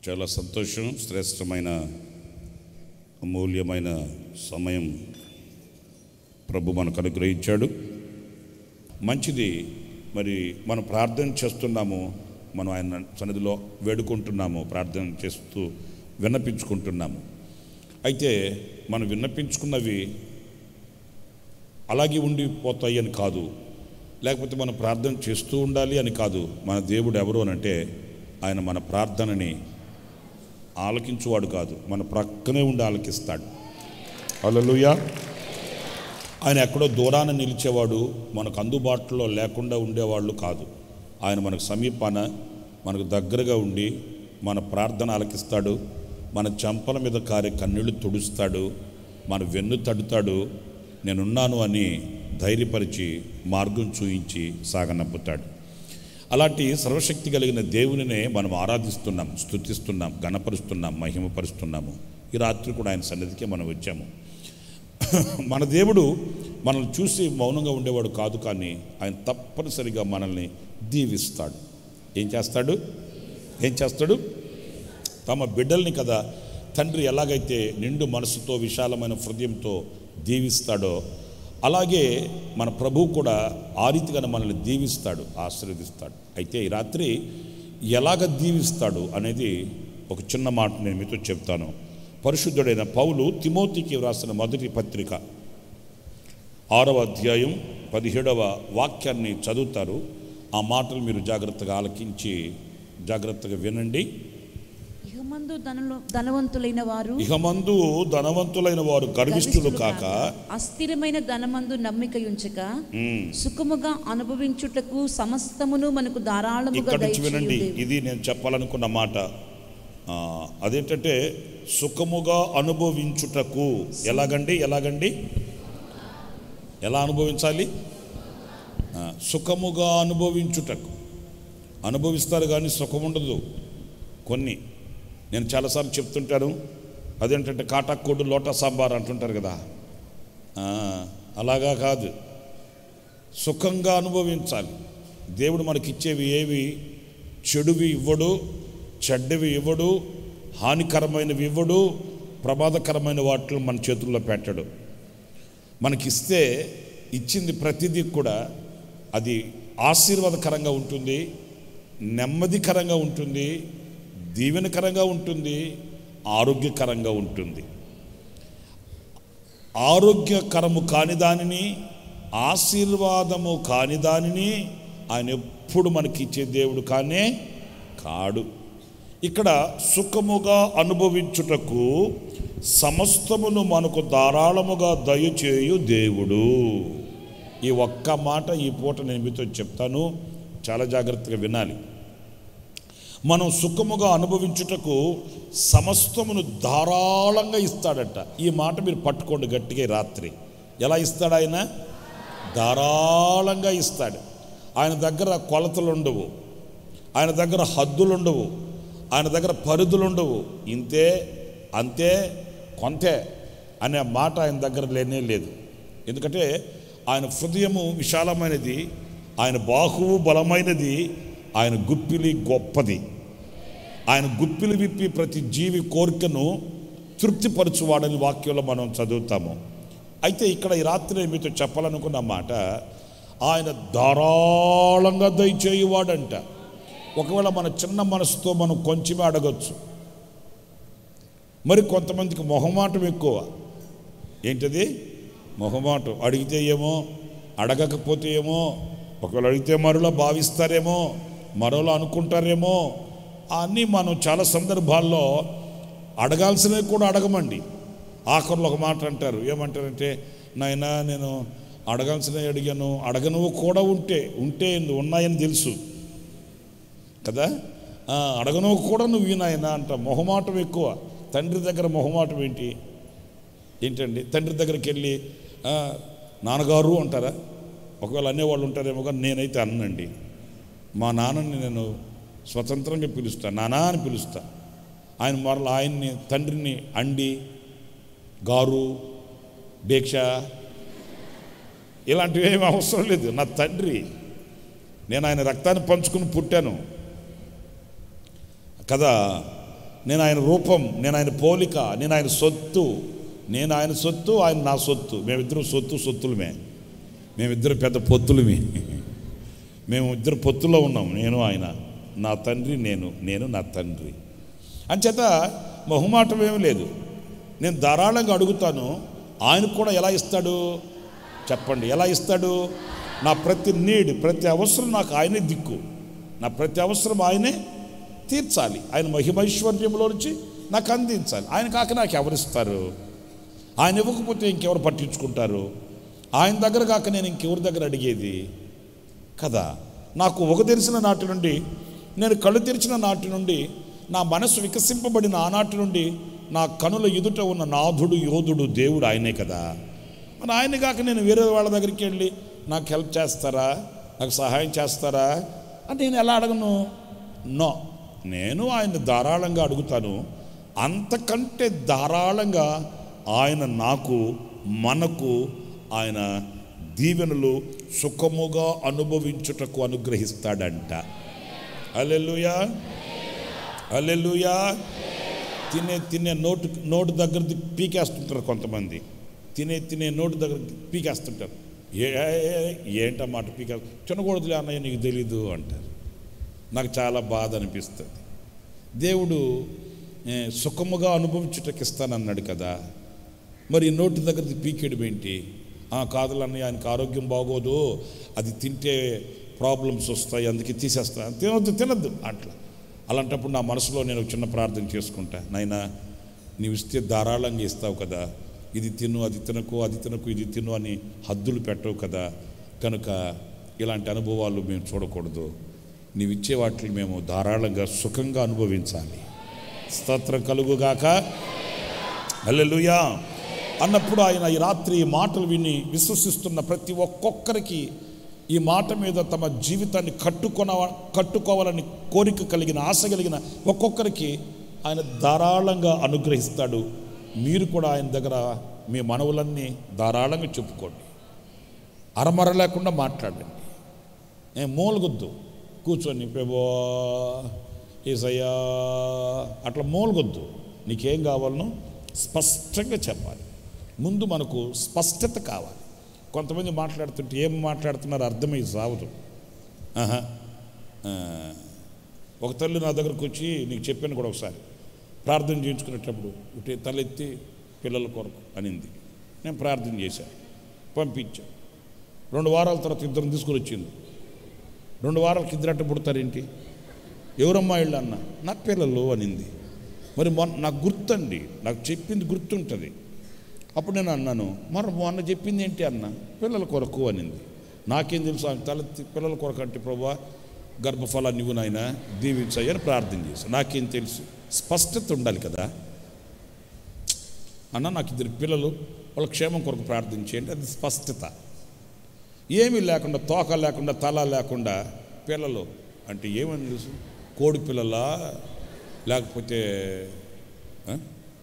చాలా సంతోషం శ్రేష్టమైన అమూల్యమైన సమయం ప్రభు మనకు అనుగ్రహించాడు మంచిది మరి మనం ప్రార్థన చేస్తున్నాము మనం ఆయన సన్నిధిలో వేడుకుంటున్నాము ప్రార్థన చేస్తూ విన్నపించుకుంటున్నాము అయితే మనం విన్నపించుకున్నవి అలాగే ఉండిపోతాయి అని కాదు లేకపోతే మనం ప్రార్థన చేస్తూ ఉండాలి అని కాదు మన దేవుడు ఎవరు అని అంటే ఆయన మన ప్రార్థనని ఆలకించువాడు కాదు మన ప్రక్కనే ఉండి ఆలకిస్తాడు హల్లెలూయా ఆయన ఎక్కడో దూరాన నిలిచేవాడు మనకు అందుబాటులో లేకుండా ఉండేవాళ్ళు కాదు ఆయన మనకు సమీపాన మనకు దగ్గరగా ఉండి మన ప్రార్థన ఆలకిస్తాడు మన చంపల మీద కారే కన్నీళ్లు తుడుస్తాడు మన వెన్ను తడుతాడు నేనున్నాను అని ధైర్యపరిచి మార్గం చూయించి సాగనంపుతాడు అలాంటి సర్వశక్తి కలిగిన దేవునినే మనం ఆరాధిస్తున్నాం స్తుతిస్తున్నాం గణపరుస్తున్నాం మహిమపరుస్తున్నాము ఈ రాత్రి కూడా ఆయన సన్నిధికి మనం వచ్చాము మన దేవుడు మనల్ని చూసి మౌనంగా ఉండేవాడు కాదు కానీ ఆయన తప్పనిసరిగా మనల్ని దీవిస్తాడు ఏం చేస్తాడు ఏం చేస్తాడు తమ బిడ్డల్ని కదా తండ్రి ఎలాగైతే నిండు మనసుతో విశాలమైన హృదయంతో దీవిస్తాడో అలాగే మన ప్రభు కూడా ఆ రీతిగా మనల్ని దీవిస్తాడు ఆశీర్వదిస్తాడు అయితే ఈ రాత్రి ఎలాగ దీవిస్తాడు అనేది ఒక చిన్న మాట నేను మీతో చెప్తాను పరిశుద్ధుడైన పౌలు తిమోతికి వ్రాసిన మొదటి పత్రిక ఆరవ అధ్యాయం పదిహేడవ వాక్యాన్ని చదువుతారు ఆ మాటలు మీరు జాగ్రత్తగా ఆలకించి జాగ్రత్తగా వినండి ఇహమందు ధనలు ధనవంతులైన వారు ఇహమందు ధనవంతులైన వారు గర్విష్ఠులు కాక అస్థిరమైన ధనమందు నమ్మిక ఉంచక ఉమ్, సుఖముగా అనుభవించుటకు సమస్తమును మనకు ధారాళముగా ఇక్కడ నుంచి వినండి దయచేయుదేవు. ఇది నేను చెప్పాలనుకున్న మాట ఆ, అదేంటంటే సుఖముగా అనుభవించుటకు ఎలాగండి ఎలాగండి ఎలా అనుభవించాలి ఆ, సుఖముగా అనుభవించుటకు అనుభవిస్తారు కానీ సుఖం ఉండదు కొన్ని నేను చాలాసార్లు చెప్తుంటాను అదేంటంటే కాటాకోడు లోటా సాంబార్ అంటుంటారు కదా ఆ, అలాగా కాదు సుఖంగా అనుభవించాలి దేవుడు మనకిచ్చేవి ఏవి చెడువి ఇవ్వడు చెడ్డవి ఇవ్వడు హానికరమైనవి ఇవ్వడు ప్రమాదకరమైన వాటిని మన చేతుల్లో పెట్టడు మనకిస్తే ఇచ్చింది ప్రతిదీ కూడా అది ఆశీర్వాదకరంగా ఉంటుంది నెమ్మదికరంగా ఉంటుంది దీవెనకరంగా ఉంటుంది ఆరోగ్యకరంగా ఉంటుంది ఆరోగ్యకరము కాని దానిని ఆశీర్వాదము కాని దానిని ఆయన ఎప్పుడు మనకి ఇచ్చే దేవుడు కానే కాడు ఇక్కడ సుఖముగా అనుభవించుటకు సమస్తమును మనకు ధారాళముగా దయచేయు దేవుడు ఈ ఒక్క మాట ఈ పూట నేను మీతో చెప్తాను చాలా జాగ్రత్తగా వినాలి మనం సుఖముగా అనుభవించుటకు సమస్తమును ధారాళంగా ఇస్తాడట ఈ మాట మీరు పట్టుకోండి గట్టిగా ఈ రాత్రి ఎలా ఇస్తాడు ఆయన ధారాళంగా ఇస్తాడు ఆయన దగ్గర కొలతలు ఉండవు ఆయన దగ్గర హద్దులు ఉండవు ఆయన దగ్గర పరిధులు ఉండవు ఇంతే అంతే కొంతే అనే మాట ఆయన దగ్గర లేనే లేదు ఎందుకంటే ఆయన హృదయము విశాలమైనది ఆయన బాహువు బలమైనది ఆయన గుప్పిలి గొప్పది ఆయన గుప్పిలి విప్పి ప్రతి జీవి కోరికను తృప్తిపరచువాడని వాక్యంలో మనం చదువుతాము అయితే ఇక్కడ ఈ రాత్రి నేను మీతో చెప్పాలనుకున్న మాట ఆయన ధారాళంగా దయచేయువాడంట ఒకవేళ మన చిన్న మనసుతో మనం కొంచెమే అడగచ్చు మరి కొంతమందికి మొహమాటం ఎక్కువ ఏంటది మొహమాటం అడిగితే ఏమో అడగకపోతే ఏమో ఒకవేళ అడిగితే మరోలా భావిస్తారేమో మరోలా అనుకుంటారేమో అన్నీ మనం చాలా సందర్భాల్లో అడగాల్సినవి కూడా అడగమండి ఆఖరిలో ఒక మాట అంటారు ఏమంటారంటే నాయనా నేను అడగాల్సినవి అడిగాను అడగనువు కూడా ఉంటే ఉంటే ఉన్నాయని తెలుసు కదా ఆ, అడగనువు కూడా నువ్వు ఈనాయన అంట మొహమాటం ఎక్కువ తండ్రి దగ్గర మొహమాటం ఏంటి ఏంటండి తండ్రి దగ్గరికి వెళ్ళి "ఆ, నాన్నగారు అంటారా ఒకవేళ అనేవాళ్ళు ఉంటారేమో కానీ నేనైతే అన్నండి మా నాన్నని నేను స్వతంత్రంగా పిలుస్తా నానా అని పిలుస్తా ఆయన మరలా ఆయన్ని తండ్రిని అండి గారు భిక్ష ఇలాంటివి ఏమీ అవసరం లేదు నా తండ్రి నేను ఆయన రక్తాన్ని పంచుకుని పుట్టాను కదా నేను ఆయన రూపం నేను ఆయన పోలిక నేను ఆయన సొత్తు నేను ఆయన సొత్తు ఆయన నా సొత్తు మేమిద్దరం సొత్తు సొత్తులమే మేమిద్దరు పెద్ద పొత్తులమే మేము ఇద్దరు పొత్తులో ఉన్నాం నేను ఆయన నా తండ్రి నేను నేను నా తండ్రి అంచేత మొహమాటం ఏమీ లేదు నేను ధారాళంగా అడుగుతాను ఆయన కూడా ఎలా ఇస్తాడు చెప్పండి ఎలా ఇస్తాడు నా ప్రతి నీడ్ ప్రతి అవసరం నాకు ఆయనే దిక్కు నా ప్రతి అవసరం ఆయనే తీర్చాలి ఆయన మహిమైశ్వర్యంలో నుంచి నాకు అందించాలి ఆయన కాక నాకు ఎవరిస్తారు ఆయన ఇవ్వకపోతే ఇంకెవరు పట్టించుకుంటారు ఆయన దగ్గర కాక నేను ఇంకెవరి దగ్గర అడిగేది కదా నాకు ఒక తెరిచిన నాటి నుండి నేను కళ్ళు తెరిచిన నాటి నుండి నా మనసు వికసింపబడిన ఆనాటి నుండి నా కనుల ఎదుట ఉన్న నాథుడు యోధుడు దేవుడు ఆయనే కదా మరి ఆయన కాక నేను వేరే వాళ్ళ దగ్గరికి వెళ్ళి నాకు హెల్ప్ చేస్తారా నాకు సహాయం చేస్తారా అని నేను ఎలా అడగను నో నేను ఆయన ధారాళంగా అడుగుతాను అంతకంటే ధారాళంగా ఆయన నాకు మనకు ఆయన దీవెనలు సుఖముగా అనుభవించుటకు అనుగ్రహిస్తాడంట అల్లెలుయా అల్లెలుయా తినే తినే నోటు నోటు దగ్గర పీకేస్తుంటారు కొంతమంది తినే తినే నోటు దగ్గర పీకేస్తుంటారు ఏ ఏ- ఏంటా మాట పీకే చిన్నకూడదులే అన్నయ్య నీకు తెలీదు అంటారు నాకు చాలా బాధ అనిపిస్తుంది దేవుడు ఏ, సుఖముగా అనుభవించుటకి ఇస్తానన్నాడు కదా మరి ఈ నోటి దగ్గర పీకేయడం ఏంటి ఆ కాదులన్నయ్య ఆయనకి ఆరోగ్యం బాగోదు అది తింటే ప్రాబ్లమ్స్ వస్తాయి అందుకే తీసేస్తా తినొద్దు తినద్దు అట్లా అలాంటప్పుడు నా మనసులో నేను ఒక చిన్న ప్రార్థన చేసుకుంటా నాయనా నీవు ఇస్తే ధారాళంగా ఇస్తావు కదా ఇది తిను అది తినకు అది తినకు ఇది తిను అని హద్దులు పెట్టవు కదా కనుక ఇలాంటి అనుభవాలు మేము చూడకూడదు నీవు ఇచ్చే వాటిని మేము ధారాళంగా సుఖంగా అనుభవించాలి స్తోత్రం కలుగుగాక హల్లెలూయా అన్నప్పుడు ఆయన ఈ రాత్రి ఈ మాటలు విని విశ్వసిస్తున్న ప్రతి ఒక్కొక్కరికి ఈ మాట మీద తమ జీవితాన్ని కట్టుకొన కట్టుకోవాలని కోరిక కలిగిన ఆశ కలిగిన ఒక్కొక్కరికి ఆయన ధారాళంగా అనుగ్రహిస్తాడు మీరు కూడా ఆయన దగ్గర మీ మనవులన్నీ ధారాళంగా చెప్పుకోండి అరమర లేకుండా మాట్లాడండి ఏ మూలగొద్దు కూర్చొని ప్రభో ఏసయ్యా అట్లా మూలగొద్దు నీకేం కావాలనో స్పష్టంగా చెప్పాలి ముందు మనకు స్పష్టత కావాలి కొంతమంది మాట్లాడుతుంటే ఏం మాట్లాడుతున్నారో అర్థమై సావదు ఆహా. ఆ. ఒక తల్లి నా దగ్గరకు వచ్చి నీకు చెప్పాను కూడా ఒకసారి ప్రార్థన చేయించుకునేటప్పుడు ఇటే తలెత్తి పిల్లల కొరకు అనింది నేను ప్రార్థన చేశాను పంపించాను రెండు వారాల తర్వాత ఇద్దరు తీసుకుని వచ్చింది రెండు వారాలకి ఇద్దరట్ట పుడతారేంటి ఎవరమ్మా ఇళ్ళు అన్న నా పిల్లలు అనింది మరి మొన్న నాకు గుర్తండి నాకు చెప్పింది గుర్తుంటుంది అప్పుడు నేను అన్నాను మరి మొన్న చెప్పింది ఏంటి అన్న పిల్లల కొరకు అనింది నాకేం తెలుసు ఆమె తల ఎత్తి పిల్లల కొరకు అంటే ప్రభా గర్భఫలాన్ని నువ్వు నాయన దీవించాయని ప్రార్థన చేశాను నాకేం తెలుసు స్పష్టత ఉండాలి కదా అన్న నాకు ఇద్దరు పిల్లలు వాళ్ళ క్షేమం కొరకు ప్రార్థన చేయండి అది స్పష్టత ఏమీ లేకుండా తోక లేకుండా తల లేకుండా పిల్లలు అంటే ఏమని తెలుసు కోడి పిల్లలా లేకపోతే ఆ?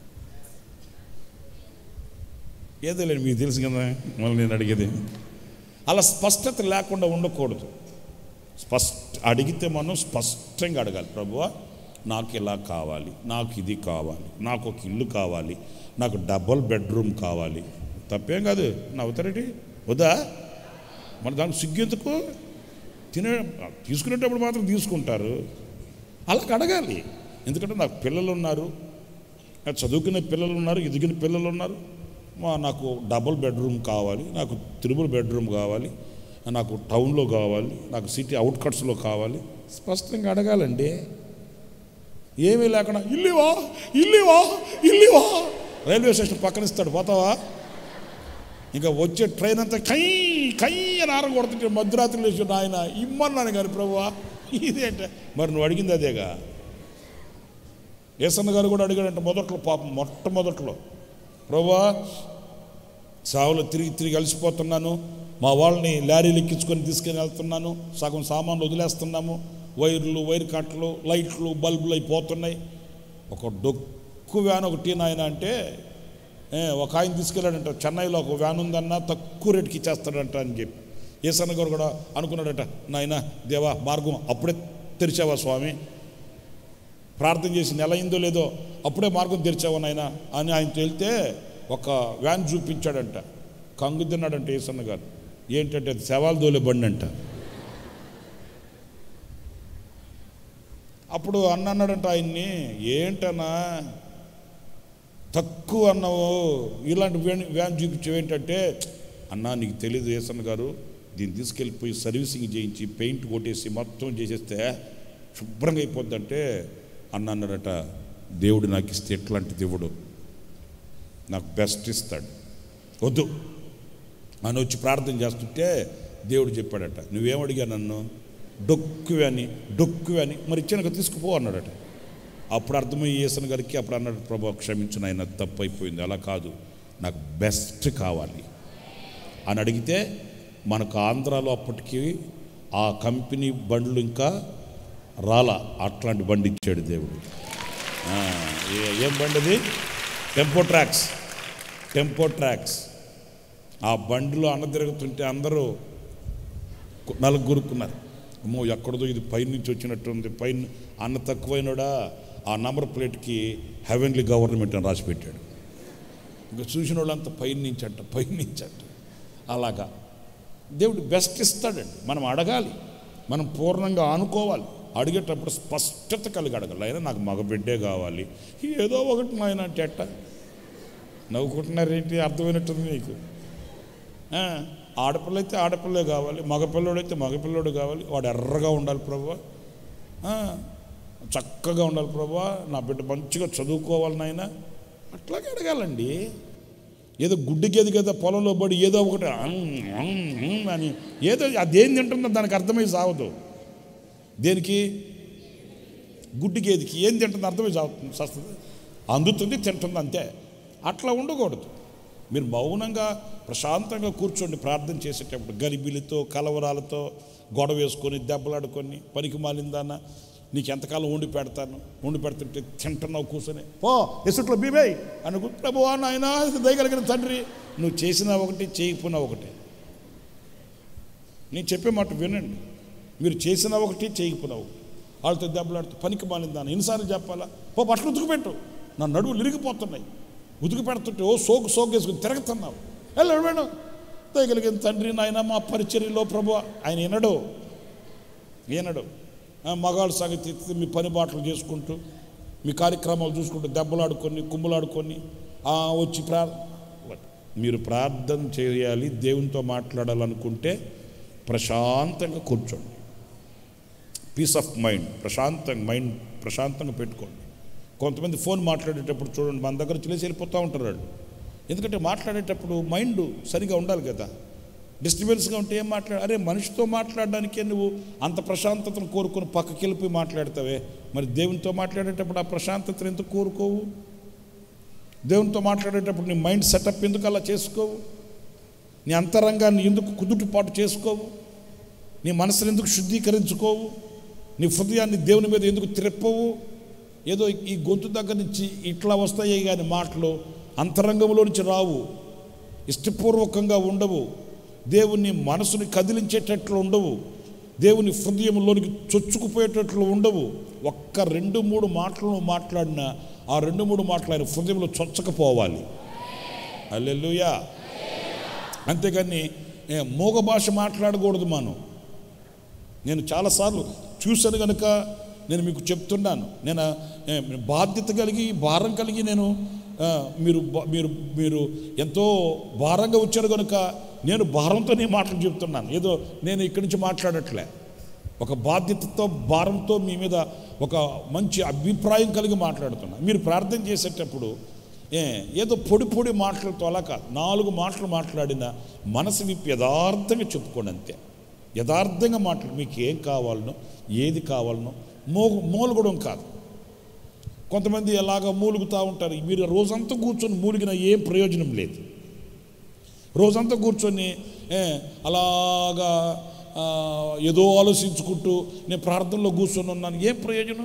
ఏదో లేదు మీకు తెలుసు కదా మళ్ళీ నేను అడిగేది అలా స్పష్టత లేకుండా ఉండకూడదు స్పష్ట అడిగితే మనం స్పష్టంగా అడగాలి ప్రభువా నాకు ఇలా కావాలి నాకు ఇది కావాలి నాకు ఒక ఇల్లు కావాలి నాకు డబల్ బెడ్రూమ్ కావాలి తప్పేం కాదు నవ్వుతారేటి వద్దా మన దానికి సిగ్గెందుకు తినే తీసుకునేటప్పుడు మాత్రం తీసుకుంటారు అలా అడగాలి ఎందుకంటే నాకు పిల్లలు ఉన్నారు నాకు చదువుకునే పిల్లలు ఉన్నారు ఎదిగిన పిల్లలు ఉన్నారు మా నాకు డబుల్ బెడ్రూమ్ కావాలి నాకు త్రిబుల్ బెడ్రూమ్ కావాలి నాకు టౌన్లో కావాలి నాకు సిటీ అవుట్కట్స్లో కావాలి స్పష్టంగా అడగాలండి ఏమీ లేకుండా ఇల్లివా ఇల్లివా ఇల్లివా రైల్వే స్టేషన్ పక్కన ఇస్తాడు పోతావా ఇంకా వచ్చే ట్రైన్ అంతా కై కై అని ఆరం కొడుతుంటే మధ్యరాత్రి లేచి ఆయన ఇమ్మన్నాను కానీ ప్రభువా ఇదేంటే మరి నువ్వు అడిగింది అదేగా ఏసన్న గారు కూడా అడిగాడంట మొదట్లో పాపం మొట్టమొదట్లో ప్రభువా సావులో తిరిగి తిరిగి అలసిపోతున్నాను మా వాళ్ళని లారీలు ఎక్కించుకొని తీసుకెళ్ళి వెళ్తున్నాను సగం సామాన్లు వదిలేస్తున్నాము వైర్లు వైర్ కట్టలు లైట్లు బల్బులు అయిపోతున్నాయి ఒక డొక్కు వ్యాన్ ఒకటి నాయన అంటే ఏ, ఒక ఆయన తీసుకెళ్ళాడంట చెన్నైలో ఒక వ్యాన్ ఉందన్న తక్కువ రేటుకి ఇచ్చేస్తాడంట అని చెప్పి ఏసన్న గారు కూడా అనుకున్నాడట నాయన దేవా మార్గం అప్పుడే తెరిచావా స్వామి ప్రార్థన చేసి నెల అయిందో లేదో అప్పుడే మార్గం తెరిచావు నాయన అని ఆయనతో వెళ్తే ఒక వ్యాన్ చూపించాడంట కంగు తిన్నాడంట ఏసన్న గారు ఏంటంటే అది శవాలు దోలే బండి అంట అప్పుడు అన్న అన్నాడంట ఆయన్ని ఏంటన్నా తక్కువ అన్నావు ఇలాంటి వ్యాన్ వ్యాన్ చూపించావు ఏంటంటే అన్నా నీకు తెలియదు ఏసన్న గారు దీన్ని తీసుకెళ్ళిపోయి సర్వీసింగ్ చేయించి పెయింట్ కొట్టేసి మొత్తం చేసేస్తే శుభ్రంగా అయిపోద్దంటే అన్న అన్నాడట దేవుడు నాకు ఇస్తే ఎట్లాంటిది ఇవ్వడు నాకు బెస్ట్ ఇస్తాడు వద్దు అని వచ్చి ప్రార్థన చేస్తుంటే దేవుడు చెప్పాడట నువ్వేమడిగా నన్ను డొక్కువి అని డొక్కువి అని మరి ఇచ్చినాక తీసుకుపో అన్నాడట అప్పుడు అర్థమయ్యి యేసన్ గారికి అప్పుడు అన్నాడు ప్రభు క్షమించు నాయన తప్పు అయిపోయింది అలా కాదు నాకు బెస్ట్ కావాలి అని అడిగితే మనకు ఆంధ్రాలో అప్పటికి ఆ కంపెనీ బండ్లు ఇంకా రాలా అట్లాంటి బండి ఇచ్చాడు దేవుడు ఆ, ఏ- ఏం బండి అది టెంపో ట్రాక్స్ టెంపో ట్రాక్స్ ఆ బండిలో అన్న తిరుగుతుంటే అందరూ కు- నలుగురుకున్నారు అమ్మో ఎక్కడదో ఇది పైనుంచి వచ్చినట్టుంది పైన అన్న తక్కువైనడా ఆ నంబర్ ప్లేట్కి హెవెన్లీ గవర్నమెంట్ అని రాసి పెట్టాడు ఇంకా చూసిన వాళ్ళంతా పైనుంచి అంట పైనుంచి అంట అలాగా దేవుడు బెస్ట్ ఇస్తాడండి మనం అడగాలి మనం పూర్ణంగా ఆనుకోవాలి అడిగేటప్పుడు స్పష్టత కలిగి అడగాలి అయినా నాకు మగ బిడ్డే కావాలి ఏదో ఒకటి నాయన అంటే ఎట్ట నవ్వుకుంటున్నారేంటి అర్థమైనట్టుంది నీకు ఆ, ఆడపిల్ల అయితే ఆడపిల్లే కావాలి మగపిల్లడు అయితే మగపిల్లడు కావాలి వాడు ఎర్రగా ఉండాలి ప్రభు చక్కగా ఉండాలి ప్రభు నా బిడ్డ మంచిగా చదువుకోవాలి నాయన అట్లాగే అడగాలండి ఏదో గుడ్డి గేది కదా పొలంలో పడి ఏదో ఒకటి అం, అం, అం అని ఏదో అదేం తింటుందో దానికి అర్థమై సాగదు దేనికి గుడ్డి గేదికి ఏం తింటుంది అర్థమై సాగుతుంది వస్తుంది అందుతుంది తింటుంది అంతే అట్లా ఉండకూడదు మీరు మౌనంగా ప్రశాంతంగా కూర్చోండి ప్రార్థన చేసేటప్పుడు గరిబిలితో కలవరాలతో గొడవ వేసుకొని దెబ్బలాడుకొని పనికి మాలిందాన నీకు ఎంతకాలం వండి పెడతాను వండి పెడుతుంటే తింటున్నావు కూర్చొని పో ఎసుట్లో బీబై అనుకు ప్రభు నాయన దయగలిగిన తండ్రి నువ్వు చేసినా ఒకటి చేయకపోయినా ఒకటి నేను చెప్పే మాట వినండి మీరు చేసినా ఒకటి చేయకపోయినా ఒకటి వాళ్ళతో దెబ్బలాడుతూ పనికి మాలిందాను ఎన్నిసార్లు చెప్పాలా పో బట్టలు ఉతుకుపెట్టు నా నడువులు ఇరిగిపోతున్నాయి ఉతుకు పెడుతుంటే ఓ సోకు సోకు వేసుకుని తిరగతున్నావు వెళ్ళాడు మేడం దయగలిగిన తండ్రి నాయన మా పరిచర్యలో ప్రభు ఆయన వినడు వినడు ఆ, మగాళ్ళ సంగతి ఎత్తితే మీ పని బాటలు చేసుకుంటూ మీ కార్యక్రమాలు చూసుకుంటూ దెబ్బలాడుకొని కుమ్ములాడుకొని ఆ, వచ్చి ప్రా మీరు ప్రార్థన చేయాలి దేవునితో మాట్లాడాలనుకుంటే ప్రశాంతంగా కూర్చోండి పీస్ ఆఫ్ మైండ్ ప్రశాంతంగా మైండ్ ప్రశాంతంగా పెట్టుకోండి కొంతమంది ఫోన్ మాట్లాడేటప్పుడు చూడండి మన దగ్గర చిలేసి వెళ్ళిపోతూ ఉంటారు వాళ్ళు ఎందుకంటే మాట్లాడేటప్పుడు మైండ్ సరిగా ఉండాలి కదా డిస్టర్బెన్స్గా ఉంటే ఏం మాట్లాడ అరే మనిషితో మాట్లాడడానికే నువ్వు అంత ప్రశాంతతను కోరుకొని పక్కకి వెళ్ళిపోయి మాట్లాడతావే మరి దేవునితో మాట్లాడేటప్పుడు ఆ ప్రశాంతతను ఎందుకు కోరుకోవు దేవునితో మాట్లాడేటప్పుడు నీ మైండ్ సెటప్ ఎందుకు అలా చేసుకోవు నీ అంతరంగాన్ని ఎందుకు కుదుటిపాటు చేసుకోవు నీ మనసును ఎందుకు శుద్ధీకరించుకోవు నీ హృదయాన్ని దేవుని మీద ఎందుకు తిరప్పవు ఏదో ఈ గొంతు దగ్గర నుంచి ఇట్లా వస్తాయి కానీ మాటలు అంతరంగంలో నుంచి రావు ఇష్టపూర్వకంగా ఉండవు దేవుని మనసుని కదిలించేటట్లు ఉండవు దేవుని హృదయంలోనికి చొచ్చుకుపోయేటట్లు ఉండవు ఒక్క రెండు మూడు మాటలు నువ్వు మాట్లాడినా ఆ రెండు మూడు మాటలు ఆయన హృదయంలో చొచ్చకపోవాలి అల్లెలుయా అంతేగాని ఏ, మూగ భాష మాట్లాడకూడదు మనం నేను చాలాసార్లు చూశాను కనుక నేను మీకు చెప్తున్నాను నేను ఏ, బాధ్యత కలిగి భారం కలిగి నేను ఆ, మీరు బ- మీరు మీరు ఎంతో భారంగా వచ్చారు కనుక నేను భారంతో నీ మాటలు చెప్తున్నాను ఏదో నేను ఇక్కడి నుంచి మాట్లాడట్లే ఒక బాధ్యతతో భారంతో మీ మీద ఒక మంచి అభిప్రాయం కలిగి మాట్లాడుతున్నాను మీరు ప్రార్థన చేసేటప్పుడు ఏ ఏదో పొడి పొడి మాటలతో అలా కాదు నాలుగు మాటలు మాట్లాడిన మనసు విప్పి యథార్థంగా చెప్పుకోండి అంతే యథార్థంగా మాట్లాడు మీకు ఏం కావాలనో ఏది కావాలనో మో మూలగడం కాదు కొంతమంది ఎలాగ మూలుగుతూ ఉంటారు మీరు రోజంతా కూర్చొని మూలిగిన ఏం ప్రయోజనం లేదు రోజంతా కూర్చొని ఏ, అలాగా ఆ, ఏదో ఆలోచించుకుంటూ నేను ప్రార్థనలో కూర్చొని ఉన్నాను ఏం ప్రయోజనం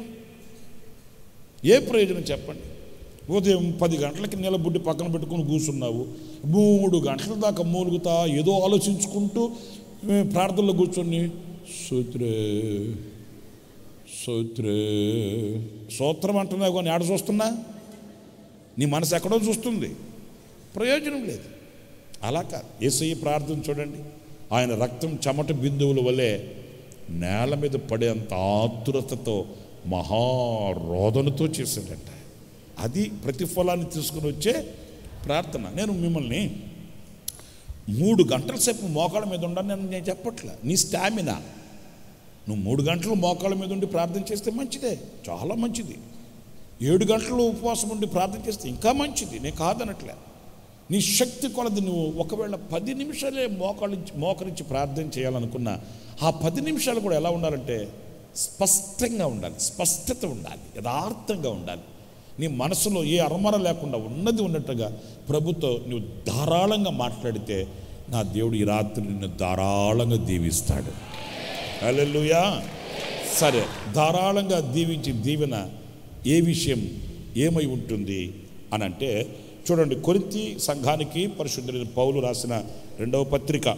ఏ ప్రయోజనం చెప్పండి ఉదయం పది గంటలకి నిలబుడ్డి పక్కన పెట్టుకుని కూర్చున్నావు మూడు గంటల దాకా మూలుగుతా ఏదో ఆలోచించుకుంటూ ఏ, ప్రార్థనలో కూర్చొని సూత్రే సూత్రే సూత్రం అంటున్నావు కానీ ఆడ చూస్తున్నా నీ మనసు ఎక్కడో చూస్తుంది ప్రయోజనం లేదు అలా కాదు ఏసయ్య ప్రార్థన చూడండి ఆయన రక్తం చెమట బిందువుల వలె నేల మీద పడేంత ఆతురతతో మహారోదనతో చేశాడంట అది ప్రతిఫలాన్ని తీసుకుని వచ్చే ప్రార్థన నేను మిమ్మల్ని మూడు గంటల సేపు మోకాళ్ళ మీద ఉండని నేను నేను చెప్పట్లే నీ స్టామినా నువ్వు మూడు గంటలు మోకాళ్ళ మీద ఉండి ప్రార్థన చేస్తే మంచిదే చాలా మంచిది ఏడు గంటలు ఉపవాసం ఉండి ప్రార్థన చేస్తే ఇంకా మంచిది నేను కాదనట్లే నీ శక్తి కొలది నువ్వు ఒకవేళ పది నిమిషాలే మోకరించి మోకరించి ప్రార్థన చేయాలనుకున్నా ఆ పది నిమిషాలు కూడా ఎలా ఉండాలంటే స్పష్టంగా ఉండాలి స్పష్టత ఉండాలి యథార్థంగా ఉండాలి నీ మనసులో ఏ అరమర లేకుండా ఉన్నది ఉన్నట్టుగా ప్రభుతో నువ్వు ధారాళంగా మాట్లాడితే నా దేవుడు ఈ రాత్రి నిన్ను ధారాళంగా దీవిస్తాడు హల్లెలూయా సరే ధారాళంగా దీవించి దీవెన ఏ విషయం ఏమై ఉంటుంది అని అంటే చూడండి కొరింతి సంఘానికి పరిశుద్ధులైన పౌలు రాసిన రెండవ పత్రిక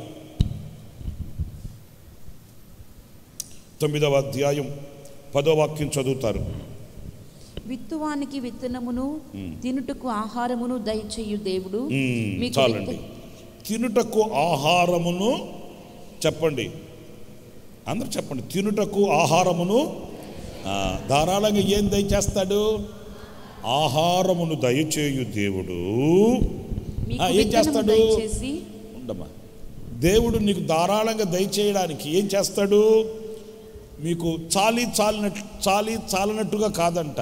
తొమ్మిదవ అధ్యాయం పదో వాక్యం చదువుతారు విత్తువానికి విత్తనమును తినుటకు ఆహారమును దయచేయు దేవుడు మ్మ్, మీకు చాలండి విత్త- తినుటకు ఆహారమును చెప్పండి అందరూ చెప్పండి తినుటకు ఆహారమును ఆ, ధారాళంగా ఏం దయచేస్తాడు ఆహారమును దయచేయు దేవుడు మీకు ఆ, ఏం విత్తనము చేస్తాడు దయచేసి ఉండమ్మా దేవుడు నీకు ధారాళంగా దయచేయడానికి ఏం చేస్తాడు మీకు చాలి చాలినట్టు చాలి చాలనట్టుగా కాదంట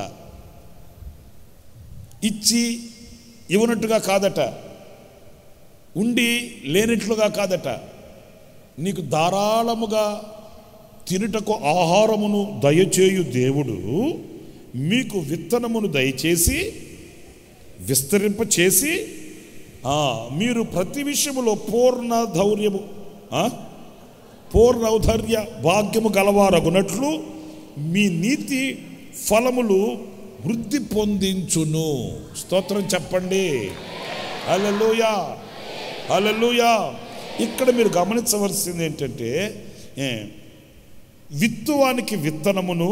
ఇచ్చి ఇవ్వనట్టుగా కాదట ఉండి లేనట్లుగా కాదట నీకు ధారాళముగా తినుటకు ఆహారమును దయచేయు దేవుడు మీకు విత్తనమును దయచేసి విస్తరింప చేసి ఆ, మీరు ప్రతి విషయములో పూర్ణ ధౌర్యము ఆ? పూర్ణ ఔధర్య భాగ్యము గలవారగునట్లు మీ నీతి ఫలములు వృద్ధి పొందించును స్తోత్రం చెప్పండి హల్లెలూయా హల్లెలూయా ఇక్కడ మీరు గమనించవలసింది ఏంటంటే ఏ, విత్తువానికి విత్తనమును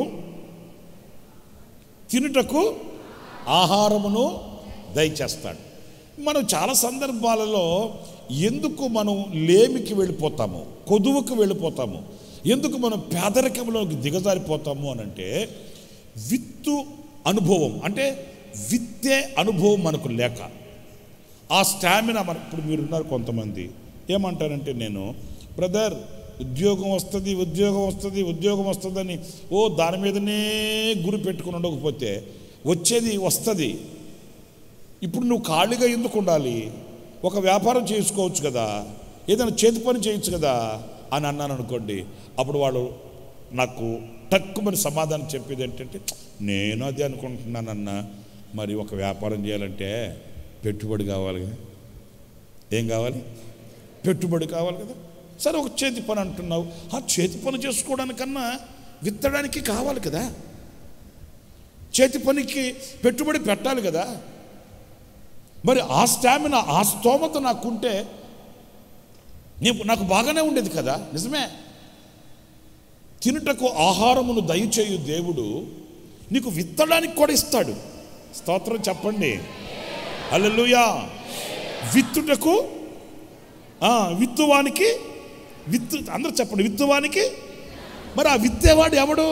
తినుటకు ఆహారమును దయచేస్తాడు మనం చాలా సందర్భాలలో ఎందుకు మనం లేమికి వెళ్ళిపోతాము కొదువుకు వెళ్ళిపోతాము ఎందుకు మనం పేదరికంలోకి దిగజారిపోతాము అని అంటే విత్తు అనుభవం అంటే విత్తే అనుభవం మనకు లేక ఆ స్టామినా మన ఇప్పుడు మీరున్నారు కొంతమంది ఏమంటారంటే నేను బ్రదర్ ఉద్యోగం వస్తుంది ఉద్యోగం వస్తుంది ఉద్యోగం వస్తుందని ఓ దాని మీదనే గురి పెట్టుకుని ఉండకపోతే వచ్చేది వస్తుంది ఇప్పుడు నువ్వు ఖాళీగా ఎందుకు ఉండాలి ఒక వ్యాపారం చేసుకోవచ్చు కదా ఏదైనా చేతి పని చేయొచ్చు కదా అని అన్నాను అనుకోండి అప్పుడు వాడు నాకు తక్కువని సమాధానం చెప్పేది ఏంటంటే నేను అదే అనుకుంటున్నానన్న మరి ఒక వ్యాపారం చేయాలంటే పెట్టుబడి కావాలి కదా ఏం కావాలి పెట్టుబడి కావాలి కదా సరే ఒక చేతి పని అంటున్నావు ఆ చేతి పని చేసుకోవడానికన్నా విత్తడానికి కావాలి కదా చేతి పనికి పెట్టుబడి పెట్టాలి కదా మరి ఆ స్టామినా ఆ స్తోమత నాకుంటే నీకు నాకు బాగానే ఉండేది కదా నిజమే తినుటకు ఆహారమును దయచేయు దేవుడు నీకు విత్తడానికి కూడా ఇస్తాడు స్తోత్రం చెప్పండి అల్లెలుయా విత్తుటకు ఆ, విత్తువానికి విత్తు అందరూ చెప్పండి విత్తువానికి మరి ఆ విత్తేవాడు ఎవడు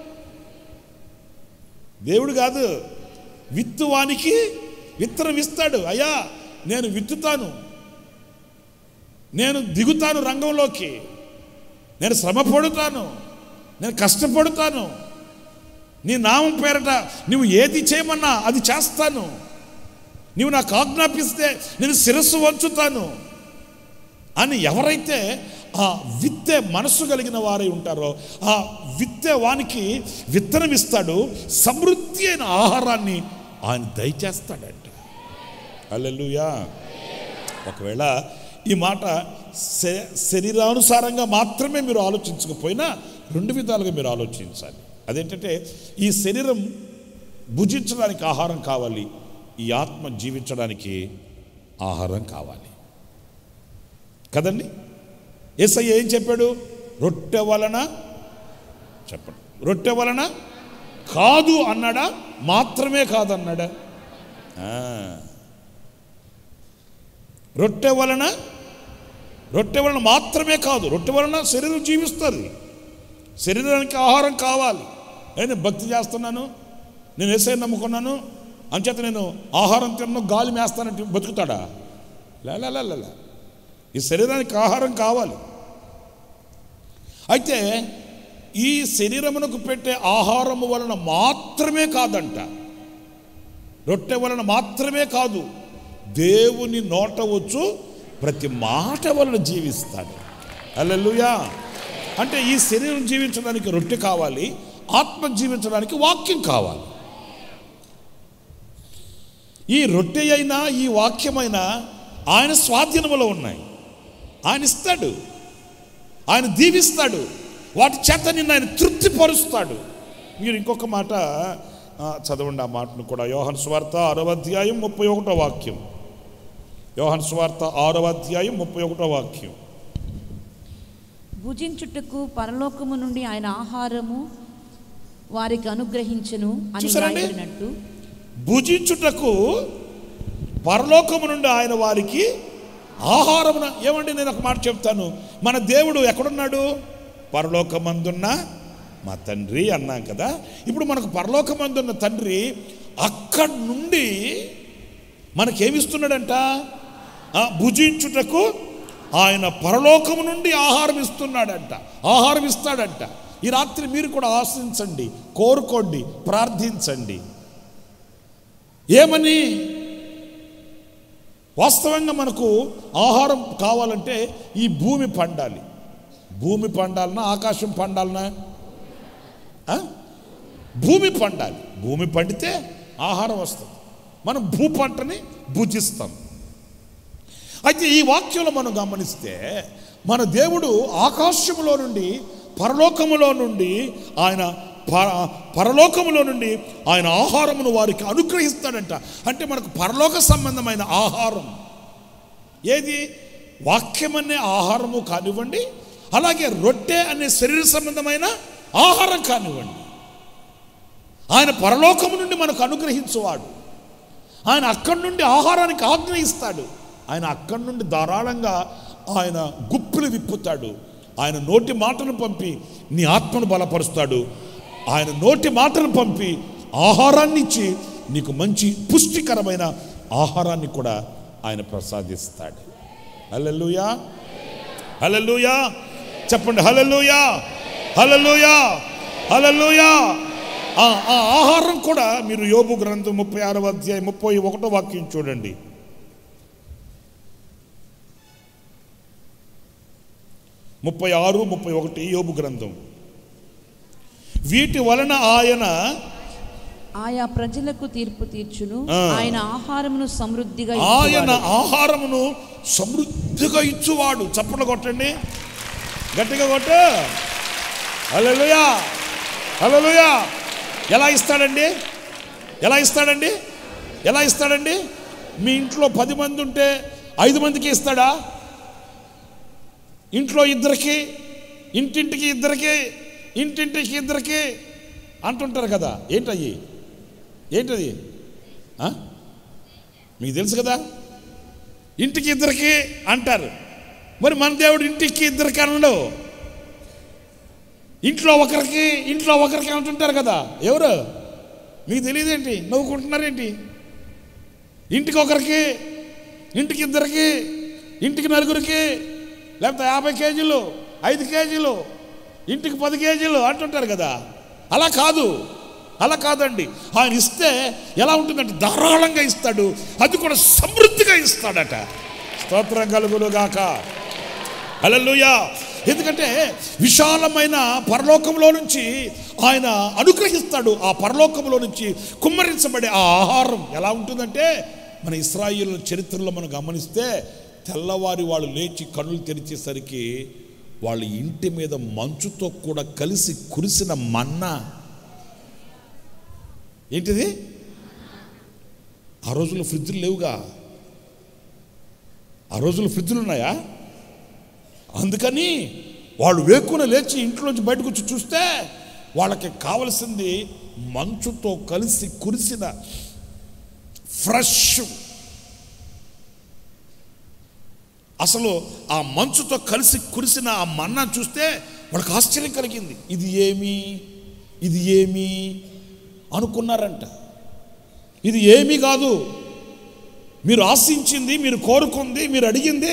దేవుడు కాదు విత్తువానికి విత్తనం ఇస్తాడు అయ్యా నేను విత్తుతాను నేను దిగుతాను రంగంలోకి నేను శ్రమ పడుతాను నేను కష్టపడుతాను నీ నామం పేరట నువ్వు ఏది చేయమన్నా అది చేస్తాను నీవు నాకు ఆజ్ఞాపిస్తే నేను శిరస్సు వంచుతాను అని ఎవరైతే ఆ విత్తే మనసు కలిగిన వారై ఉంటారో ఆ విత్తే వానికి విత్తనం ఇస్తాడు సమృద్ధి అయిన ఆహారాన్ని ఆయన దయచేస్తాడంట అల్లెలుయా ఒకవేళ ఈ మాట శ- శరీరానుసారంగా మాత్రమే మీరు ఆలోచించకపోయినా రెండు విధాలుగా మీరు ఆలోచించాలి అదేంటంటే ఈ శరీరం భుజించడానికి ఆహారం కావాలి ఈ ఆత్మ జీవించడానికి ఆహారం కావాలి కదండి ఏసయ్య ఏం చెప్పాడు రొట్టె వలన చెప్పండి రొట్టె వలన కాదు అన్నాడా మాత్రమే కాదన్నాడా ఆ. రొట్టె వలన రొట్టె వలన మాత్రమే కాదు రొట్టె వలన శరీరం జీవిస్తుంది శరీరానికి ఆహారం కావాలి నేను భక్తి చేస్తున్నాను నేను ఏసై నమ్ముకున్నాను అంచేత నేను ఆహారం తిన్న గాలి మేస్తానంటే బతుకుతాడా లేలా ఈ శరీరానికి ఆహారం కావాలి అయితే ఈ శరీరమునకు పెట్టే ఆహారము వలన మాత్రమే కాదంట రొట్టె వలన మాత్రమే కాదు దేవుని నోట వచ్చు ప్రతి మాట వలన జీవిస్తాడు అల్లెలుయా అంటే ఈ శరీరం జీవించడానికి రొట్టె కావాలి ఆత్మ జీవించడానికి వాక్యం కావాలి ఈ రొట్టె అయినా ఈ వాక్యమైనా ఆయన స్వాధీనములో ఉన్నాయి ఆయన ఇస్తాడు ఆయన దీవిస్తాడు వాటి చేత నిన్ను ఆయన తృప్తిపరుస్తాడు మీరు ఇంకొక మాట ఆ, చదవండి ఆ మాటను కూడా యోహన్ స్వార్త ఆరవ అధ్యాయం ముప్పై ఒకటో వాక్యం యోహన్ స్వార్త ఆరవ అధ్యాయం ముప్పై ఒకటో వాక్యం భుజించుటకు పరలోకము నుండి ఆయన ఆహారము వారికి అనుగ్రహించను అని చూసారండి? వ్రాయబడినట్టు భుజించుటకు పరలోకము నుండి ఆయన వారికి ఆహారమున ఏమండి నేను ఒక మాట చెప్తాను మన దేవుడు ఎక్కడున్నాడు పరలోకమందున్న మా తండ్రి అన్నాం కదా ఇప్పుడు మనకు పరలోకమందున్న తండ్రి అక్కడి నుండి మనకేమిస్తున్నాడంట ఆ, భుజించుటకు ఆయన పరలోకము నుండి ఆహారం ఇస్తున్నాడంట ఆహారం ఇస్తాడంట ఈ రాత్రి మీరు కూడా ఆశించండి కోరుకోండి ప్రార్థించండి ఏమని వాస్తవంగా మనకు ఆహారం కావాలంటే ఈ భూమి పండాలి భూమి పండాలనా ఆకాశం పండాలనా ఆ? భూమి పండాలి భూమి పండితే ఆహారం వస్తుంది మనం భూ పంటని భుజిస్తాం అయితే ఈ వాక్యంలో మనం గమనిస్తే మన దేవుడు ఆకాశములో నుండి పరలోకములో నుండి ఆయన ప- పరలోకములో నుండి ఆయన ఆహారమును వారికి అనుగ్రహిస్తాడంట అంటే మనకు పరలోక సంబంధమైన ఆహారం ఏది వాక్యం అనే ఆహారము కానివ్వండి అలాగే రొట్టె అనే శరీర సంబంధమైన ఆహారం కానివ్వండి ఆయన పరలోకము నుండి మనకు అనుగ్రహించువాడు ఆయన అక్కడి నుండి ఆహారానికి ఆజ్ఞయిస్తాడు ఆయన అక్కడి నుండి ధారాళంగా ఆయన గుప్పులు విప్పుతాడు ఆయన నోటి మాటను పంపి నీ ఆత్మను బలపరుస్తాడు ఆయన నోటి మాటను పంపి ఆహారాన్ని ఇచ్చి నీకు మంచి పుష్టికరమైన ఆహారాన్ని కూడా ఆయన ప్రసాదిస్తాడు హల్లెలూయా హల్లెలూయా చెప్పండి హల్లెలూయా హల్లెలూయా హల్లెలూయా ఆ ఆ ఆహారం కూడా మీరు యోబు గ్రంథం ముప్పై ఆరవ అధ్యాయం ముప్పై ఒకటో వాక్యం చూడండి ముప్పై ఆరు ముప్పై ఒకటి యోబు గ్రంథం వీటి వలన ఆయన ఆయా ప్రజలకు తీర్పు తీర్చును ఆ. ఆయన ఆహారమును సమృద్ధిగా ఆయన ఇచ్చువాడు. ఆహారమును సమృద్ధిగా ఇచ్చువాడు చప్పట్లు కొట్టండి గట్టిగా కొట్టు హల్లెలూయా హల్లెలూయా ఎలా ఇస్తాడండి ఎలా ఇస్తాడండి ఎలా ఇస్తాడండి మీ ఇంట్లో పది మంది ఉంటే ఐదు మందికి ఇస్తాడా ఇంట్లో ఇద్దరికి ఇంటింటికి ఇద్దరికి ఇంటింటికి ఇద్దరికి అంటుంటారు కదా ఏంటయ్యి ఏంటది ఆ? మీకు తెలుసు కదా ఇంటికి ఇద్దరికి అంటారు మరి మన దేవుడు ఇంటికి ఇద్దరికి అనడు ఇంట్లో ఒకరికి ఇంట్లో ఒకరికి అంటుంటారు కదా ఎవరు మీకు తెలియదేంటి నవ్వుకుంటున్నారేంటి ఇంటికి ఒకరికి ఇంటికి ఇద్దరికి ఇంటికి నలుగురికి లేకపోతే యాభై కేజీలు ఐదు కేజీలు ఇంటికి పది కేజీలు అంటుంటారు కదా అలా కాదు అలా కాదండి ఆయన ఇస్తే ఎలా ఉంటుందంటే ధారాళంగా ఇస్తాడు అది కూడా సమృద్ధిగా ఇస్తాడట స్తోత్రం కలుగును గాక హల్లెలూయా ఎందుకంటే విశాలమైన పరలోకంలో నుంచి ఆయన అనుగ్రహిస్తాడు ఆ పరలోకంలో నుంచి కుమ్మరించబడే ఆ ఆహారం ఎలా ఉంటుందంటే మన ఇస్రాయిల్ చరిత్రలో మనం గమనిస్తే తెల్లవారి వాళ్ళు లేచి కన్నులు తెరిచేసరికి వాళ్ళ ఇంటి మీద మంచుతో కూడా కలిసి కురిసిన మన్నా ఏంటిది ఆ రోజుల్లో ఫ్రిడ్జ్లు లేవుగా ఆ రోజుల్లో ఫ్రిడ్జ్లు ఉన్నాయా అందుకని వాళ్ళు వేక్కున లేచి ఇంట్లోంచి బయటకు వచ్చి చూస్తే వాళ్ళకి కావలసింది మంచుతో కలిసి కురిసిన ఫ్రెష్ అసలు ఆ మంచుతో కలిసి కురిసిన ఆ మన్నా చూస్తే వాళ్ళకి ఆశ్చర్యం కలిగింది ఇది ఏమి ఇది ఏమి అనుకున్నారంట ఇది ఏమీ కాదు మీరు ఆశించింది మీరు కోరుకుంది మీరు అడిగింది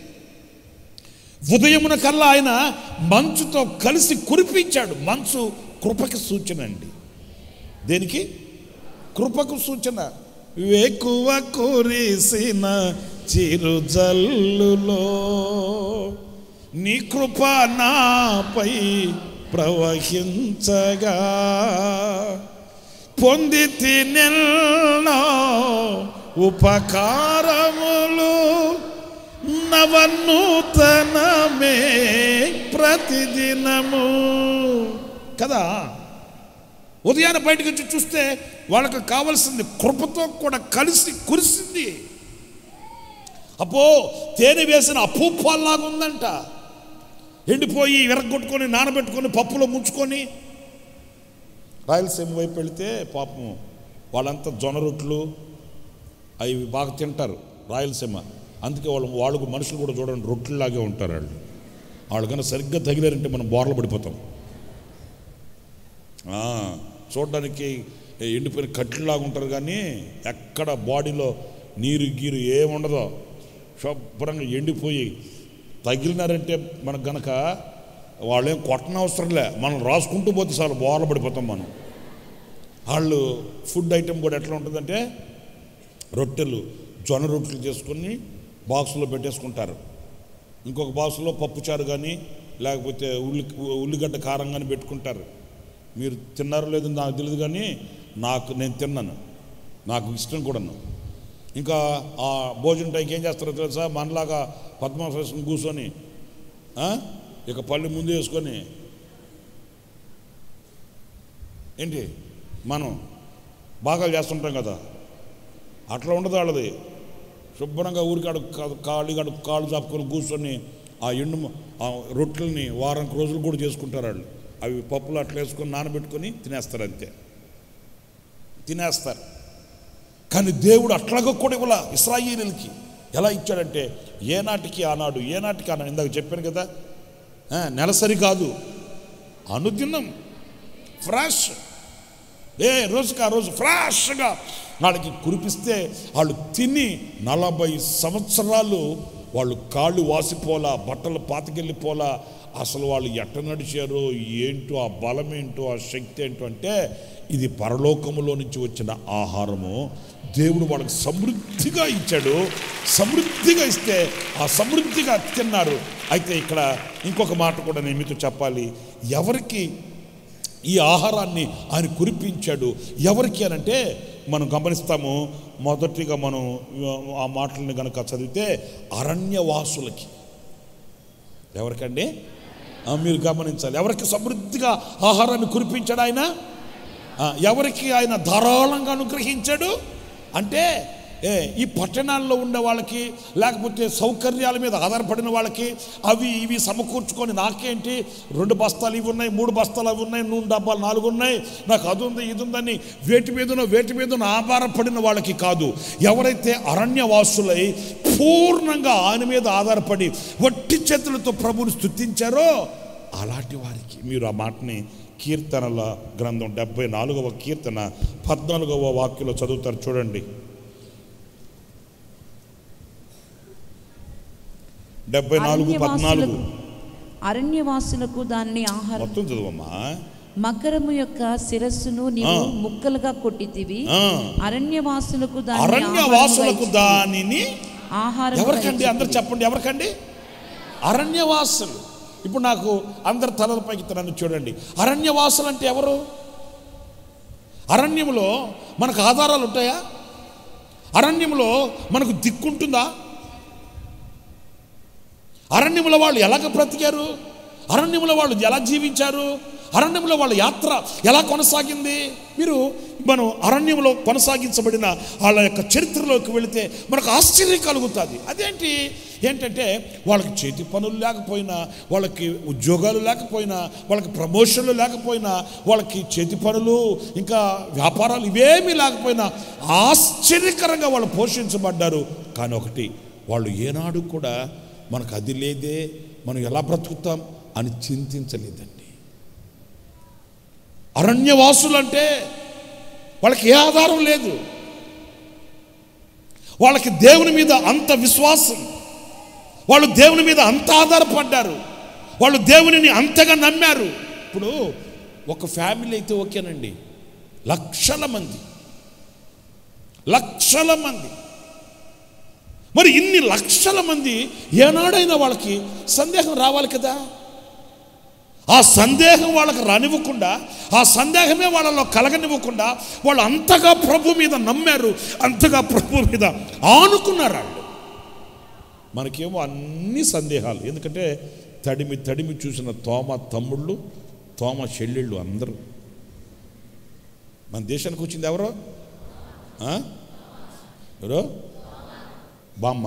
ఉదయమున కల్లా ఆయన మంచుతో కలిసి కురిపించాడు మంచు కృపకి సూచన అండి దేనికి కృపకు సూచన వేకువ కురిసిన చిరుజల్లులో నీ కృప నాపై ప్రవహించగా పొంది తినెల్నో ఉపకారములు నవనూతనమే ప్రతిదినము కదా ఉదయాన్నే బయటకు వచ్చి చూస్తే వాళ్ళకి కావలసింది కృపతో కూడా కలిసి కురిసింది అప్పో తేనె వేసిన అపూపాల్లాగా ఉందంట ఎండిపోయి విరగొట్టుకొని నానబెట్టుకొని పప్పులో ముంచుకొని రాయలసీమ వైపు వెళితే పాపం వాళ్ళంతా జొన్న రొట్లు అవి బాగా తింటారు రాయలసీమ అందుకే వాళ్ళు వాళ్ళకు మనుషులు కూడా చూడండి రొట్టెలాగే ఉంటారు వాళ్ళు వాళ్ళు కన్నా సరిగ్గా తగిలారంటే మనం బోర్ల పడిపోతాం ఆ, చూడడానికి ఎండిపోయిన కట్లలాగా ఉంటారు కానీ ఎక్కడ బాడీలో నీరు గీరు ఏముండదో శుభ్రంగా ఎండిపోయి తగిలినారంటే మనకు గనక వాళ్ళేం కొట్టనవసరంలే మనం రాసుకుంటూ పోతే చాలు బోర్ల పడిపోతాం మనం వాళ్ళు ఫుడ్ ఐటెం కూడా ఎట్లా ఉంటుందంటే రొట్టెలు జొన్న రొట్టెలు చేసుకొని బాక్సులో పెట్టేసుకుంటారు ఇంకొక బాక్సులో పప్పుచారు కానీ లేకపోతే ఉల్లి ఉల్లిగడ్డ కారం కానీ పెట్టుకుంటారు మీరు తిన్నారో లేదో నాకు తెలియదు కానీ నాకు నేను తిన్నాను నాకు ఇష్టం కూడాను ఇంకా ఆ భోజనం టైంకి ఏం చేస్తారో తెలుసా మనలాగా పద్మాసనం కూర్చొని ఆ? ఇక పళ్ళు ముందు వేసుకొని ఏంటి మనం భాగాలు చేస్తుంటాం కదా అట్లా ఉండదు వాళ్ళది శుభ్రంగా ఊరికాడు కాళ్ళు కాడు కాళ్ళు చాపుకొని కూర్చొని ఆ ఎండు మ- ఆ రొట్టెల్ని వారానికి రోజులు కూడా చేసుకుంటారు వాళ్ళు అవి పప్పులు అట్లా వేసుకొని నానబెట్టుకొని తినేస్తారు అంతే తినేస్తారు కానీ దేవుడు అట్లాగా కూడా ఇవ్వాల ఇస్రాయేలీలకి ఎలా ఇచ్చాడంటే ఏనాటికి ఆనాడు ఏనాటికి ఆనాడు ఇందాక చెప్పాను కదా ఆ, నెలసరి కాదు అనుదినం ఫ్రెష్ ఏ రోజుకి ఆ రోజు ఫ్రెష్గా వాళ్ళకి కురిపిస్తే వాళ్ళు తిని నలభై సంవత్సరాలు వాళ్ళు కాళ్ళు వాసిపోలా బట్టలు పాతకెళ్ళిపోలా అసలు వాళ్ళు ఎట్ట నడిచారో ఏంటో ఆ బలం ఏంటో ఆ శక్తి ఏంటో అంటే ఇది పరలోకములో నుంచి వచ్చిన ఆహారము దేవుడు వాళ్ళకి సమృద్ధిగా ఇచ్చాడు సమృద్ధిగా ఇస్తే ఆ సమృద్ధిగా తిన్నారు అయితే ఇక్కడ ఇంకొక మాట కూడా నేను మీతో చెప్పాలి ఎవరికి ఈ ఆహారాన్ని ఆయన కురిపించాడు ఎవరికి అనంటే మనం గమనిస్తాము మొదటిగా మనం ఆ మాటల్ని కనుక చదివితే అరణ్యవాసులకి ఎవరికండి ఆ, మీరు గమనించాలి ఎవరికి సమృద్ధిగా ఆహారాన్ని కురిపించాడు ఆయన ఆ, ఎవరికి ఆయన ధారాళంగా అనుగ్రహించాడు అంటే ఏ ఈ పట్టణాల్లో ఉండే వాళ్ళకి లేకపోతే సౌకర్యాల మీద ఆధారపడిన వాళ్ళకి అవి ఇవి సమకూర్చుకొని నాకేంటి రెండు బస్తాలు ఇవి ఉన్నాయి మూడు బస్తాలు అవి ఉన్నాయి నూనె డబ్బాలు నాలుగు ఉన్నాయి నాకు అది ఉంది ఇది ఉందని వేటి మీదనో వేటి మీదనో ఆధారపడిన వాళ్ళకి కాదు ఎవరైతే అరణ్యవాసులై పూర్ణంగా ఆయన మీద ఆధారపడి వట్టి చేతులతో ప్రభుని స్తుతించారో అలాంటి వారికి మీరు ఆ మాటని కీర్తనల గ్రంథం డెబ్బై నాలుగవ కీర్తన పద్నాలుగవ వాక్యంలో చదువుతారు చూడండి డెబ్బై నాలుగు పద్నాలుగు అరణ్యవాసులకు అరణ్యవాసులకు దాన్ని ఆహారం మొత్తం చదువమ్మా మకరము యొక్క శిరస్సును నీవు ఆ. ముక్కలుగా కొట్టితివి ఆ. అరణ్యవాసులకు దాన్ని అరణ్యవాసులకు ఆహారముగా దానిని ఇచ్చి- ఆహారముగా ఎవరికండి అందరు ఇచ్చితివి. చెప్పండి ఎవరికండి అరణ్యవాసులు ఇప్పుడు నాకు అందరి తలల పైకి నన్ను చూడండి అరణ్యవాసులు అంటే ఎవరు అరణ్యములో మనకు ఆధారాలు ఉంటాయా అరణ్యములో మనకు దిక్కుంటుందా అరణ్యముల వాళ్ళు ఎలాగ బ్రతికారు అరణ్యముల వాళ్ళు ఎలా జీవించారు అరణ్యంలో వాళ్ళ యాత్ర ఎలా కొనసాగింది మీరు మనం అరణ్యంలో కొనసాగించబడిన వాళ్ళ యొక్క చరిత్రలోకి వెళితే మనకు ఆశ్చర్యం కలుగుతుంది అదేంటి ఏంటంటే వాళ్ళకి చేతి పనులు లేకపోయినా వాళ్ళకి ఉద్యోగాలు లేకపోయినా వాళ్ళకి ప్రమోషన్లు లేకపోయినా వాళ్ళకి చేతి పనులు ఇంకా వ్యాపారాలు ఇవేమీ లేకపోయినా ఆశ్చర్యకరంగా వాళ్ళు పోషించబడ్డారు కానీ ఒకటి వాళ్ళు ఏనాడు కూడా మనకు అది లేదే మనం ఎలా బ్రతుకుతాం అని చింతించలేదండి అరణ్యవాసులు అంటే వాళ్ళకి ఏ ఆధారం లేదు వాళ్ళకి దేవుని మీద అంత విశ్వాసం వాళ్ళు దేవుని మీద అంత ఆధారపడ్డారు వాళ్ళు దేవునిని అంతగా నమ్మారు ఇప్పుడు ఒక ఫ్యామిలీ అయితే ఓకేనండి లక్షల మంది లక్షల మంది మరి ఇన్ని లక్షల మంది ఏనాడైనా వాళ్ళకి సందేహం రావాలి కదా ఆ సందేహం వాళ్ళకి రానివ్వకుండా ఆ సందేహమే వాళ్ళలో కలగనివ్వకుండా వాళ్ళు అంతగా ప్రభు మీద నమ్మారు అంతగా ప్రభు మీద ఆనుకున్నారు వాళ్ళు మనకేమో అన్ని సందేహాలు ఎందుకంటే తడిమి తడిమి చూసిన తోమ తమ్ముళ్ళు తోమ చెల్లెళ్ళు అందరూ మన దేశానికి వచ్చింది ఎవరో ఆ? ఎవరో బామ్మ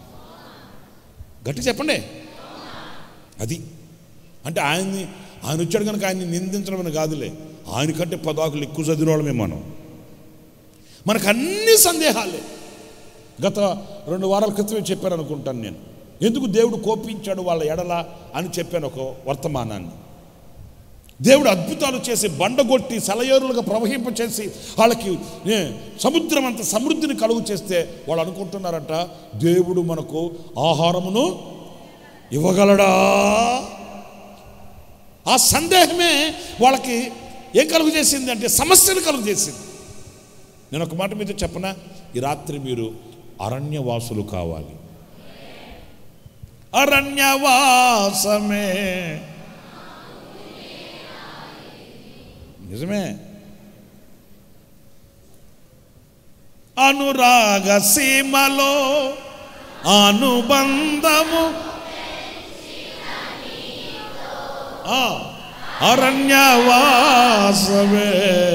గట్టి చెప్పండి అది అంటే ఆయన్ని ఆయన వచ్చాడు కనుక ఆయన్ని నిందించడం అని కాదులే ఆయనకంటే పదాకులు ఎక్కువ చదివిన వాళ్ళమే మనం మనకు అన్ని సందేహాలే గత రెండు వారాల క్రితమే చెప్పాను అనుకుంటాను నేను ఎందుకు దేవుడు కోపించాడు వాళ్ళ ఎడల అని చెప్పాను ఒక వర్తమానాన్ని దేవుడు అద్భుతాలు చేసి బండగొట్టి సెలయేరులుగా ప్రవహింప చేసి వాళ్ళకి ఏ, సముద్రం అంత సమృద్ధిని కలుగు చేస్తే వాళ్ళు అనుకుంటున్నారంట దేవుడు మనకు ఆహారమును ఇవ్వగలడా ఆ సందేహమే వాళ్ళకి ఏం కలుగు చేసింది అంటే సమస్యను కలుగు చేసింది నేను ఒక మాట మీద చెప్పనా ఈ రాత్రి మీరు అరణ్యవాసులు కావాలి అరణ్యవాసమే నిజమే అనురాగ సీమలో అనుబంధము ఆ, అరణ్యవాసమే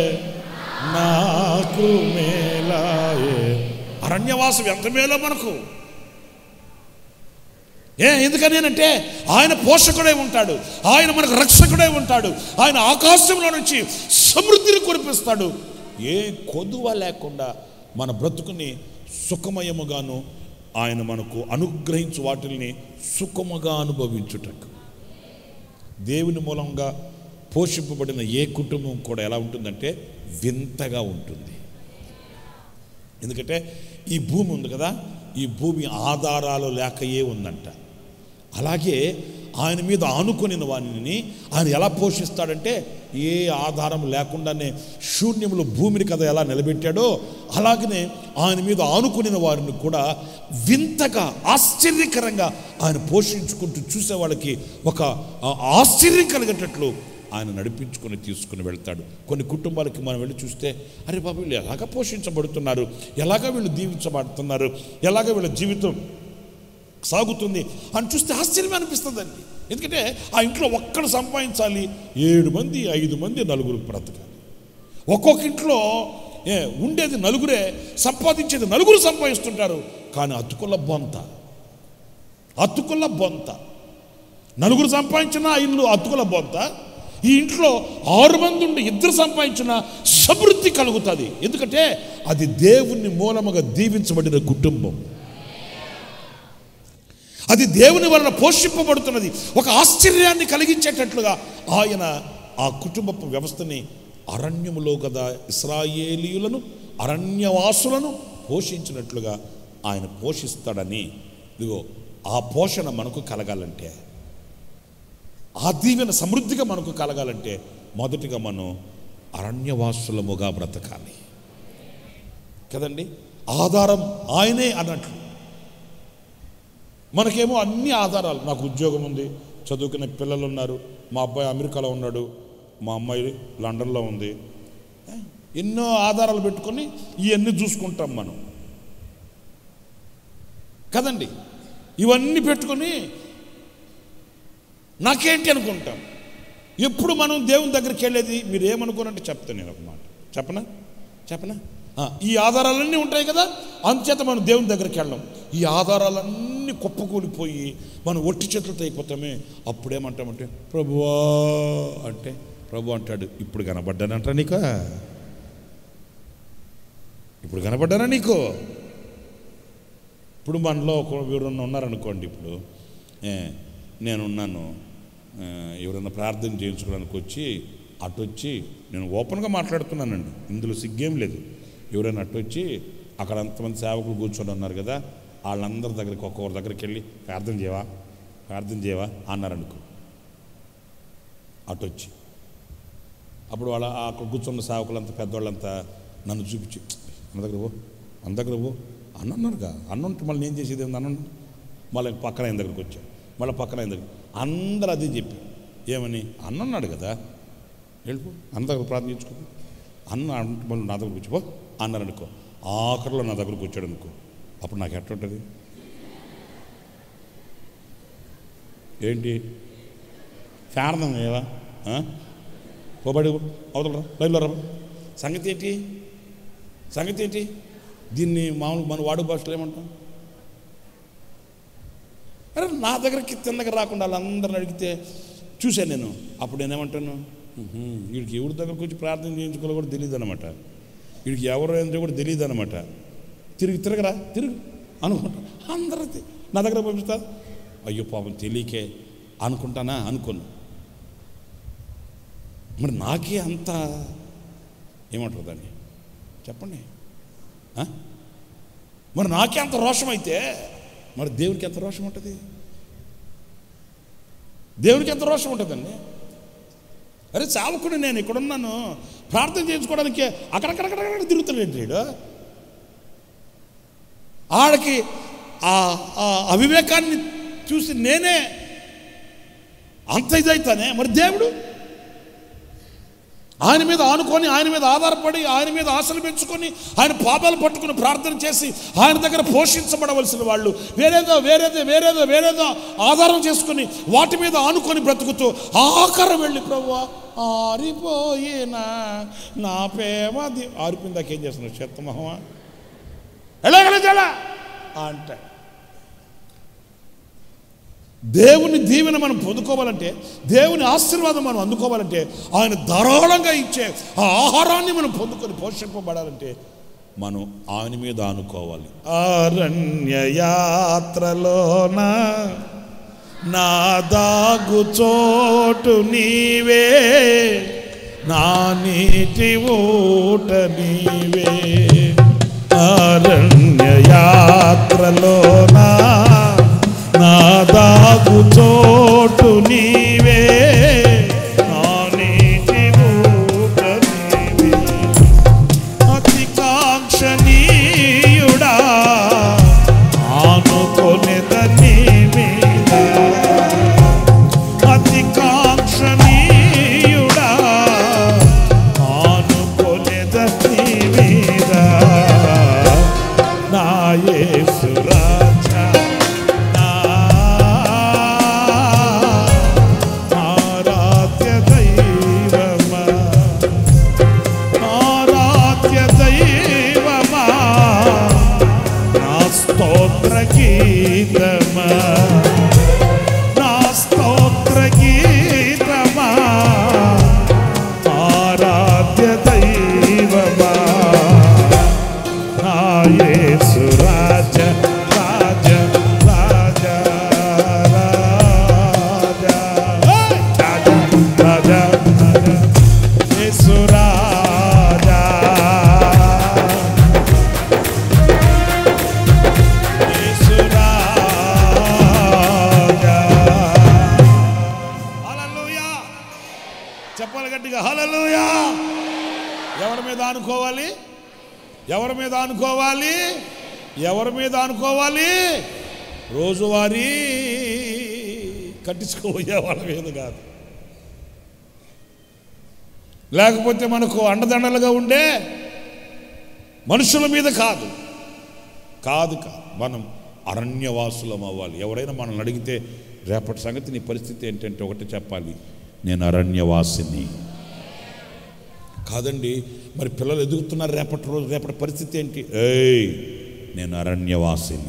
నాకు మేలాయే అరణ్యవాసం ఎంత మేలో మనకు ఏ ఎందుకని అంటే ఆయన పోషకుడై ఉంటాడు ఆయన మనకు రక్షకుడై ఉంటాడు ఆయన ఆకాశంలో నుంచి సమృద్ధిని కురిపిస్తాడు ఏ కొదువ లేకుండా మన బ్రతుకుని సుఖమయముగాను ఆయన మనకు అనుగ్రహించు వాటిల్ని సుఖముగా అనుభవించుటకు దేవుని మూలంగా పోషింపబడిన ఏ కుటుంబం కూడా ఎలా ఉంటుందంటే వింతగా ఉంటుంది ఎందుకంటే ఈ భూమి ఉంది కదా ఈ భూమి ఆధారాలు లేకయే ఉందంట అలాగే ఆయన మీద ఆనుకొనిన వారిని ఆయన ఎలా పోషిస్తాడంటే ఏ ఆధారం లేకుండానే శూన్యంలో భూమిని కదా ఎలా నిలబెట్టాడో అలాగనే ఆయన మీద ఆనుకొనిన వారిని కూడా వింతగా ఆశ్చర్యకరంగా ఆయన పోషించుకుంటూ చూసే వాళ్ళకి ఒక ఆ, ఆశ్చర్యం కలిగేటట్లు ఆయన నడిపించుకొని తీసుకుని వెళ్తాడు కొన్ని కుటుంబాలకి మనం వెళ్ళి చూస్తే అరే బాబు వీళ్ళు ఎలాగ పోషించబడుతున్నారు ఎలాగ వీళ్ళు దీవించబడుతున్నారు ఎలాగ వీళ్ళ జీవితం సాగుతుంది అని చూస్తే ఆశ్చర్యం అనిపిస్తుందండి ఎందుకంటే ఆ ఇంట్లో ఒక్కడు సంపాదించాలి ఏడు మంది ఐదు మంది నలుగురు బ్రతకాలి ఒక్కొక్క ఇంట్లో ఏ ఉండేది నలుగురే సంపాదించేది నలుగురు సంపాదిస్తుంటారు కానీ అతుకుల బొంత అతుకుల బొంత నలుగురు సంపాదించిన ఆ ఇల్లు అతుకుల బొంత ఈ ఇంట్లో ఆరు మంది ఉండి ఇద్దరు సంపాదించిన సమృద్ధి కలుగుతుంది ఎందుకంటే అది దేవుని మూలముగా దీవించబడిన కుటుంబం అది దేవుని వలన పోషింపబడుతున్నది ఒక ఆశ్చర్యాన్ని కలిగించేటట్లుగా ఆయన ఆ కుటుంబపు వ్యవస్థని అరణ్యములో కదా ఇస్రాయేలీయులను అరణ్యవాసులను పోషించినట్లుగా ఆయన పోషిస్తాడని ఇదిగో ఆ పోషణ మనకు కలగాలంటే ఆ దీవెన సమృద్ధిగా మనకు కలగాలంటే మొదటిగా మనం అరణ్యవాసులముగా బ్రతకాలి కదండి ఆధారం ఆయనే అన్నట్లు మనకేమో అన్ని ఆధారాలు నాకు ఉద్యోగం ఉంది చదువుకునే పిల్లలు ఉన్నారు మా అబ్బాయి అమెరికాలో ఉన్నాడు మా అమ్మాయి లండన్లో ఉంది ఏ, ఎన్నో ఆధారాలు పెట్టుకొని ఇవన్నీ చూసుకుంటాం మనం కదండి ఇవన్నీ పెట్టుకొని నాకేంటి అనుకుంటాం ఎప్పుడు మనం దేవుని దగ్గరికి వెళ్ళేది మీరు ఏమనుకోనంటే చెప్తాను నేను ఒక మాట చెప్పనా చెప్పనా ఆ, ఈ ఆధారాలన్నీ ఉంటాయి కదా అందుచేత మనం దేవుని దగ్గరికి వెళ్ళాం ఈ ఆధారాలన్నీ కుప్పకూలిపోయి మనం ఒట్టి చేతులతో అయిపోతామే అప్పుడేమంటామంటే ప్రభువా అంటే ప్రభు అంటాడు ఇప్పుడు కనబడ్డానంట నీకా ఇప్పుడు కనబడ్డానా నీకు ఇప్పుడు మనలో ఒక ఎవరన్నా ఉన్నారనుకోండి ఇప్పుడు ఏ, నేనున్నాను ఆ, ఎవరన్నా ప్రార్థన చేయించుకోవడానికి వచ్చి అటు వచ్చి నేను ఓపెన్గా మాట్లాడుతున్నానండి ఇందులో సిగ్గేం లేదు ఎవరైనా అటు వచ్చి అక్కడ అంతమంది సేవకులు కూర్చొని ఉన్నారు కదా వాళ్ళందరి దగ్గరికి ఒక్కొక్కరి దగ్గరికి వెళ్ళి ప్రార్థన చేయవా ప్రార్థన చేయవా అన్నారనుకో అటు వచ్చి అప్పుడు వాళ్ళ ఆ అక్కడ కూర్చున్న సేవకులంతా పెద్దవాళ్ళంతా నన్ను చూపించి అన్న దగ్గర పో అన్న దగ్గర పో అన్న అన్నారుగా అన్న ఉంటే మళ్ళీ నేను చేసేది ఏంది అన్న మళ్ళీ పక్కన ఆయన దగ్గరికి వచ్చా మళ్ళీ పక్కన ఆయన దగ్గర అందరూ అదే చెప్పి ఏమని అన్న అన్నాడు కదా వెళ్ళిపో అన్న దగ్గర ప్రార్థించుకో అన్న అంటే మళ్ళీ నా దగ్గరకు వచ్చి పో అన్నారు అనుకో ఆఖరిలో నా దగ్గరకు వచ్చాడు అనుకో అప్పుడు నాకు ఎట్లా ఉంటుంది ఏంటి శారదం ఏవా పోబడి అవతలరా లైవ్లో రా సంగతి ఏంటి సంగతి ఏంటి దీన్ని మామూలు మన వాడు భాషలో ఏమంటాం అరే నా దగ్గరికి తిన్నగా రాకుండా వాళ్ళందరిని అడిగితే చూశాను నేను అప్పుడు నేనేమంటాను "ఉహుం, వీడికి ఎవరి దగ్గరకు వచ్చి ప్రార్థన చేయించుకోవాలో కూడా తెలియదు అనమాట వీడికి ఎవరు ఏంటో కూడా తెలియదు అనమాట తిరిగి తిరగరా తిరుగు అనుకుంటా అందరూ తి- నా దగ్గర పంపిస్తా అయ్యో పాపం తెలియకే అనుకుంటానా అనుకోను మరి నాకే అంత ఏమంటారు దాన్ని చెప్పండి ఆ? మరి నాకే అంత రోషం అయితే మరి దేవునికి ఎంత రోషం ఉంటుంది దేవునికి ఎంత రోషం ఉంటుందండి అరే చావకుడు నేను ఇక్కడ ఉన్నాను ప్రార్థన చేయించుకోవడానికి అక్కడక్కడక్కడ తిరుగుతున్నాడు వీడు ఆడికి ఆ ఆ అవివేకాన్ని చూసి నేనే అంత ఇదైతానే మరి దేవుడు ఆయన మీద ఆనుకొని ఆయన మీద ఆధారపడి ఆయన మీద ఆశలు పెంచుకొని ఆయన పాపాలు పట్టుకుని ప్రార్థన చేసి ఆయన దగ్గర పోషించబడవలసిన వాళ్ళు వేరేదో వేరేదో వేరేదో వేరేదో ఆధారం చేసుకుని వాటి మీద ఆనుకొని బ్రతుకుతూ ఆఖరం వెళ్ళి ప్రభు ఆరిపోయినా నా ప్రేమ ది-" ఆరిపోయిన దాకా ఏం చేస్తున్నావు చెత్తమహమా ఎలాగలే చాలా అంటే దేవుని దీవెన మనం పొందుకోవాలంటే దేవుని ఆశీర్వాదం మనం అందుకోవాలంటే ఆయన ధారాళంగా ఇచ్చే ఆ ఆహారాన్ని మనం పొందుకొని పోషింపబడాలంటే మనం ఆయన మీద ఆనుకోవాలి అరణ్య యాత్రలోన నా దాగు చోటు నీవే నా నీటి ఊట నీవే అరణ్య యాత్రలోనా నా దాగు చోటు నీవే నా నీటి ఊట నీవే అతి కాంక్షణీయుడా ఆనుకొనిదని మీద అతి కాంక్షణీయుడా ఆనుకొనిదని మీద నా యేసు రాజా నా ఆరాధ్య దైవమా ఆరాధ్య దైవమా నా స్తోత్ర గీతమా నా స్తోత్ర గీతమా ఆరాధ్య దైవమా నా యేసు రాజ రాజ రాజ రాజా రాజా రాజా రాజా యేసు రాజా యేసు రాజా హల్లెలూయా చెప్పాలి గట్టిగా హల్లెలూయా ఎవరి మీద అనుకోవాలి ఎవరి మీద అనుకోవాలి ఎవరి మీద అనుకోవాలి రోజువారీ కట్టించుకోబోయే వాళ్ళ మీద కాదు లేకపోతే మనకు అండదండలుగా ఉండే మనుషుల మీద కాదు కాదు కాదు మనం అరణ్యవాసులం అవ్వాలి ఎవరైనా మనల్ని అడిగితే రేపటి సంగతి నీ పరిస్థితి ఏంటంటే ఒకటి చెప్పాలి నేను అరణ్యవాసిని కాదండి మరి పిల్లలు ఎదుగుతున్నారు రేపటి రోజు రేపటి పరిస్థితి ఏంటి ఏయ్ నేను అరణ్యవాసిని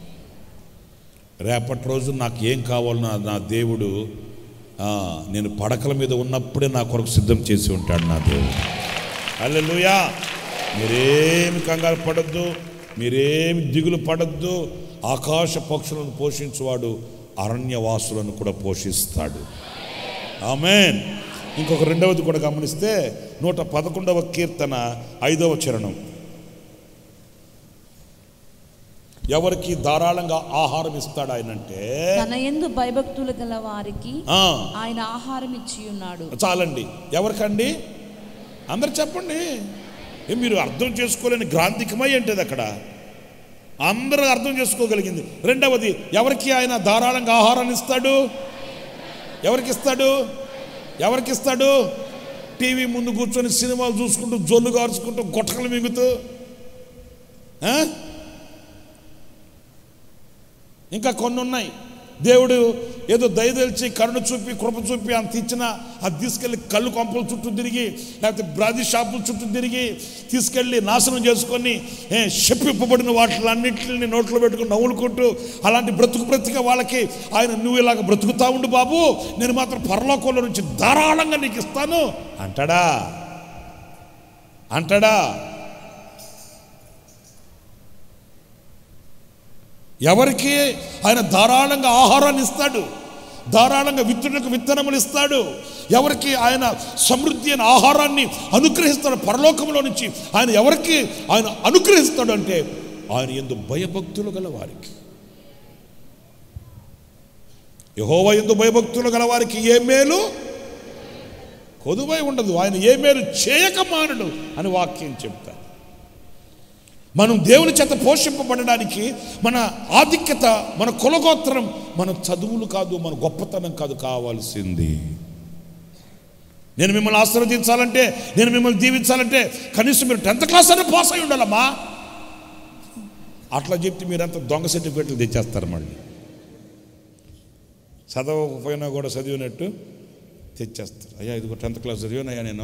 రేపటి రోజు నాకు ఏం కావాలో నా నా దేవుడు ఆ, నేను పడకల మీద ఉన్నప్పుడే నా కొరకు సిద్ధం చేసి ఉంటాడు నా దేవుడు అల్లెలుయా మీరేమి కంగారు పడద్దు మీరేమి దిగులు పడద్దు ఆకాశ పక్షులను పోషించువాడు అరణ్యవాసులను కూడా పోషిస్తాడు ఆమెన్ ఇంకొక రెండవది కూడా గమనిస్తే నూట పదకొండవ కీర్తన ఐదవ చరణం ఎవరికి ధారాళంగా ఆహారం ఇస్తాడు ఆయన అంటే తన ఎందు భయభక్తులు గల వారికి ఆ, ఆయన ఆహారం ఇచ్చి ఉన్నాడు చాలండి ఎవరికండి అందరు చెప్పండి ఏ మీరు అర్థం చేసుకోలేని గ్రాంధికమై ఏంటిది అక్కడ అందరూ అర్థం చేసుకోగలిగింది రెండవది ఎవరికి ఆయన ధారాళంగా ఆహారాన్ని ఇస్తాడు ఎవరికి ఇస్తాడు ఎవరికి ఇస్తాడు టీవీ ముందు కూర్చొని సినిమాలు చూసుకుంటూ జొల్లు గార్చుకుంటూ గొట్టకలు మింగుతూ ఆ? ఇంకా కొన్ని ఉన్నాయి దేవుడు ఏదో దయదలిచి కరుణ చూపి కృప చూపి అంత ఇచ్చిన అది తీసుకెళ్ళి కళ్ళు కొంపల చుట్టూ తిరిగి లేకపోతే బ్రాది షాపుల చుట్టూ తిరిగి తీసుకెళ్ళి నాశనం చేసుకొని ఏ, చెప్పిప్పబడిన వాటిలన్నింటిని నోట్లో పెట్టుకుని నవ్వులుకుంటూ అలాంటి బ్రతుకు బ్రతిక వాళ్ళకి ఆయన నువ్వు ఇలాగ బ్రతుకుతా ఉండు బాబు నేను మాత్రం పరలోకంలో నుంచి ధారాళంగా నీకు ఇస్తాను అంటాడా అంటాడా ఎవరికి ఆయన ధారాళంగా ఆహారాన్ని ఇస్తాడు ధారాళంగా విత్తులకు విత్తనములు ఇస్తాడు ఎవరికి ఆయన సమృద్ధి అయిన ఆహారాన్ని అనుగ్రహిస్తాడు పరలోకంలో నుంచి ఆయన ఎవరికి ఆయన అనుగ్రహిస్తాడు అంటే ఆయన ఎందు భయభక్తులు గల వారికి యహోవ ఎందు భయభక్తులు గల వారికి ఏ మేలు కొదువై ఉండదు ఆయన ఏ మేలు చేయక మానడు అని వాక్యం చెప్తారు మనం దేవుని చేత పోషింపబడడానికి మన ఆధిక్యత మన కులగోత్రం మన చదువులు కాదు మన గొప్పతనం కాదు కావాల్సింది నేను మిమ్మల్ని ఆశీర్వదించాలంటే నేను మిమ్మల్ని దీవించాలంటే కనీసం మీరు టెన్త్ క్లాస్ అయినా పాస్ అయి ఉండాలమ్మా అట్లా చెప్తే మీరంతా దొంగ సర్టిఫికెట్లు తెచ్చేస్తారు మళ్ళీ చదవకపోయినా కూడా చదివినట్టు తెచ్చేస్తారు అయ్యా ఇదిగో టెన్త్ క్లాస్ చదివానయ్యా నేను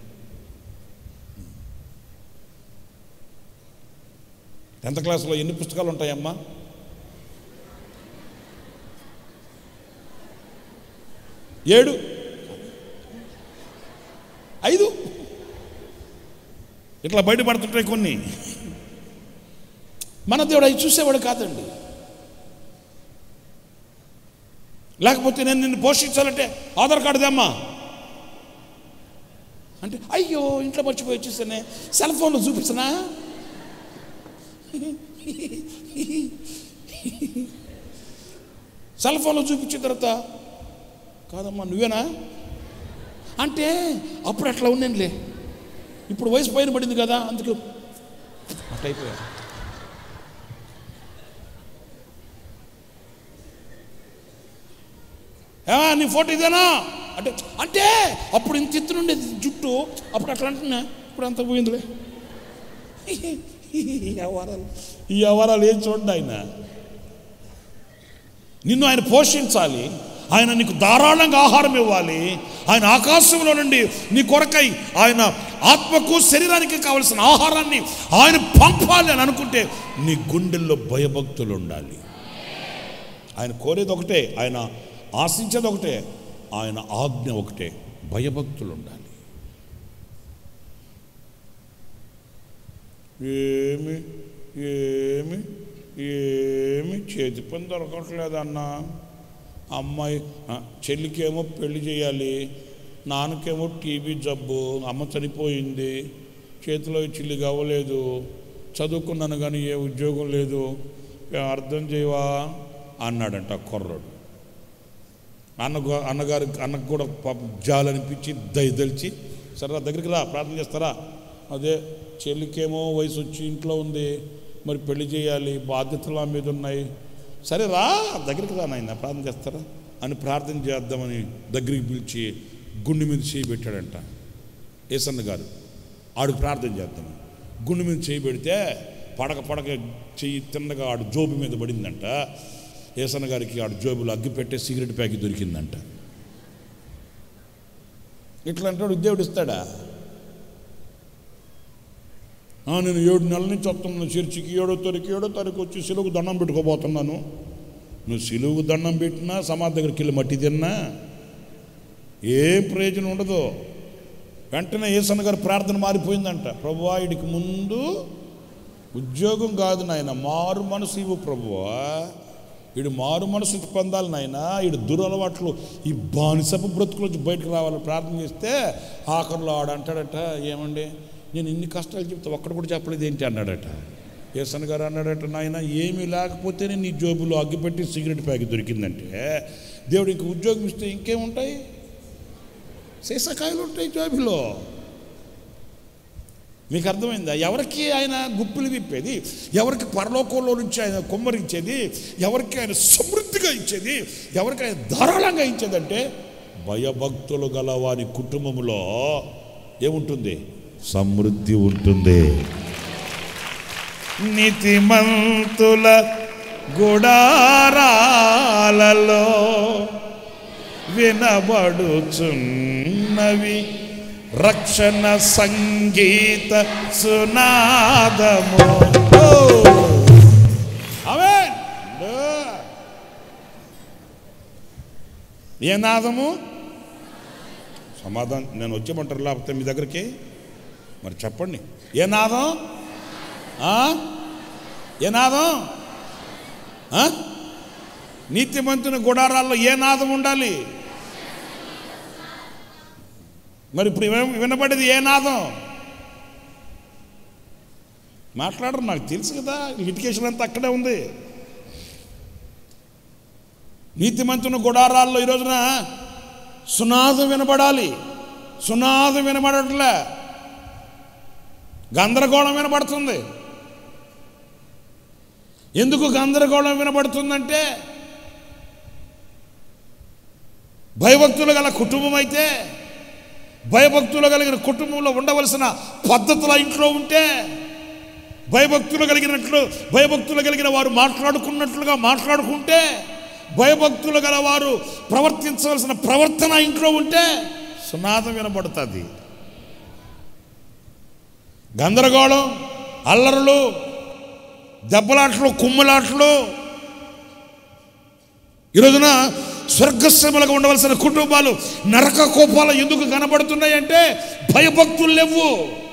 టెన్త్ క్లాస్లో ఎన్ని పుస్తకాలు ఉంటాయమ్మా ఏడు ఐదు ఇట్లా బయటపడుతుంటాయి కొన్ని మన దేవుడు అవి చూసేవాడు కాదండి లేకపోతే నేను నిన్ను పోషించాలంటే ఆధార్ కార్డు దేమ్మా అంటే అయ్యో ఇంట్లో మర్చిపోయి వచ్చేసానే సెల్ ఫోన్లో చూపించనా సెల్ ఫోన్లో చూపించిన తర్వాత కాదమ్మా నువ్వేనా అంటే అప్పుడు అట్లా ఉన్నానులే ఇప్పుడు వయసు పైన పడింది కదా అందుకు అట్లా అయిపోయా ఏమా నీ ఫోటో ఇదేనా అంటే అంటే అప్పుడు ఇంత ఎత్తున ఉండేది జుట్టు అప్పుడు అట్లా అంటున్నా ఇప్పుడు అంత పోయిందిలే ఈ వ్యవహారాలు ఈ వ్యవహారాలు ఏం చూడండి ఆయన నిన్ను ఆయన పోషించాలి ఆయన నీకు ధారాళంగా ఆహారం ఇవ్వాలి ఆయన ఆకాశంలో నుండి నీ కొరకై ఆయన ఆత్మకు శరీరానికి కావలసిన ఆహారాన్ని ఆయన పంపాలి అని అనుకుంటే నీ గుండెల్లో భయభక్తులు ఉండాలి ఆయన కోరేది ఒకటే ఆయన ఆశించేది ఒకటే ఆయన ఆజ్ఞ ఒకటే భయభక్తులు ఉండాలి ఏమి ఏమి ఏమి చేతి పని దొరకట్లేదన్నా అమ్మాయి ఆ, చెల్లికేమో పెళ్లి చేయాలి నాన్నకేమో టీబీ జబ్బు అమ్మ చనిపోయింది చేతిలో చిల్లి కావలేదు చదువుకున్నాను కానీ ఏ ఉద్యోగం లేదు ఏ అర్థం చేయవా అన్నాడంట ఆ కుర్రోడు అన్న అన్నగారు అన్నకు కూడా పాప జాలనిపించి దయదలిచి సరే రా దగ్గరికి రా ప్రార్థన చేస్తారా అదే చెల్లికేమో వయసు వచ్చి ఇంట్లో ఉంది మరి పెళ్లి చేయాలి బాధ్యతలు ఆ మీద ఉన్నాయి సరే రా దగ్గరికి రా నాయన ప్రార్థన చేస్తారా అని ప్రార్థన చేద్దామని దగ్గరికి పిలిచి గుండె మీద చేయి పెట్టాడంట ఏసన్న గారు ఆడు ప్రార్థన చేద్దామని గుండె మీద చేయి పెడితే పడక పడక చెయ్యి తిన్నగా ఆడు జోబు మీద పడిందంట ఏసన్న గారికి ఆడు జోబులో అగ్గి పెట్టే సిగరెట్ ప్యాకెట్ దొరికిందంట ఇట్లాంటి వాడు దేవుడు ఇస్తాడా ఆ, నేను ఏడు నెలల నుంచి వస్తున్నాను చర్చికి ఏడో తారీఖు ఏడో తారీఖు వచ్చి సిలువుకు దండం పెట్టుకోబోతున్నాను నువ్వు సిలువుకు దండం పెట్టినా సమాధి దగ్గరికి వెళ్ళి మట్టి తిన్నా ఏం ప్రయోజనం ఉండదు వెంటనే ఏసన్న గారి ప్రార్థన మారిపోయిందంట ప్రభువా వీడికి ముందు ఉద్యోగం కాదు నాయన మారు మనసు ఇవ్వు ప్రభువా వీడు మారు మనసు పొందాలి నాయన వీడు దురలవాట్లు ఈ బానిసపు బ్రతుకుల నుంచి బయటకు రావాలని ప్రార్థన చేస్తే ఆఖరిలో ఆడు అంటాడట ఏమండి నేను ఇన్ని కష్టాలు చెప్తే ఒక్కడు కూడా చెప్పలేదు ఏంటి అన్నాడట ఏసన్ గారు అన్నాడట నాయన ఏమీ లేకపోతేనే నీ జోబులో అగ్గిపెట్టి సిగరెట్ ప్యాకెట్ దొరికిందంటే దేవుడు ఇంక ఉద్యోగం ఇస్తే ఇంకేముంటాయి సీసకాయలు ఉంటాయి జోబులో మీకు అర్థమైందా ఎవరికి ఆయన గుప్పులు విప్పేది ఎవరికి పరలోకంలో నుంచి ఆయన కుమ్మరించేది ఎవరికి ఆయన సమృద్ధిగా ఇచ్చేది ఎవరికి ఆయన ధారాళంగా ఇచ్చేదంటే భయభక్తులు గల వారి కుటుంబంలో ఏముంటుంది సమృద్ధి ఉంటుంది నీతిమంతుల గుడారాలలో వినబడుచున్నవి రక్షణ సంగీత సునాదము ఓ! ఆమేన్. ఓ! ఏ నాదము సమాధానం నేను వచ్చేమంటారు లేకపోతే మీ దగ్గరికి మరి చెప్పండి ఏ నాదం ఆ? ఏ నాదం ఆ? నీతిమంతుని గుడారాల్లో ఏ నాదం ఉండాలి మరి ఇప్పుడు విన- వినబడేది ఏ నాదం మాట్లాడరు నాకు తెలుసు కదా లిటికేషన్ అంతా అక్కడే ఉంది నీతిమంతుని గుడారాల్లో ఈ రోజున సునాదం వినబడాలి సునాదం వినబడట్లే గందరగోళం వినబడుతుంది ఎందుకు గందరగోళం వినబడుతుందంటే భయభక్తులు గల కుటుంబం అయితే భయభక్తులు కలిగిన కుటుంబంలో ఉండవలసిన పద్ధతుల ఇంట్లో ఉంటే భయభక్తులు కలిగినట్లు భయభక్తులు కలిగిన వారు మాట్లాడుకున్నట్లుగా మాట్లాడుకుంటే భయభక్తులు గల వారు ప్రవర్తించవలసిన ప్రవర్తన ఇంట్లో ఉంటే సునాదం వినబడుతుంది గందరగోళం అల్లరులు దెబ్బలాట్లు కుమ్ములాట్లు ఈ రోజున స్వర్గశ్రమలుగా ఉండవలసిన కుటుంబాలు నరక కోపాలు ఎందుకు కనబడుతున్నాయంటే భయభక్తులు లేవు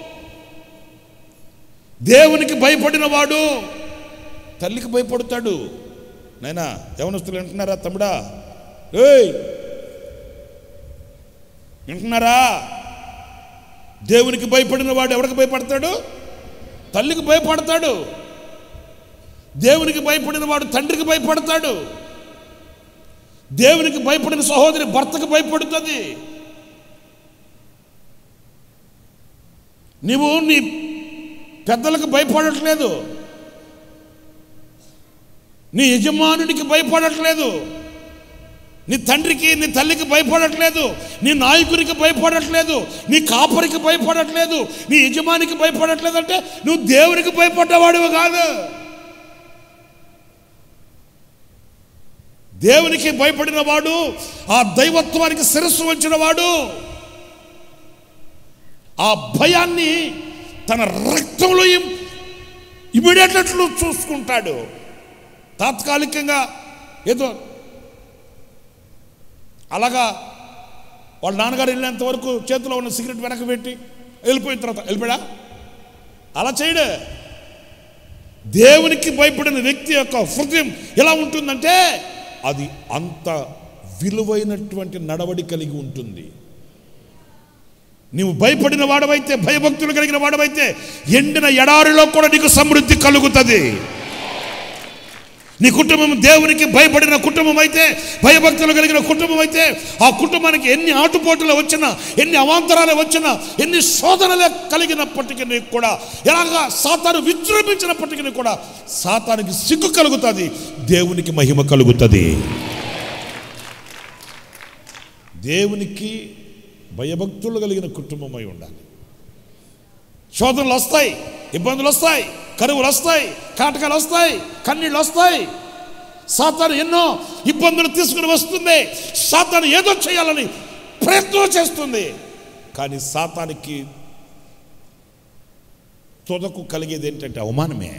దేవునికి భయపడిన వాడు తల్లికి భయపడతాడు నైనా యవనస్తులు వింటున్నారా తమ్ముడా ఏయ్ వింటున్నారా దేవునికి భయపడిన వాడు ఎవరికి భయపడతాడు తల్లికి భయపడతాడు దేవునికి భయపడిన వాడు తండ్రికి భయపడతాడు దేవునికి భయపడిన సహోదరి భర్తకు భయపడుతుంది నీవు నీ పెద్దలకు భయపడట్లేదు నీ యజమానునికి భయపడట్లేదు నీ తండ్రికి నీ తల్లికి భయపడట్లేదు నీ నాయకునికి భయపడట్లేదు నీ కాపరికి భయపడట్లేదు నీ యజమానికి భయపడట్లేదు అంటే నువ్వు దేవునికి భయపడ్డవాడివి కాదు దేవునికి భయపడిన వాడు ఆ దైవత్వానికి శిరస్సు వంచిన వాడు ఆ భయాన్ని తన రక్తంలో ఇమిడేటట్లు చూసుకుంటాడు తాత్కాలికంగా ఏదో అలాగా వాళ్ళ నాన్నగారు వెళ్ళేంత వరకు చేతిలో ఉన్న సిగరెట్ వెనక పెట్టి వెళ్ళిపోయిన తర్వాత వెళ్ళిపోయా అలా చేయడు దేవునికి భయపడిన వ్యక్తి యొక్క హృదయం ఎలా ఉంటుందంటే అది అంత విలువైనటువంటి నడవడి కలిగి ఉంటుంది నీవు భయపడిన వాడవైతే భయభక్తులు కలిగిన వాడవైతే ఎండిన ఎడారిలో కూడా నీకు సమృద్ధి కలుగుతుంది నీ కుటుంబం దేవునికి భయపడిన కుటుంబం అయితే భయభక్తులు కలిగిన కుటుంబం అయితే ఆ కుటుంబానికి ఎన్ని ఆటుపోటులు వచ్చినా ఎన్ని అవాంతరాలు వచ్చినా ఎన్ని శోధనలు కలిగినప్పటికీ నీకు కూడా ఎలాగా సాతాను విజృంభించినప్పటికీ కూడా సాతానికి సిగ్గు కలుగుతుంది దేవునికి మహిమ కలుగుతుంది దేవునికి భయభక్తులు కలిగిన కుటుంబమై ఉండాలి శోధనలు వస్తాయి ఇబ్బందులు వస్తాయి కరువులు వస్తాయి కాటకాలు వస్తాయి కన్నీళ్ళు వస్తాయి సాతాను ఎన్నో ఇబ్బందులు తీసుకుని వస్తుంది సాతాను ఏదో చేయాలని ప్రయత్నం చేస్తుంది కానీ సాతానికి తుదకు కలిగేది ఏంటంటే అవమానమే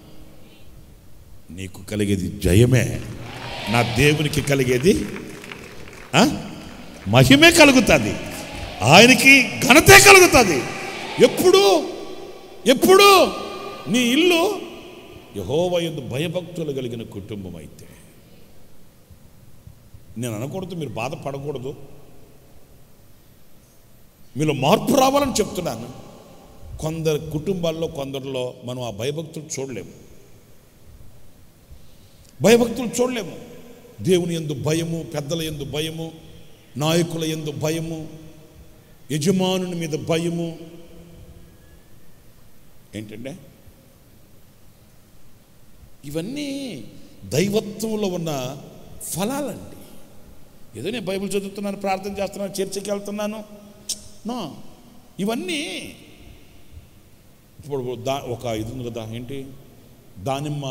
నీకు కలిగేది జయమే నా దేవునికి కలిగేది ఆ? మహిమే కలుగుతుంది ఆయనకి ఘనతే కలుగుతుంది ఎప్పుడు ఎప్పుడు నీ ఇల్లు యహోవ ఎందు భయభక్తులు కలిగిన కుటుంబం అయితే నేను అనకూడదు మీరు బాధపడకూడదు మీలో మార్పు రావాలని చెప్తున్నాను కొందరు కుటుంబాల్లో కొందరిలో మనం ఆ భయభక్తులు చూడలేము భయభక్తులు చూడలేము దేవుని ఎందు భయము పెద్దల ఎందు భయము నాయకుల ఎందు భయము యజమానుని మీద భయము ఏంటంటే ఇవన్నీ దైవత్వంలో ఉన్న ఫలాలండి ఏదో నేను బైబిల్ చదువుతున్నాను ప్రార్థన చేస్తున్నాను చర్చికి వెళ్తున్నాను నో ఇవన్నీ ఇప్పుడు దా ఒక ఇది ఉంది కదా ఏంటి దానిమ్మ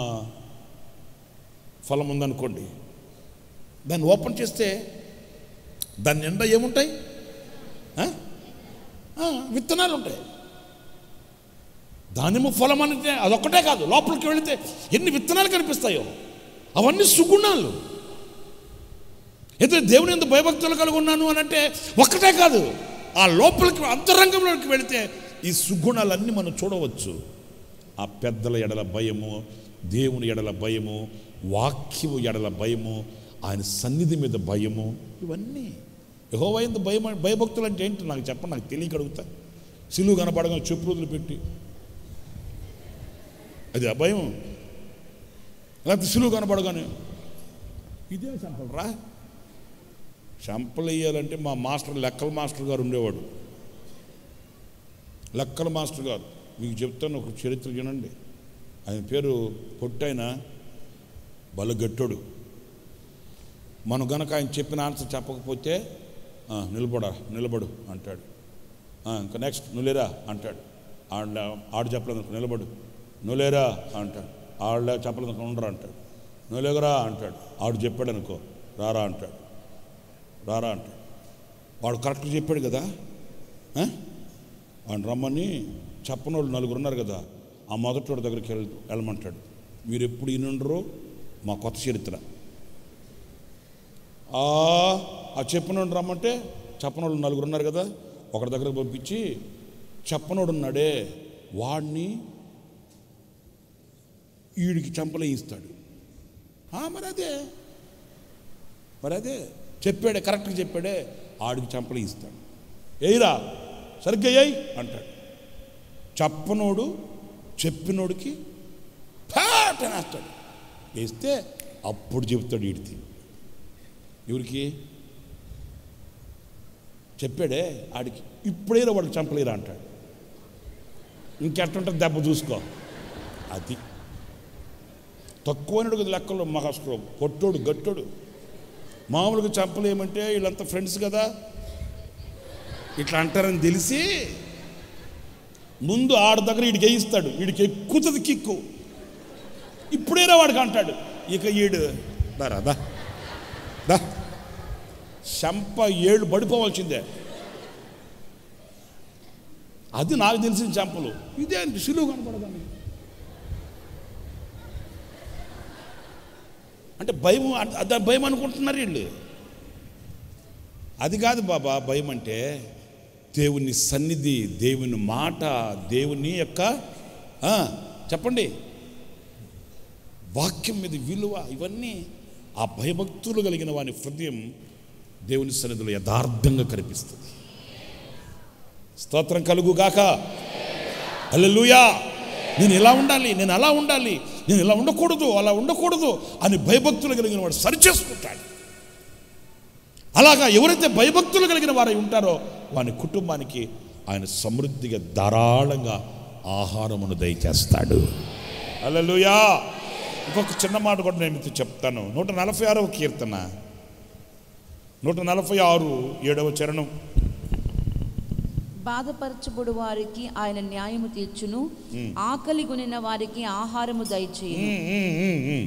ఫలం ఉందనుకోండి దాన్ని ఓపెన్ చేస్తే దాని నిండా ఏముంటాయి ఆ? ఆ, విత్తనాలు ఉంటాయి దానిమ్మ ఫలం అంటే అదొక్కటే కాదు లోపలికి వెళితే ఎన్ని విత్తనాలు కనిపిస్తాయో అవన్నీ సుగుణాలు అయితే దేవుని ఎందుకు భయభక్తులు కలిగి ఉన్నాను అని అంటే ఒక్కటే కాదు ఆ లోపలికి అంతరంగంలోకి వెళితే ఈ సుగుణాలన్నీ మనం చూడవచ్చు ఆ పెద్దల ఎడల భయము దేవుని ఎడల భయము వాక్యము ఎడల భయము ఆయన సన్నిధి మీద భయము ఇవన్నీ యహోవైందు భయం భయభక్తులు అంటే ఏంటి నాకు చెప్పండి నాకు తెలియక అడుగుతా సిలువు కనపడగా చెప్పు రోజులు పెట్టి అది ఆ భయం లేకపోతే సిలువు కనపడగానే ఇదే చంపలరా చంపలు వేయాలంటే మా మాస్టర్ లెక్కల మాస్టర్ గారు ఉండేవాడు లెక్కల మాస్టర్ గారు మీకు చెప్తాను ఒక చరిత్ర వినండి ఆయన పేరు పొట్టైన బలగట్టోడు మనం గనక ఆయన చెప్పిన ఆన్సర్ చెప్పకపోతే "ఆ, నిలబడా నిలబడు అంటాడు "ఆ, ఇంకా నెక్స్ట్ నువ్వులేరా అంటాడు ఆడ ఆడు చెప్పలేదు నిలబడు నువ్వులేరా అంటాడు ఆడ చెప్పలేదు ఉండరా అంటాడు నువ్వులేగరా అంటాడు ఆడు చెప్పాడు అనుకో రారా అంటాడు రారా అంటాడు వాడు కరెక్ట్గా చెప్పాడు కదా ఆ? వాడిని రమ్మని చెప్పని వాళ్ళు నలుగురు ఉన్నారు కదా ఆ మొదటి దగ్గరికి వెళ్ వెళ్ళమంటాడు మీరు ఎప్పుడు ఈనుండరు మా కొత్త చరిత్ర ఆ ఆ చెప్పనోడు రమ్మంటే చెప్పనోళ్ళు నలుగురు ఉన్నారు కదా ఒకరి దగ్గరకు పంపించి చెప్పనోడు ఉన్నాడే వాడిని వీడికి చంపలేయిస్తాడు "ఆ, మరి అదే మరి అదే చెప్పాడే కరెక్ట్గా చెప్పాడే ఆడికి చంపలు ఇస్తాడు ఏయిరా సరిగ్గా ఏయ్ అంటాడు చెప్పనోడు చెప్పినోడికి ఫ్యాట్ అనేస్తాడు వేస్తే అప్పుడు చెప్తాడు వీడికి ఎవరికి చెప్పాడే ఆడికి ఇప్పుడైనా వాడికి చంపలేరా అంటాడు ఇంకెట్టుంటే దెబ్బ చూసుకో అది తక్కువనడు కదా లెక్కలో మహాస్ట్రో పొట్టోడు గట్టోడు మామూలుగా చంపలేమంటే వీళ్ళంతా ఫ్రెండ్స్ కదా ఇట్లా అంటారని తెలిసి ముందు ఆడ దగ్గర వీడికి వేయిస్తాడు వీడికి ఎక్కుతుంది కిక్కు ఇప్పుడేరా వాడికి అంటాడు ఇక ఈడు దారా దా దా చంప ఏళ్ళు పడిపోవాల్సిందే అది నాకు తెలిసిన చంపలు ఇదే అంటే సులువు కనపడదాన్ని అంటే భయం అదే భయం అనుకుంటున్నారు వీళ్ళు అది కాదు బాబా భయం అంటే దేవుని సన్నిధి దేవుని మాట దేవుని యొక్క ఆ, చెప్పండి వాక్యం మీద విలువ ఇవన్నీ ఆ భయభక్తులు కలిగిన వాని హృదయం దేవుని సన్నిధిలో యథార్థంగా కనిపిస్తుంది స్తోత్రం కలుగుగాక హల్లెలూయా నేను ఇలా ఉండాలి నేను అలా ఉండాలి నేను ఇలా ఉండకూడదు అలా ఉండకూడదు అని భయభక్తులు కలిగిన వాడు సరిచేసుకుంటాడు అలాగా ఎవరైతే భయభక్తులు కలిగిన వారై ఉంటారో వాని కుటుంబానికి ఆయన సమృద్ధిగా ధారాళంగా ఆహారమును దయచేస్తాడు హల్లెలూయా ఇంకొక చిన్న మాట కూడా నేను మీతో చెప్తాను నూట నలభై ఆరవ కీర్తన నూట నలభై ఆరు ఏడవ చరణం బాధపరచబడు వారికి ఆయన న్యాయము తీర్చును ఆకలి కొనిన వారికి ఆహారము దయచేయును ఉమ్, ఉమ్, ఉమ్, ఉమ్.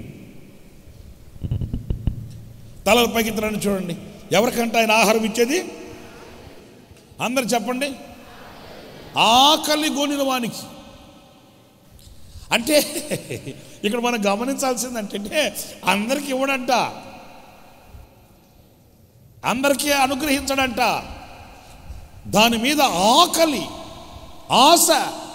తలల పైకి ఎత్తులని చూడండి ఎవరికంటే ఆయన ఆహారం ఇచ్చేది అందరు చెప్పండి ఆకలి గొనిన వానికి అంటే ఇక్కడ మనం గమనించాల్సింది అంటే అందరికి ఇవ్వడంట అందరికీ అనుగ్రహించడంట దాని మీద ఆకలి ఆశ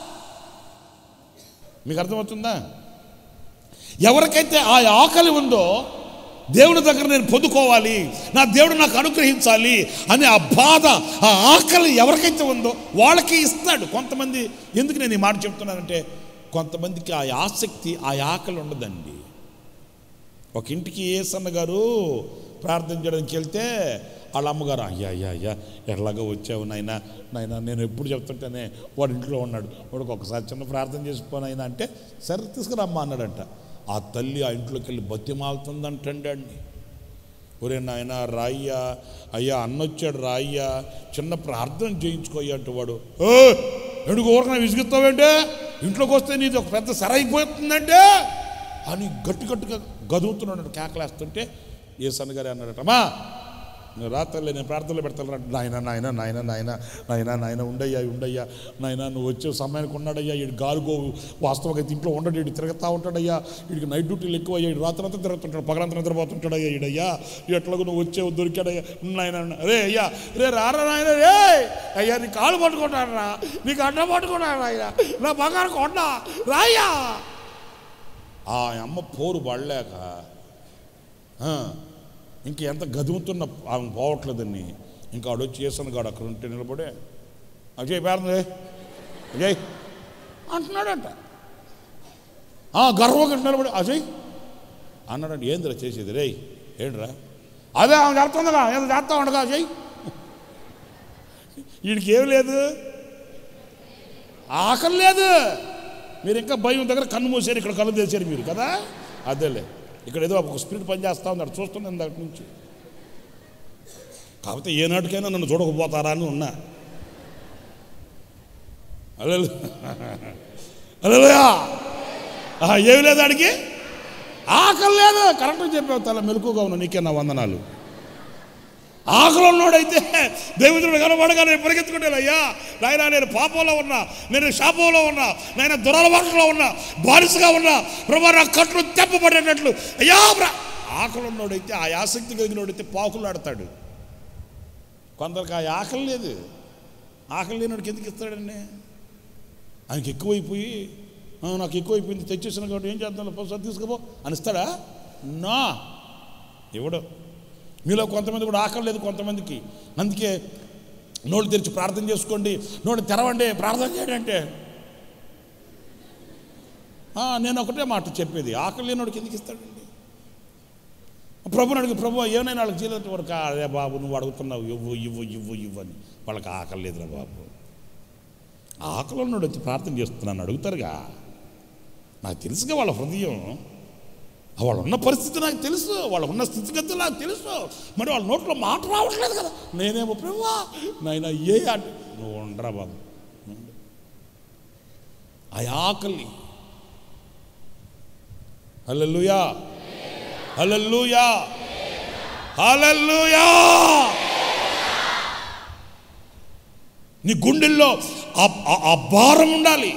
మీకు అర్థమవుతుందా ఎవరికైతే ఆ ఆకలి ఉందో దేవుని దగ్గర నేను పొందుకోవాలి నా దేవుడు నాకు అనుగ్రహించాలి అనే ఆ బాధ ఆ ఆకలి ఎవరికైతే ఉందో వాళ్ళకి ఇస్తాడు కొంతమంది ఎందుకు నేను ఈ మాట చెప్తున్నానంటే కొంతమందికి ఆ ఆసక్తి ఆ ఆకలి ఉండదండి ఒక ఇంటికి ఏసన్న గారు ప్రార్థన చేయడానికి వెళ్తే వాళ్ళ అమ్మగారు అయ్యా అయ్యా అయ్యా ఎలాగో వచ్చావు నాయన నాయన నేను ఎప్పుడు చెప్తుంటేనే వాడు ఇంట్లో ఉన్నాడు వాడికి ఒకసారి చిన్న ప్రార్థన చేసిపోనైనా అంటే సరే తీసుకురమ్మా అన్నాడంట ఆ తల్లి ఆ ఇంట్లోకి వెళ్ళి బతిమాలుతుందంటండి అండి ఒరే నాయన రాయ్యా అయ్యా అన్నొచ్చాడు రాయ్యా చిన్న ప్రార్థన చేయించుకోయ్యా అంటే వాడు "ఏ, ఎందుకు ఊరకన విసిగిస్తావేంటే ఇంట్లోకి వస్తే నీది ఒక పెద్ద సరైపోతుందంటే అని గట్టి గట్టిగా గదువుతున్నాడు కేకలేస్తుంటే ఏ సన్నగారే అన్నాడట అమ్మా నువ్వు రాత్రులే నేను ప్రార్థనలో పెడతాను రా నాయన నాయన నాయన నాయన నాయన నాయన ఉండయ్యా ఉండయ్యా నాయన నువ్వు వచ్చే సమయానికి ఉన్నాడయ్యా వీడు గాలుగో వాస్తవంగా అయితే ఇంట్లో ఉండడు వీడు తిరుగుతూ ఉంటాడయ్యా వీడికి నైట్ డ్యూటీలు ఎక్కువ అయ్యా వీడు రాత్రంతా తిరుగుతుంటాడు పగలంతా నిద్రపోతుంటాడయ్యా ఈడయ్యా ఎట్లాగో నువ్వు వచ్చే దొరికాడయ్యా నాయన రే అయ్యా రే రారా నాయన రే అయ్యా నీ కాలు పట్టుకుంటాను రా నీకు అడ్డ పట్టుకున్నాను అయ్యా నా బంగారు కొండ రాయ్యా ఆ అమ్మ పోరు పడలేక ఆ, ఇంక ఎంత గదుముతున్న ఆమె పోవట్లేదని ఇంకా ఆడొచ్చి చేసాను కాడు అక్కడ ఉంటే నిలబడే అజయ్ పేరంది అజయ్ అంటున్నాడంట ఆ, గర్వంగా నిలబడి అజయ్ అన్నాడంట ఏందిరా చేసేది రేయ్ ఏంట్రా అదే ఆమె చెప్తుందిగా ఏదో చేస్తా ఉండగా అజయ్ వీడికి ఏం లేదు ఆకలి లేదు మీరు ఇంకా భయం దగ్గర కన్ను మూసారు ఇక్కడ కళ్ళు తెచ్చారు మీరు కదా అదేలే ఇక్కడ ఏదో ఒక స్పిరిట్ పనిచేస్తా ఉన్నాడు చూస్తున్నాను దాటి నుంచి కాకపోతే ఏనాటికైనా నన్ను చూడకపోతారా అని ఉన్నా అలే అలెలుయా ఏమి లేదు ఆడికి ఆకలి లేదు కరెక్ట్గా చెప్పావు తల మెలకుగా ఉన్నా నీకే నా వందనాలు ఆకలి ఉన్నోడైతే దేవుడు కనబడగానే పరిగెత్తుకుంటే అయ్యా నాయన నేను పాపంలో ఉన్నా నేను శాపంలో ఉన్నా నేను దురలవాటులో ఉన్నా బానిసగా ఉన్నా ప్రభా నా కట్లు తెప్పబడేటట్లు అయ్యా బ్రా ఆకలి ఉన్నోడైతే ఆ ఆసక్తి కలిగినోడైతే పాకులు ఆడతాడు కొందరికి ఆ ఆకలి లేదు ఆకలి లేనివాడికి ఎందుకు ఇస్తాడండి ఆయనకి ఎక్కువైపోయి "ఆ, నాకు ఎక్కువైపోయింది తెచ్చేసిన కాబట్టి ఏం చేద్దాం పోసారి తీసుకుపో అని ఇస్తాడా నా ఇవ్వడు మీలో కొంతమంది కూడా ఆకలి లేదు కొంతమందికి అందుకే నోళ్ళు తెరిచి ప్రార్థన చేసుకోండి నోళ్ళు తెరవండి ప్రార్థన చేయండి అంటే "ఆ, నేను ఒకటే మాట చెప్పేది ఆకలి లేనివాడికి ఎందుకు ఇస్తాడండి ప్రభుని అడిగి ప్రభు ఏమైనా వాళ్ళకి చేయలేదు వరకు అదే బాబు నువ్వు అడుగుతున్నావు ఇవ్వు ఇవ్వు ఇవ్వు ఇవ్వు అని వాళ్ళకి ఆకలి లేదురా బాబు ఆకలి ఉన్నాడు వచ్చి ప్రార్థన చేస్తున్నాను అడుగుతారుగా నాకు తెలుసుగా వాళ్ళ హృదయం వాళ్ళు ఉన్న పరిస్థితి నాకు తెలుసు వాళ్ళ ఉన్న స్థితిగతులు నాకు తెలుసు మరి వాళ్ళ నోట్లో మాట రావట్లేదు కదా నేనేమో ప్రభువా నాయన ఏ అంటే నువ్వు ఉండరా బాబు ఉండు. ఆ ఆకలి హల్లెలూయా హల్లెలూయా హల్లెలూయా నీ గుండెల్లో ఆ- ఆ- ఆ భారం ఉండాలి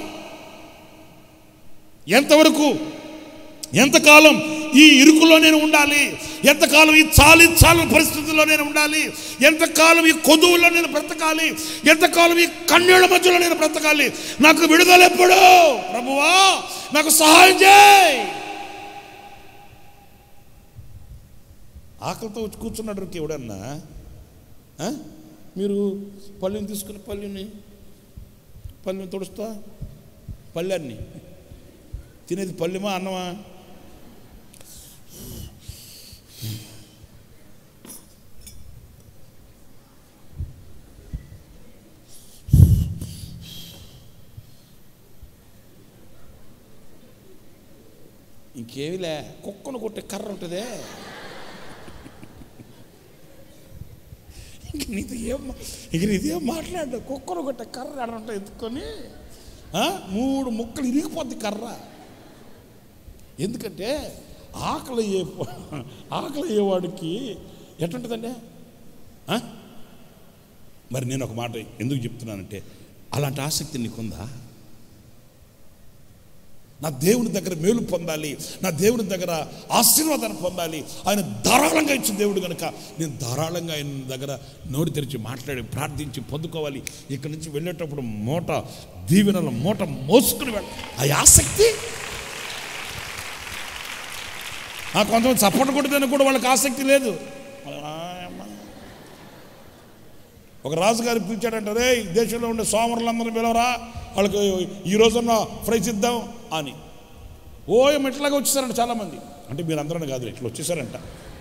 ఎంతవరకు ఎంతకాలం ఈ ఇరుకులో నేను ఉండాలి ఎంతకాలం ఈ చాలి చాలని పరిస్థితుల్లో నేను ఉండాలి ఎంతకాలం ఈ కొదువుల్లో నేను బ్రతకాలి ఎంతకాలం ఈ కన్నీళ్ళ మధ్యలో నేను బ్రతకాలి నాకు విడుదల ఎప్పుడు ప్రభువా నాకు సహాయం చేయి ఆకలితో వచ్చి కూర్చున్నాడు రికి ఎవడన్నా ఆ? మీరు పళ్ళుని తీసుకుని పళ్ళుని పళ్ళుని తుడుస్తా పళ్ళన్ని తినేది పళ్ళెమా అన్నమా ఇంకేమిలే కుక్కను కొట్టే కర్ర ఉంటుందే ఇంక నీతో ఏం మా- ఇంక నీతో ఏం మాట్లాడు కుక్కను కొట్టే కర్ర అడంట ఎత్తుకొని ఆ? మూడు ముక్కలు ఇరిగిపోద్ది కర్ర ఎందుకంటే ఆకలి అయ్యే ఆకలి అయ్యేవాడికి ఎట్లుంటుందండి ఆ? మరి నేను ఒక మాట ఎందుకు చెప్తున్నానంటే అలాంటి ఆసక్తి నీకుందా నా దేవుని దగ్గర మేలు పొందాలి నా దేవుని దగ్గర ఆశీర్వాదాన్ని పొందాలి ఆయన ధారాళంగా ఇచ్చిన దేవుడు కనుక నేను ధారాళంగా ఆయన దగ్గర నోరు తెరిచి మాట్లాడి ప్రార్థించి పొందుకోవాలి ఇక్కడి నుంచి వెళ్ళేటప్పుడు మూట దీవెనల మూట మోసుకుని వెళ్ళ ఆ ఆసక్తి ఆ కొంతమంది చప్పట కొట్టిదని కూడా వాళ్ళకి ఆసక్తి లేదు ఒక రాజుగారు పిలిచాడంట రే ఈ దేశంలో ఉండే సోమరులందరూ పిలవరా వాళ్ళకి ఈ రోజున్న ప్రైజ్ ఇద్దాం అని ఓ ఏం ఇట్లాగా వచ్చేసారంట చాలామంది అంటే మీరు అందరూ కాదు ఇట్లా వచ్చేసారంట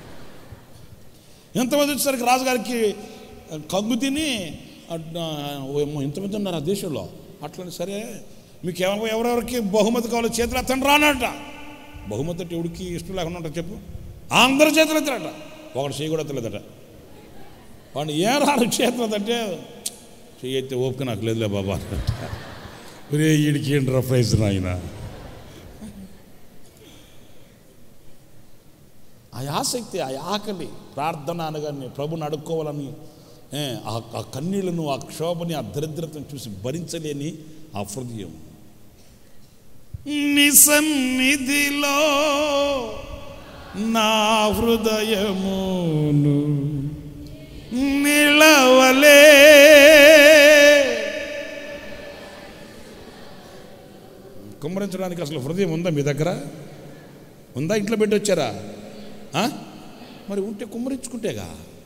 ఎంతమంది వచ్చేసరికి రాజుగారికి కంగు తిని అడ్డ- ఓ ఏమో ఎంతమంది ఉన్నారు ఆ దేశంలో అట్లని సరే మీకు ఎవరు ఎవరెవరికి బహుమతి కావాలో చేతులు ఎత్తండి రానట బహుమతి అంటే ఎవడికి ఇష్టం లేకుండా ఉంటుంది చెప్పు అందరూ చేతులు ఎత్తారట ఒకటి చేయి కూడా ఎత్తలేదట వాడిని ఏ రాను చేతులు అంటే చెయ్యి ఎత్తే ఓపిక నాకు లేదులే బాబా ఒరే ఈడికి ఏంట్రా ప్రైజ్ నాయన ఆ ఆసక్తి ఆ ఆకలి ప్రార్థన అనగానే ప్రభుని అడుక్కోవాలని ఏ, ఆ ఆ కన్నీళ్లను ఆ క్షోభని ఆ దరిద్రతను చూసి భరించలేని ఆ హృదయం నీ సన్నిధిలో నా హృదయమును నిలవలే కుమ్మరించడానికి అసలు హృదయం ఉందా మీ దగ్గర ఉందా ఇంట్లో పెట్టి వచ్చారా ఆ? మరి ఉంటే కుమ్మరించుకుంటేగా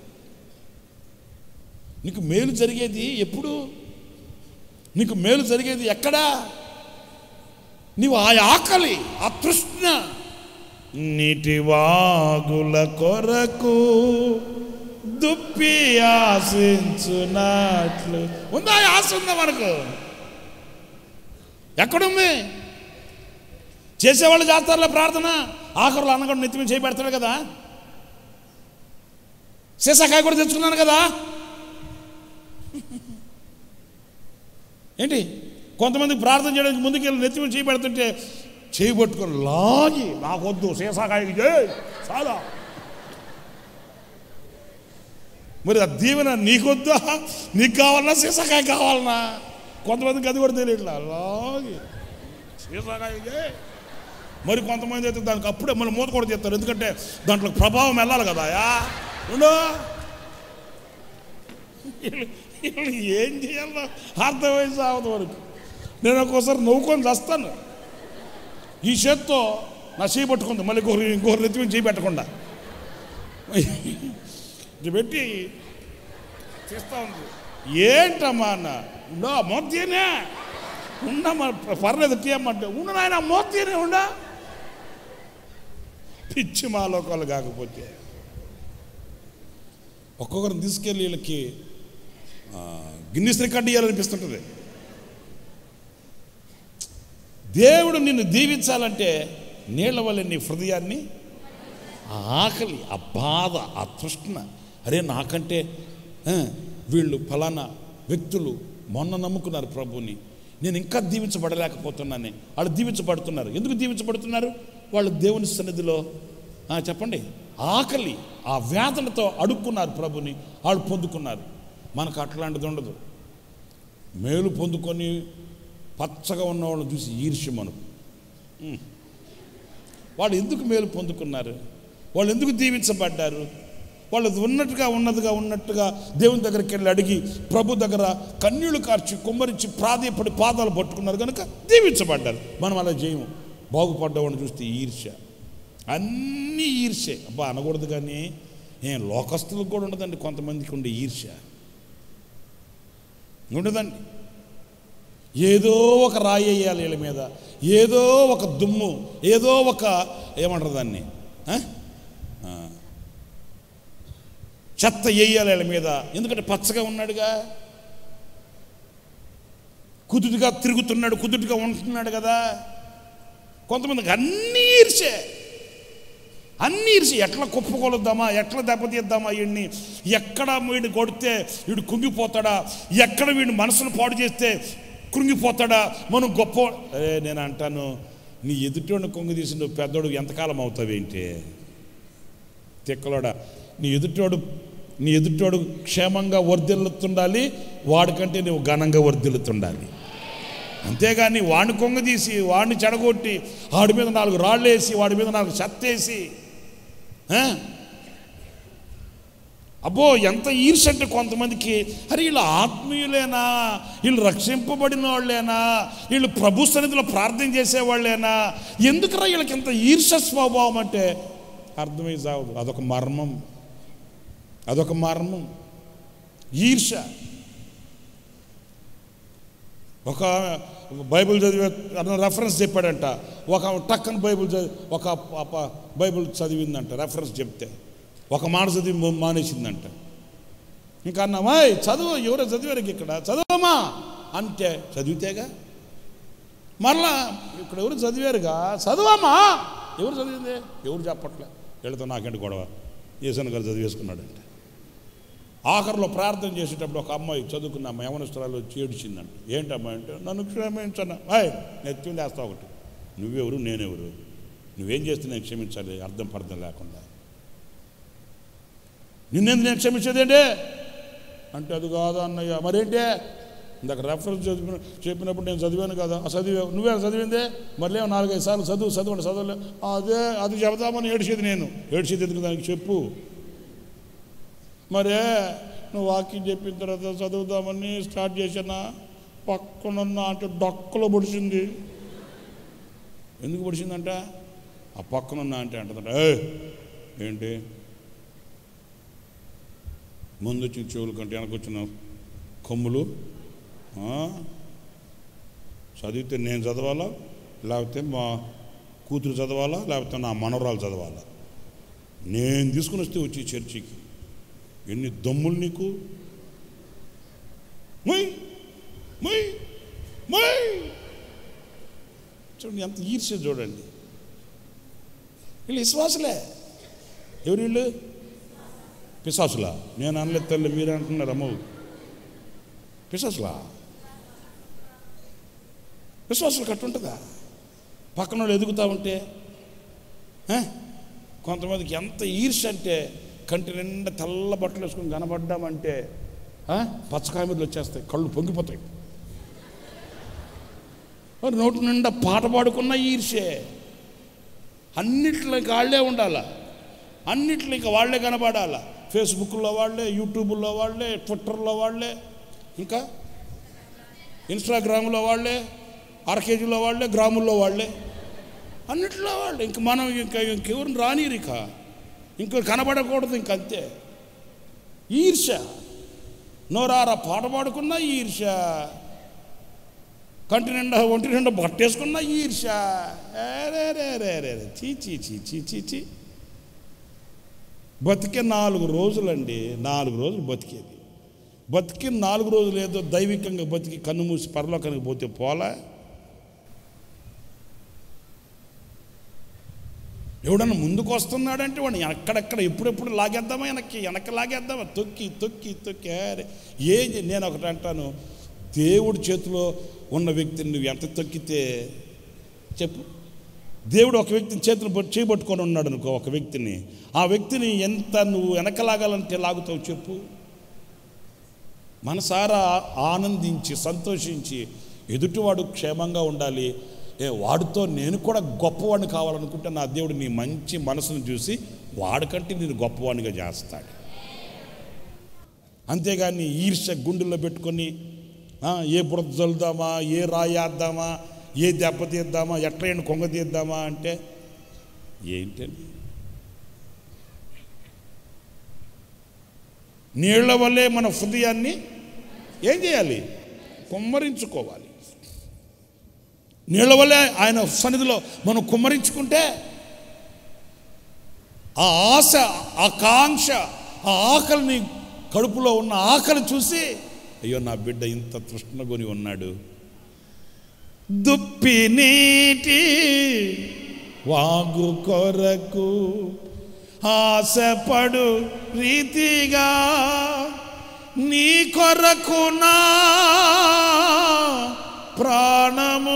నీకు మేలు జరిగేది ఎప్పుడు నీకు మేలు జరిగేది ఎక్కడా నీవు ఆ ఆకలి ఆ తృష్ణ నీటి వాగుల కొరకు దుప్పి ఆశించున్నట్లు ఉందా ఈ ఆశ ఉందా మనకు ఎక్కడుంది చేసేవాళ్ళు చేస్తారులే ప్రార్థన ఆఖరులు అన్నగడు నెత్తి మీద చేయి పెడతాడు కదా సీసాకాయ కూడా తెచ్చుకున్నాను కదా ఏంటి కొంతమంది ప్రార్థన చేయడానికి ముందుకెళ్ళి నెత్తి మీద చేయి పెడుతుంటే చేయి పట్టుకొని లాగి నాకొద్దు సీసాకాయకి చేయి చాలా మరి ఆ దీవెన నీకొద్దా నీకు కావాలన్నా సీసాకాయ కావాలన్నా కొంతమందికి అది కూడా తెలియట్లా లాగి సీసాకాయ చేయి మరి కొంతమంది అయితే దానికి అప్పుడే మళ్ళీ మూత కూడా చేస్తారు ఎందుకంటే దాంట్లో ప్రభావం వెళ్ళాలి కదా యా ఉండు వీళ్ళు- వీళ్ళు ఏం చేయాలో అర్థమైంది సావదు వరకు నేను ఒక్కోసారి నవ్వుకొని చేస్తాను ఈ చేత్తో నా చేయి పట్టుకుంది మళ్ళీ ఇంకొకరు ఇంకొకరు ఎత్తి మీద చేయి పెట్టకుండా ఇది పెట్టి చేస్తా ఉంది ఏంటమ్మా అన్న ఉండో మోతీనే ఉండమ్మా పర్లేదు తీయమ్మంటే ఉండు నాయన మోతీనే ఉండా పిచ్చి మాలోకాలు కాకపోతే ఒక్కొక్కరిని తీసుకెళ్ళి వీళ్ళకి ఆ, గిన్నిస్ రికార్డు ఇవ్వాలనిపిస్తుంటుంది దేవుడు నిన్ను దీవించాలంటే నీళ్ళ వల్ల నీ హృదయాన్ని ఆ ఆకలి ఆ బాధ ఆ తృష్ణ అరే నాకంటే ఆ, వీళ్ళు ఫలానా వ్యక్తులు మొన్న నమ్ముకున్నారు ప్రభుని నేను ఇంకా దీవించబడలేకపోతున్నానే వాళ్ళు దీవించబడుతున్నారు ఎందుకు దీవించబడుతున్నారు వాళ్ళు దేవుని సన్నిధిలో ఆ, చెప్పండి ఆకలి ఆ వేదనతో అడుక్కున్నారు ప్రభుని వాళ్ళు పొందుకున్నారు మనకు అట్లాంటిది ఉండదు మేలు పొందుకొని పచ్చగా ఉన్న వాళ్ళని చూసి ఈర్ష్య మనకు ఉమ్. వాళ్ళు ఎందుకు మేలు పొందుకున్నారు వాళ్ళు ఎందుకు దీవించబడ్డారు వాళ్ళు ఉన్నట్టుగా ఉన్నదిగా ఉన్నట్టుగా దేవుని దగ్గరికి వెళ్ళి అడిగి ప్రభు దగ్గర కన్నీళ్లు కార్చి కుమ్మరించి ప్రాధేయపడి పాదాలు పట్టుకున్నారు కనుక దీవించబడ్డారు మనం అలా చేయము బాగుపడ్డవాడిని చూస్తే ఈర్ష్య అన్నీ ఈర్ష్య అబ్బా అనకూడదు కానీ ఏం లోకస్తులకు కూడా ఉండదండి కొంతమందికి ఉండే ఈర్ష్య ఉండదండి ఏదో ఒక రాయి వేయాలి వీళ్ళ మీద ఏదో ఒక దుమ్ము ఏదో ఒక ఏమంటారు దాన్ని ఆ? ఆ. చెత్త వేయాలి వీళ్ళ మీద ఎందుకంటే పచ్చగా ఉన్నాడుగా కుదుటిగా తిరుగుతున్నాడు కుదుటిగా ఉంటున్నాడు కదా కొంతమందికి అన్నీ ఈర్చే అన్నీ ఇరిసి ఎట్లా కుప్పకొలుద్దామా ఎట్లా దెబ్బతీద్దామా వీడిని ఎక్కడ వీడిని కొడితే వీడు కుంగిపోతాడా ఎక్కడ వీడిని మనసును పాడు చేస్తే కృంగిపోతాడా మనం గొప్ప అరే నేను అంటాను నీ ఎదుటోడిని కొంగు తీసి నువ్వు పెద్దోడు ఎంతకాలం అవుతావేంటి తిక్కలోడా నీ ఎదుటోడు నీ ఎదుటోడు క్షేమంగా వర్ధిల్లుతుండాలి వాడికంటే నువ్వు ఘనంగా వర్ధిల్లుతుండాలి అంతేగాని వాడిని కొంగదీసి వాడిని చెడగొట్టి వాడి మీద నాలుగు రాళ్ళు వేసి వాడి మీద నాలుగు చెత్తేసి ఆ? అబ్బో ఎంత ఈర్ష అంటే కొంతమందికి అరే వీళ్ళు ఆత్మీయులేనా వీళ్ళు రక్షింపబడిన వాళ్ళేనా వీళ్ళు ప్రభు సన్నిధిలో ప్రార్థన చేసేవాళ్ళేనా ఎందుకురా వీళ్ళకి ఇంత ఈర్ష స్వభావం అంటే అర్థమై సాగదు అదొక మర్మం అదొక మర్మం ఈర్ష ఒక బైబిల్ చదివే అతను రెఫరెన్స్ చెప్పాడంట ఒక టక్కన బైబిల్ చదివి ఒక పాప బైబిల్ చదివిందంట రెఫరెన్స్ చెప్తే ఒక మాట చదివి మా- మానేసిందంట ఇంకా అన్నామా "ఏయ్, చదువు ఎవరో చదివారు ఇక్కడ చదవమా అంటే చదివితేగా మరలా ఇక్కడ ఎవరు చదివారుగా చదవమ్మా ఎవరు చదివింది ఎవరు చెప్పట్లే వీళ్ళతో నాకేంటి గొడవ ఏసన్ గారు చదివేసుకున్నాడంటే ఆఖరిలో ప్రార్థన చేసేటప్పుడు ఒక అమ్మాయి చదువుకున్న అమ్మాయి యవనస్తురాలు వచ్చి ఏడిచిందంట ఏంటమ్మా అంటే నన్ను క్షమించను అయ్ నెత్తింది వేస్తా ఒకటి నువ్వెవరు నేనెవరు నువ్వేం చేస్తే నేను క్షమించాలి అర్థం పర్థం లేకుండా నిన్నెందుకు నేను క్షమించేదేంటి అంటే అది కాదు అన్నయ్య మరేంటి ఇందాక రెఫరెన్స్ చదివిన చెప్పినప్పుడు నేను చదివాను కదా ఆ చదివా నువ్వే చదివిందే మళ్ళీ ఏమో నాలుగైదు సార్లు చదువు చదవండి చదవలే అదే అది చెబుతామని ఏడిచేది నేను ఏడిచేది ఎందుకు దానికి చెప్పు మరే నువ్వు వాకింగ్ చెప్పిన తర్వాత చదువుదామని స్టార్ట్ చేశానా పక్కనున్న అంటే డొక్కలో పొడిచింది ఎందుకు పొడిచిందంట ఆ పక్కనున్న అంటే అంటుందంట "ఏయ్, ఏంటి ముందు వచ్చిన చెవుల కంటే వెనక వచ్చిన కొమ్ములు ఆ? చదివితే నేను చదవాలా లేకపోతే మా కూతురు చదవాలా లేకపోతే నా మనవరాలు చదవాలా నేను తీసుకుని వస్తే వచ్చి ఈ చర్చికి ఎన్ని దమ్ములు నీకు మొయ్ మొయ్ మొయ్ చూడండి ఎంత ఈర్ష్య చూడండి వీళ్ళు విశ్వాసులే ఎవరు వీళ్ళు పిశాసులా నేను అనలేదు తల్లి మీరు అంటున్నారు అమ్మ పిశాసులా విశ్వాసులు కట్టుంటుందా పక్కన వాళ్ళు ఎదుగుతూ ఉంటే ఆ? కొంతమందికి ఎంత ఈర్ష అంటే కంటి నిండా తెల్ల బట్టలు వేసుకొని కనబడ్డామంటే ఆ? పచ్చకాయమీదలు వచ్చేస్తాయి కళ్ళు పొంగిపోతాయి మరి నోటి నిండా పాట పాడుకున్న ఈర్షే అన్నిట్లో వాళ్ళే ఉండాలా అన్నిట్లో ఇంకా వాళ్ళే కనబడాలా ఫేస్బుక్లో వాళ్ళే యూట్యూబ్లో వాళ్ళే ట్విట్టర్లో వాళ్ళే ఇంకా ఇన్స్టాగ్రామ్లో వాళ్ళే అరకేజీలో వాళ్ళే గ్రాముల్లో వాళ్ళే అన్నిట్లో వాళ్ళే ఇంక మనం ఇంకా ఇంకెవరిని రానిరు ఇక ఇంకో కనబడకూడదు ఇంకంతే ఈర్ష నోరారా పాట పాడుకున్నా ఈర్ష కంటి నిండా ఒంటి నిండా బట్టేసుకున్నా ఈర్ష రే రే రే రే రే చీ చీ చీ చీ చీ చీ బతికే నాలుగు రోజులండి నాలుగు రోజులు బతికేది బతికి నాలుగు రోజులు ఏదో దైవికంగా బతికి కన్ను మూసి పరలోకానికి పోతే పోలా ఎవడన్నా ముందుకు వస్తున్నాడంటే వాడిని ఎక్కడెక్కడ ఎప్పుడెప్పుడు లాగేద్దామా వెనక్కి వెనక్కి లాగేద్దామా తొక్కి తొక్కి తొక్కి అరే ఏం చే- నేను ఒకటి అంటాను దేవుడి చేతిలో ఉన్న వ్యక్తిని నువ్వు ఎంత తొక్కితే చెప్పు దేవుడు ఒక వ్యక్తిని చేతులు పట్టు చేయబట్టుకొని ఉన్నాడు అనుకో ఒక వ్యక్తిని ఆ వ్యక్తిని ఎంత నువ్వు వెనకలాగాలంటే లాగుతావు చెప్పు మనసారా ఆనందించి సంతోషించి ఎదుటివాడు క్షేమంగా ఉండాలి ఏ వాడితో నేను కూడా గొప్పవాడిని కావాలనుకుంటే నా దేవుడు నీ మంచి మనసును చూసి వాడికంటే నేను గొప్పవాడినిగా చేస్తాడు అంతేగాని ఈర్ష గుండెల్లో పెట్టుకొని ఆ, ఏ బురద చల్లుదామా ఏ రాయేద్దామా ఏ దెబ్బ తీద్దామా ఎట్లయిన కొంగ తీద్దామా అంటే ఏంటండి నీళ్ల వల్లే మన హృదయాన్ని ఏం చేయాలి కుమ్మరించుకోవాలి నీళ్ల వల్లే ఆయన సన్నిధిలో మనం కుమ్మరించుకుంటే ఆ ఆశ ఆ కాంక్ష ఆ ఆకలిని కడుపులో ఉన్న ఆకలి చూసి అయ్యో నా బిడ్డ ఇంత తృష్ణగొని ఉన్నాడు దుప్పి నీటి వాగు కొరకు ఆశపడు రీతిగా నీ కొరకు నా ప్రాణము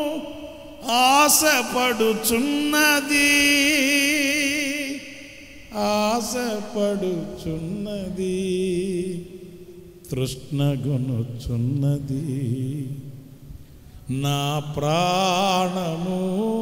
ఆశపడుచున్నది ఆశపడుచున్నది తృష్ణగొనుచున్నది నా ప్రాణము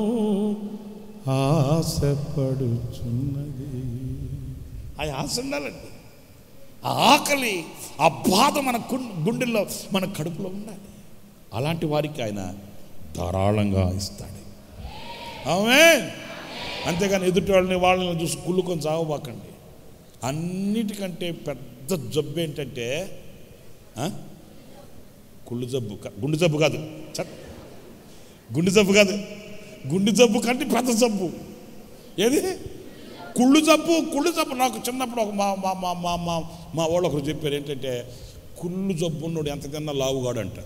ఆశపడుచున్నది ఆ ఆశ ఉండాలండి ఆ ఆకలి ఆ బాధ మన గు- గుండెల్లో మన కడుపులో ఉండాలి అలాంటి వారికి ఆయన ధారాళంగా ఇస్తాడు ఆమె అంతేగాని ఎదుటి వాళ్ళని వాళ్ళని చూసి కుళ్ళుకొని సాగబాకండి అన్నిటికంటే పెద్ద జబ్బు ఏంటంటే ఆ? కుళ్ళు జబ్బు కా- గుండె జబ్బు కాదు చట్ గుండె జబ్బు కాదు గుండె జబ్బు కంటే పెద్ద జబ్బు ఏది కుళ్ళు జబ్బు కుళ్ళు జబ్బు నాకు చిన్నప్పుడు ఒక మా మా మా మా మా మా వాళ్ళు ఒకరు చెప్పారు ఏంటంటే కుళ్ళు జబ్బు ఉన్నోడు ఎంత తిన్నా లావుగాడు అంట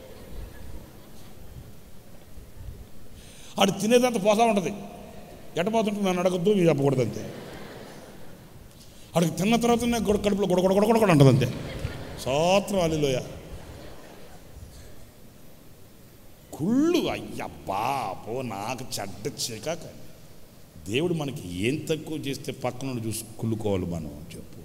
ఆడు తినేదంతా పోతా ఉంటుంది ఎట్టపోతుంటే నన్ను అడగద్దు మీరు చెప్పకూడదు అంతే ఆడికి తిన్న తర్వాత గొడ కడుపులో గొడ గొడ గొడ గొడ గొడ అంటుంది అంతే సోత్రం అల్లిలోయ కుళ్ళు అయ్యబ్బా పో నాకు చెడ్డ చికాక దేవుడు మనకి ఏం తక్కువ చేస్తే పక్కన చూసి కుళ్ళుకోవాలి మనం చెప్పు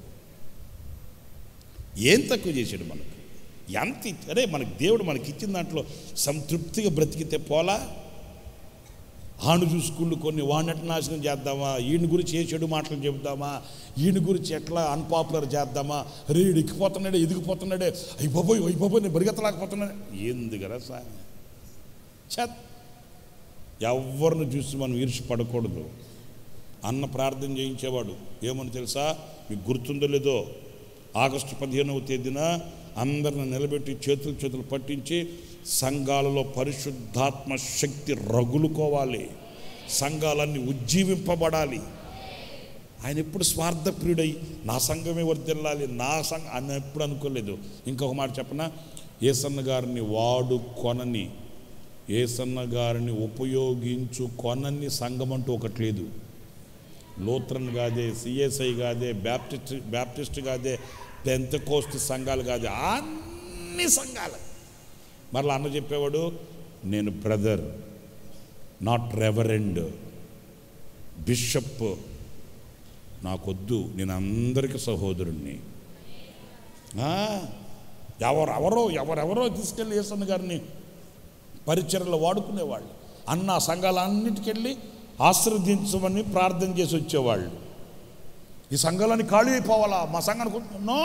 ఏం తక్కువ చేశాడు మనకు ఎంత ఇచ్చి- అరే మనకి దేవుడు మనకి ఇచ్చిన దాంట్లో సంతృప్తిగా బ్రతికితే పోలా ఆను చూసుకుళ్ళు కొన్ని వాడినట్టు నాశనం చేద్దామా ఈయన గురించి ఏ చెడు మాటలు చెబుదామా ఈయన గురించి ఎట్లా అన్పాపులర్ చేద్దామా రే ఈడు ఎక్కిపోతున్నాడే ఎదిగిపోతున్నాడే అయ్యి బాబోయ్ అయ్యి బాబోయ్ నేను బరిగెత్తలేకపోతున్నాడు ఎందుకరా సార్ చత్ ఎవరిని చూసి మనం ఈర్షి పడకూడదు అన్న ప్రార్థన చేయించేవాడు ఏమని తెలుసా మీకు గుర్తుందో లేదో ఆగస్టు పదిహేనవ తేదీన అందరిని నిలబెట్టి చేతులు చేతులు పట్టించి సంఘాలలో పరిశుద్ధాత్మ శక్తి రగులుకోవాలి సంఘాలన్నీ ఉజ్జీవింపబడాలి ఆయన ఎప్పుడు స్వార్థప్రియుడై నా సంఘమే వర్దిల్లాలి నా సంఘం అని ఎప్పుడు అనుకోలేదు ఇంకొక మాట చెప్పనా ఏసన్న గారిని వాడు కొనని ఏసన్న గారిని ఉపయోగించు కొనని సంఘం అంటూ ఒకటి లేదు లూత్రన్ కాదే సిఎస్ఐ కాదే బ్యాప్టిస్ట్ బ్యాప్టిస్ట్ కాదే పెంతకోస్ట్ సంఘాలు కాదే అన్ని సంఘాలు మరలా అన్న చెప్పేవాడు నేను బ్రదర్ నాట్ రెవరెండ్ బిషప్ నాకొద్దు నేను అందరికీ సహోదరుణ్ణి ఆ, ఎవరెవరో ఎవరెవరో తీసుకెళ్ళి యేసన్న గారిని పరిచర్లో వాడుకునేవాళ్ళు అన్న ఆ సంఘాలన్నిటికెళ్ళి ఆశ్రదించమని ప్రార్థన చేసి వచ్చేవాళ్ళు ఈ సంఘాలని ఖాళీ అయిపోవాలా మా సంఘానికి నో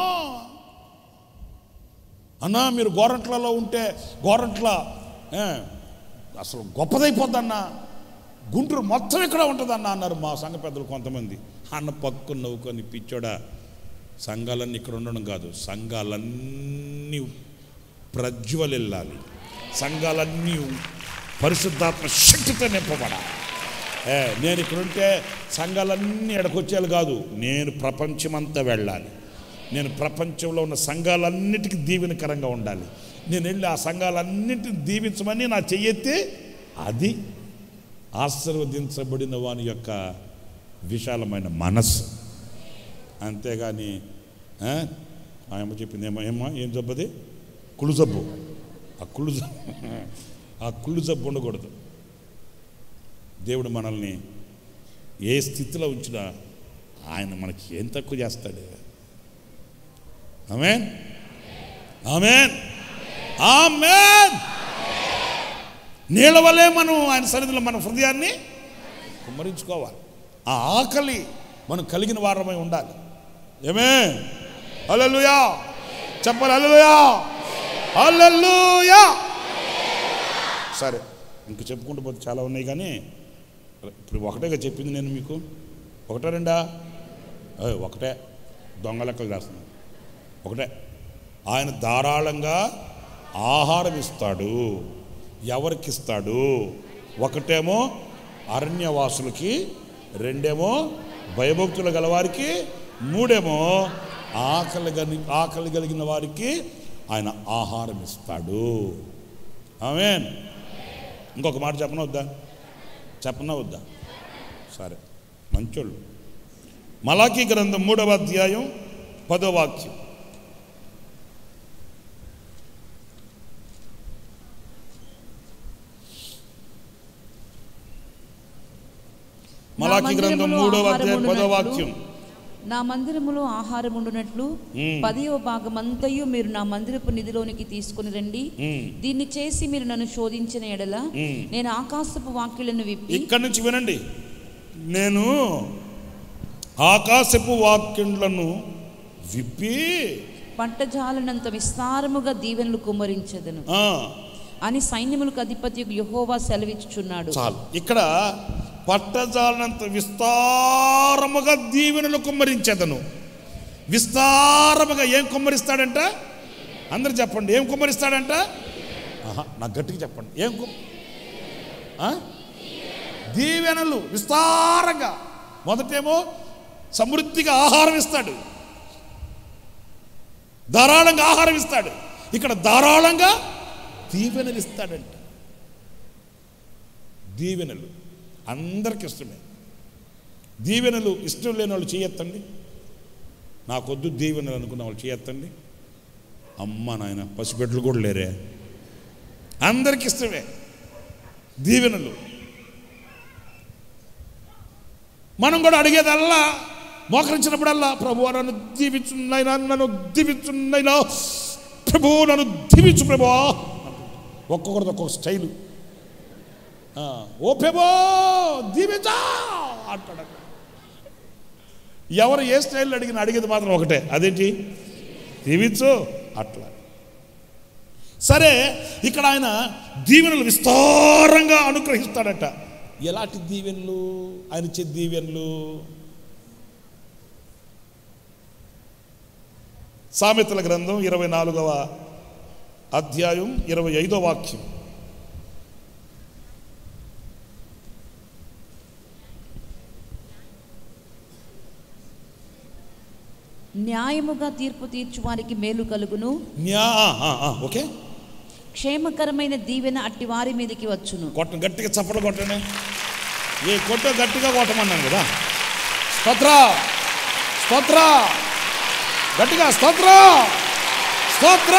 అన్నా మీరు గోరంట్లలో ఉంటే గోరంట్ల ఏ, అసలు గొప్పదైపోద్దన్నా గుంటూరు మొత్తం ఇక్కడ ఉంటుందన్న అన్నారు మా సంఘ పెద్దలు కొంతమంది అన్న పక్కు నవ్వుకొని పిచ్చోడా సంఘాలన్నీ ఇక్కడ ఉండడం కాదు సంఘాలన్నీ ప్రజ్వలిల్లాలి సంఘాలన్నీ పరిశుద్ధాత్మ శక్తితో నింపబడాలి ఏ నేను ఇక్కడ ఉంటే సంఘాలన్నీ ఎడకొచ్చేయాలి కాదు నేను ప్రపంచమంతా వెళ్ళాలి నేను ప్రపంచంలో ఉన్న సంఘాలన్నిటికీ దీవెనకరంగా ఉండాలి నేను వెళ్ళి ఆ సంఘాలన్నింటిని దీవించమని నా చెయ్యెత్తి అది ఆశీర్వదించబడిన వాని యొక్క విశాలమైన మనస్సు అంతేగాని ఆ, ఆయమ్మ చెప్పింది ఏమో ఏమో ఏం జబ్బది కుళ్ళు జబ్బు ఆ కుళ్ళు జబ్బు ఆ కుళ్ళు జబ్బు ఉండకూడదు దేవుడు మనల్ని ఏ స్థితిలో ఉంచినా ఆయన మనకి ఏం తక్కువ చేస్తాడు ఆమెన్ ఆమెన్ ఆమెన్ నీళ్ళ వల్లే మనం ఆయన సన్నిధిలో మన హృదయాన్ని కుమ్మరించుకోవాలి ఆ ఆకలి మనం కలిగిన వారమై ఉండాలి ఏమే అల్లెలుయా చెప్పాలి అల్లెలుయా అల్లెలుయా సరే ఇంక చెప్పుకుంటూ పోతే చాలా ఉన్నాయి కానీ ఇప్పుడు ఒకటేగా చెప్పింది నేను మీకు ఒకటే రెండా ఏ, ఒకటే దొంగ లెక్కలు చేస్తున్నాను ఒకటే ఆయన ధారాళంగా ఆహారం ఇస్తాడు ఎవరికి ఇస్తాడు ఒకటేమో అరణ్యవాసులకి రెండేమో భయభక్తులు గలవారికి మూడేమో ఆకలి గని ఆకలి కలిగిన వారికి ఆయన ఆహారం ఇస్తాడు ఆమెన్ ఇంకొక మాట చెప్పనా వద్దా చెప్పనా వద్దా సరే మంచోళ్ళు మలాకీ గ్రంథం మూడవ అధ్యాయం పదో వాక్యం మలాకీ గ్రంథం మందిరములో మూడవ అధ్యాయం ఆహారమును పదో ఉన్నట్లు వాక్యం నా మందిరములో ఆహారం ఉండునట్లు మ్మ్. పదవ భాగమంతయు మీరు నా మందిరపు నిధిలోనికి తీసుకుని రండి మ్మ్. దీన్ని చేసి మీరు నన్ను శోధించిన ఎడల మ్మ్. నేను ఆకాశపు వాక్యులను విప్పి ఇక్కడి నుంచి వినండి నేను ఆకాశపు వాక్యంలను విప్పి పట్టజాలనంత విస్తారముగా దీవెనలు కుమ్మరించదను ఆ, అని సైన్యములకు అధిపతి యెహోవా సెలవిచ్చుచున్నాడు చాలు ఇక్కడ పట్టజాలనంత విస్తారముగా దీవెనలు కుమ్మరించేదను విస్తారముగా ఏం కుమ్మరిస్తాడంట అందరు చెప్పండి ఏం కుమ్మరిస్తాడంట ఆహా, నాకు గట్టిగా చెప్పండి ఏం కుమ్ ఆ? దీవెనలు విస్తారంగా మొదటేమో సమృద్ధిగా ఆహారం ఇస్తాడు ధారాళంగా ఆహారం ఇస్తాడు ఇక్కడ ధారాళంగా దీవెనలు ఇస్తాడంట దీవెనలు అందరికి ఇష్టమే దీవెనలు ఇష్టం లేని వాళ్ళు చేయొత్తండి నాకొద్దు దీవెనలు అనుకున్న వాళ్ళు చేయొత్తండి అమ్మ నాయన పసిబిడ్డలు కూడా లేరే అందరికి ఇష్టమే దీవెనలు మనం కూడా అడిగేదల్లా మోకరించినప్పుడల్లా ప్రభు నన్ను దీవించున్నైనా నన్ను దీవించున్నైనా ప్రభు నన్ను దీవించు ప్రభు ఒక్కొక్కరిది ఒక్కొక్క స్టైలు ఆ, ఓ ప్రభు దీవించా అంటాడు ఎవరు ఏ స్టైల్లో అడిగిన అడిగేది మాత్రం ఒకటే అదేంటి దీవించు అట్లా సరే ఇక్కడ ఆయన దీవెనలు విస్తారంగా అనుగ్రహిస్తాడట ఎలాంటి దీవెనలు ఆయన ఇచ్చే దీవెనలు సామెతల గ్రంథం ఇరవై నాలుగవ అధ్యాయం ఇరవై ఐదో వాక్యం న్యాయముగా తీర్పు తీర్చు వారికి మేలు కలుగును న్యా ఆ, ఆ, ఆ, ఓకే క్షేమకరమైన దీవెన అట్టి వారి మీదకి వచ్చును కొట్టండి గట్టిగా చప్పట్లు కొట్టండి ఏ కొట్ట గట్టిగా కొట్టమన్నాను కదా స్తోత్ర స్తోత్ర గట్టిగా స్తోత్ర స్తోత్ర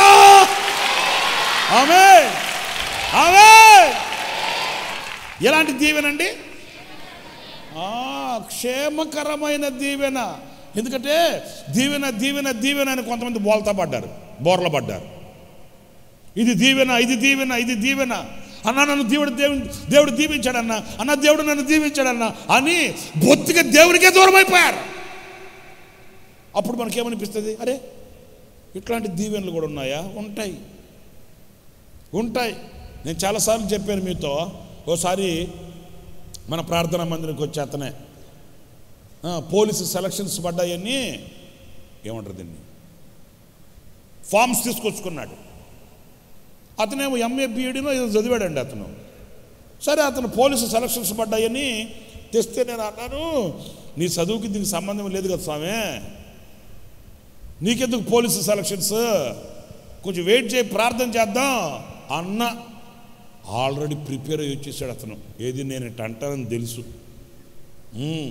ఆమె ఆమె ఎలాంటి దీవెనండి ఆ, క్షేమకరమైన దీవెన ఎందుకంటే దీవెన దీవెన దీవెన అని కొంతమంది బోల్తా పడ్డారు బోర్ల పడ్డారు ఇది దీవెన ఇది దీవెన ఇది దీవెన అన్న నన్ను దేవుడు దేవుడు దేవుడు దీవించాడన్న అన్న దేవుడు నన్ను దీవించాడన్న అని బొత్తిగా దేవునికే దూరం అయిపోయారు అప్పుడు మనకేమనిపిస్తుంది అరే ఇట్లాంటి దీవెనలు కూడా ఉన్నాయా ఉంటాయి ఉంటాయి నేను చాలాసార్లు చెప్పాను మీతో ఓసారి మన ప్రార్థనా మందిరికి వచ్చే అతనే ఆ, పోలీసు సెలక్షన్స్ పడ్డాయని ఏమంటారు దీన్ని ఫామ్స్ తీసుకొచ్చుకున్నాడు అతనేమో ఎంఏ బీఈడీనో ఏదో చదివాడండి అతను సరే అతను పోలీసు సెలక్షన్స్ పడ్డాయని తెస్తే నేను అన్నాను నీ చదువుకి దీనికి సంబంధం లేదు కదా స్వామి నీకెందుకు పోలీసు సెలక్షన్స్ కొంచెం వెయిట్ చేయి ప్రార్థన చేద్దాం అన్న ఆల్రెడీ ప్రిపేర్ అయ్యి వచ్చేసాడు అతను ఏది నేను ఇట్ట అంటానని తెలుసు ఉమ్.